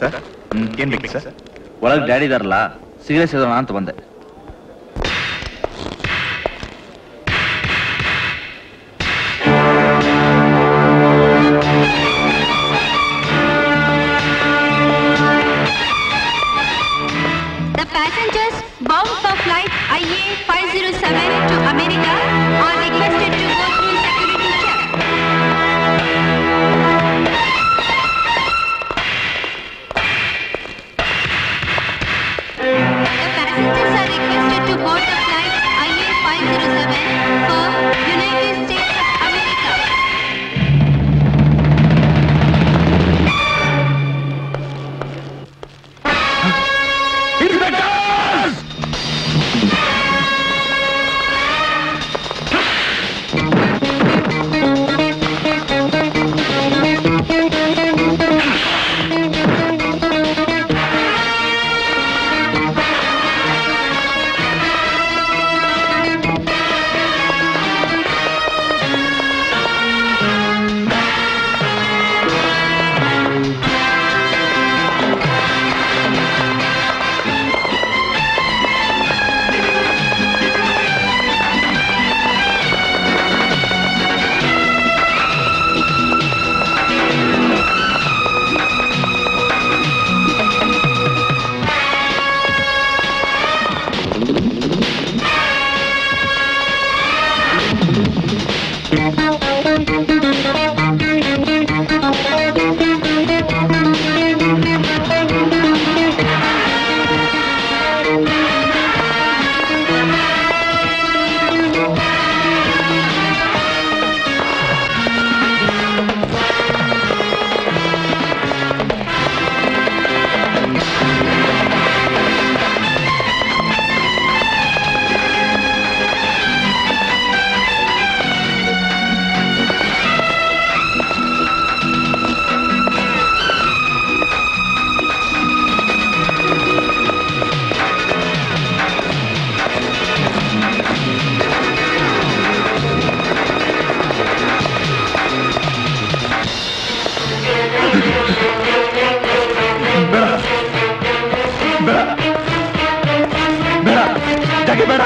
ಸರ್ ಏನ್ ಬೇಕು ಸರ್ ಒಳಗೆ ಡ್ಯಾಡಿ ಇದಾರಲ್ಲ ಸಿಗರೇಟ್ ಸೇದೋಣ ಅಂತ ಬಂದೆ The passengers bound for flight IA-507 to America are requested to go through security check. The passengers are requested to board the flight IA-507 for United States of America. ಜಾಕೆ ಬೇಡ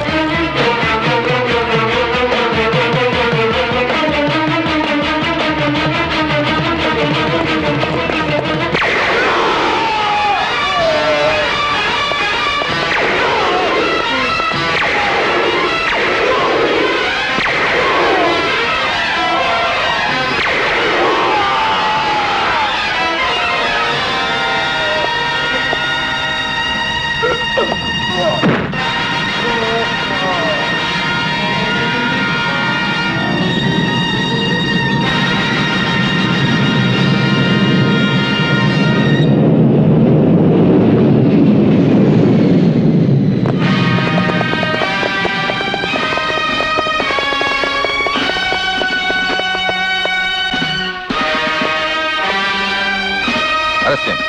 Arrest him.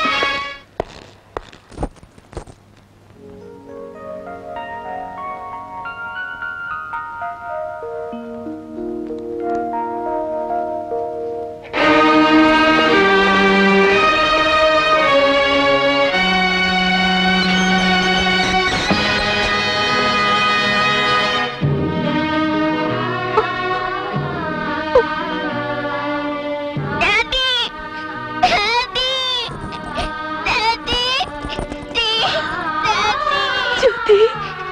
ಜ್ಯೋತಿ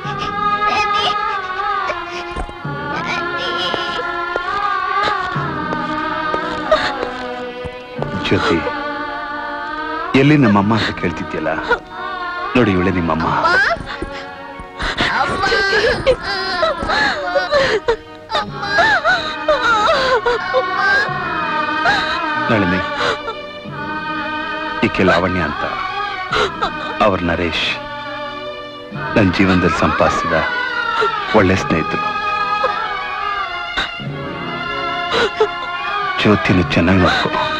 ಜ್ಯೋತಿ ಎಲ್ಲಿ ನಮ್ಮಮ್ಮ ಅಂತ ಕೇಳ್ತಿದ್ಯಲ್ಲ ನೋಡಿ ಇವಳೆ ನಿಮ್ಮಮ್ಮ ನಳಿನಿ ಈಕೆ ಲಾವಣ್ಯ ಅಂತ ಅವ್ರ ನರೇಶ್ ನನ್ನ ಜೀವನದಲ್ಲಿ ಸಂಪಾದಿಸಿದ ಒಳ್ಳೆ ಸ್ನೇಹಿತರು ಜ್ಯೋತಿನ ಚೆನ್ನಾಗಿ ನೋಡ್ಕೋ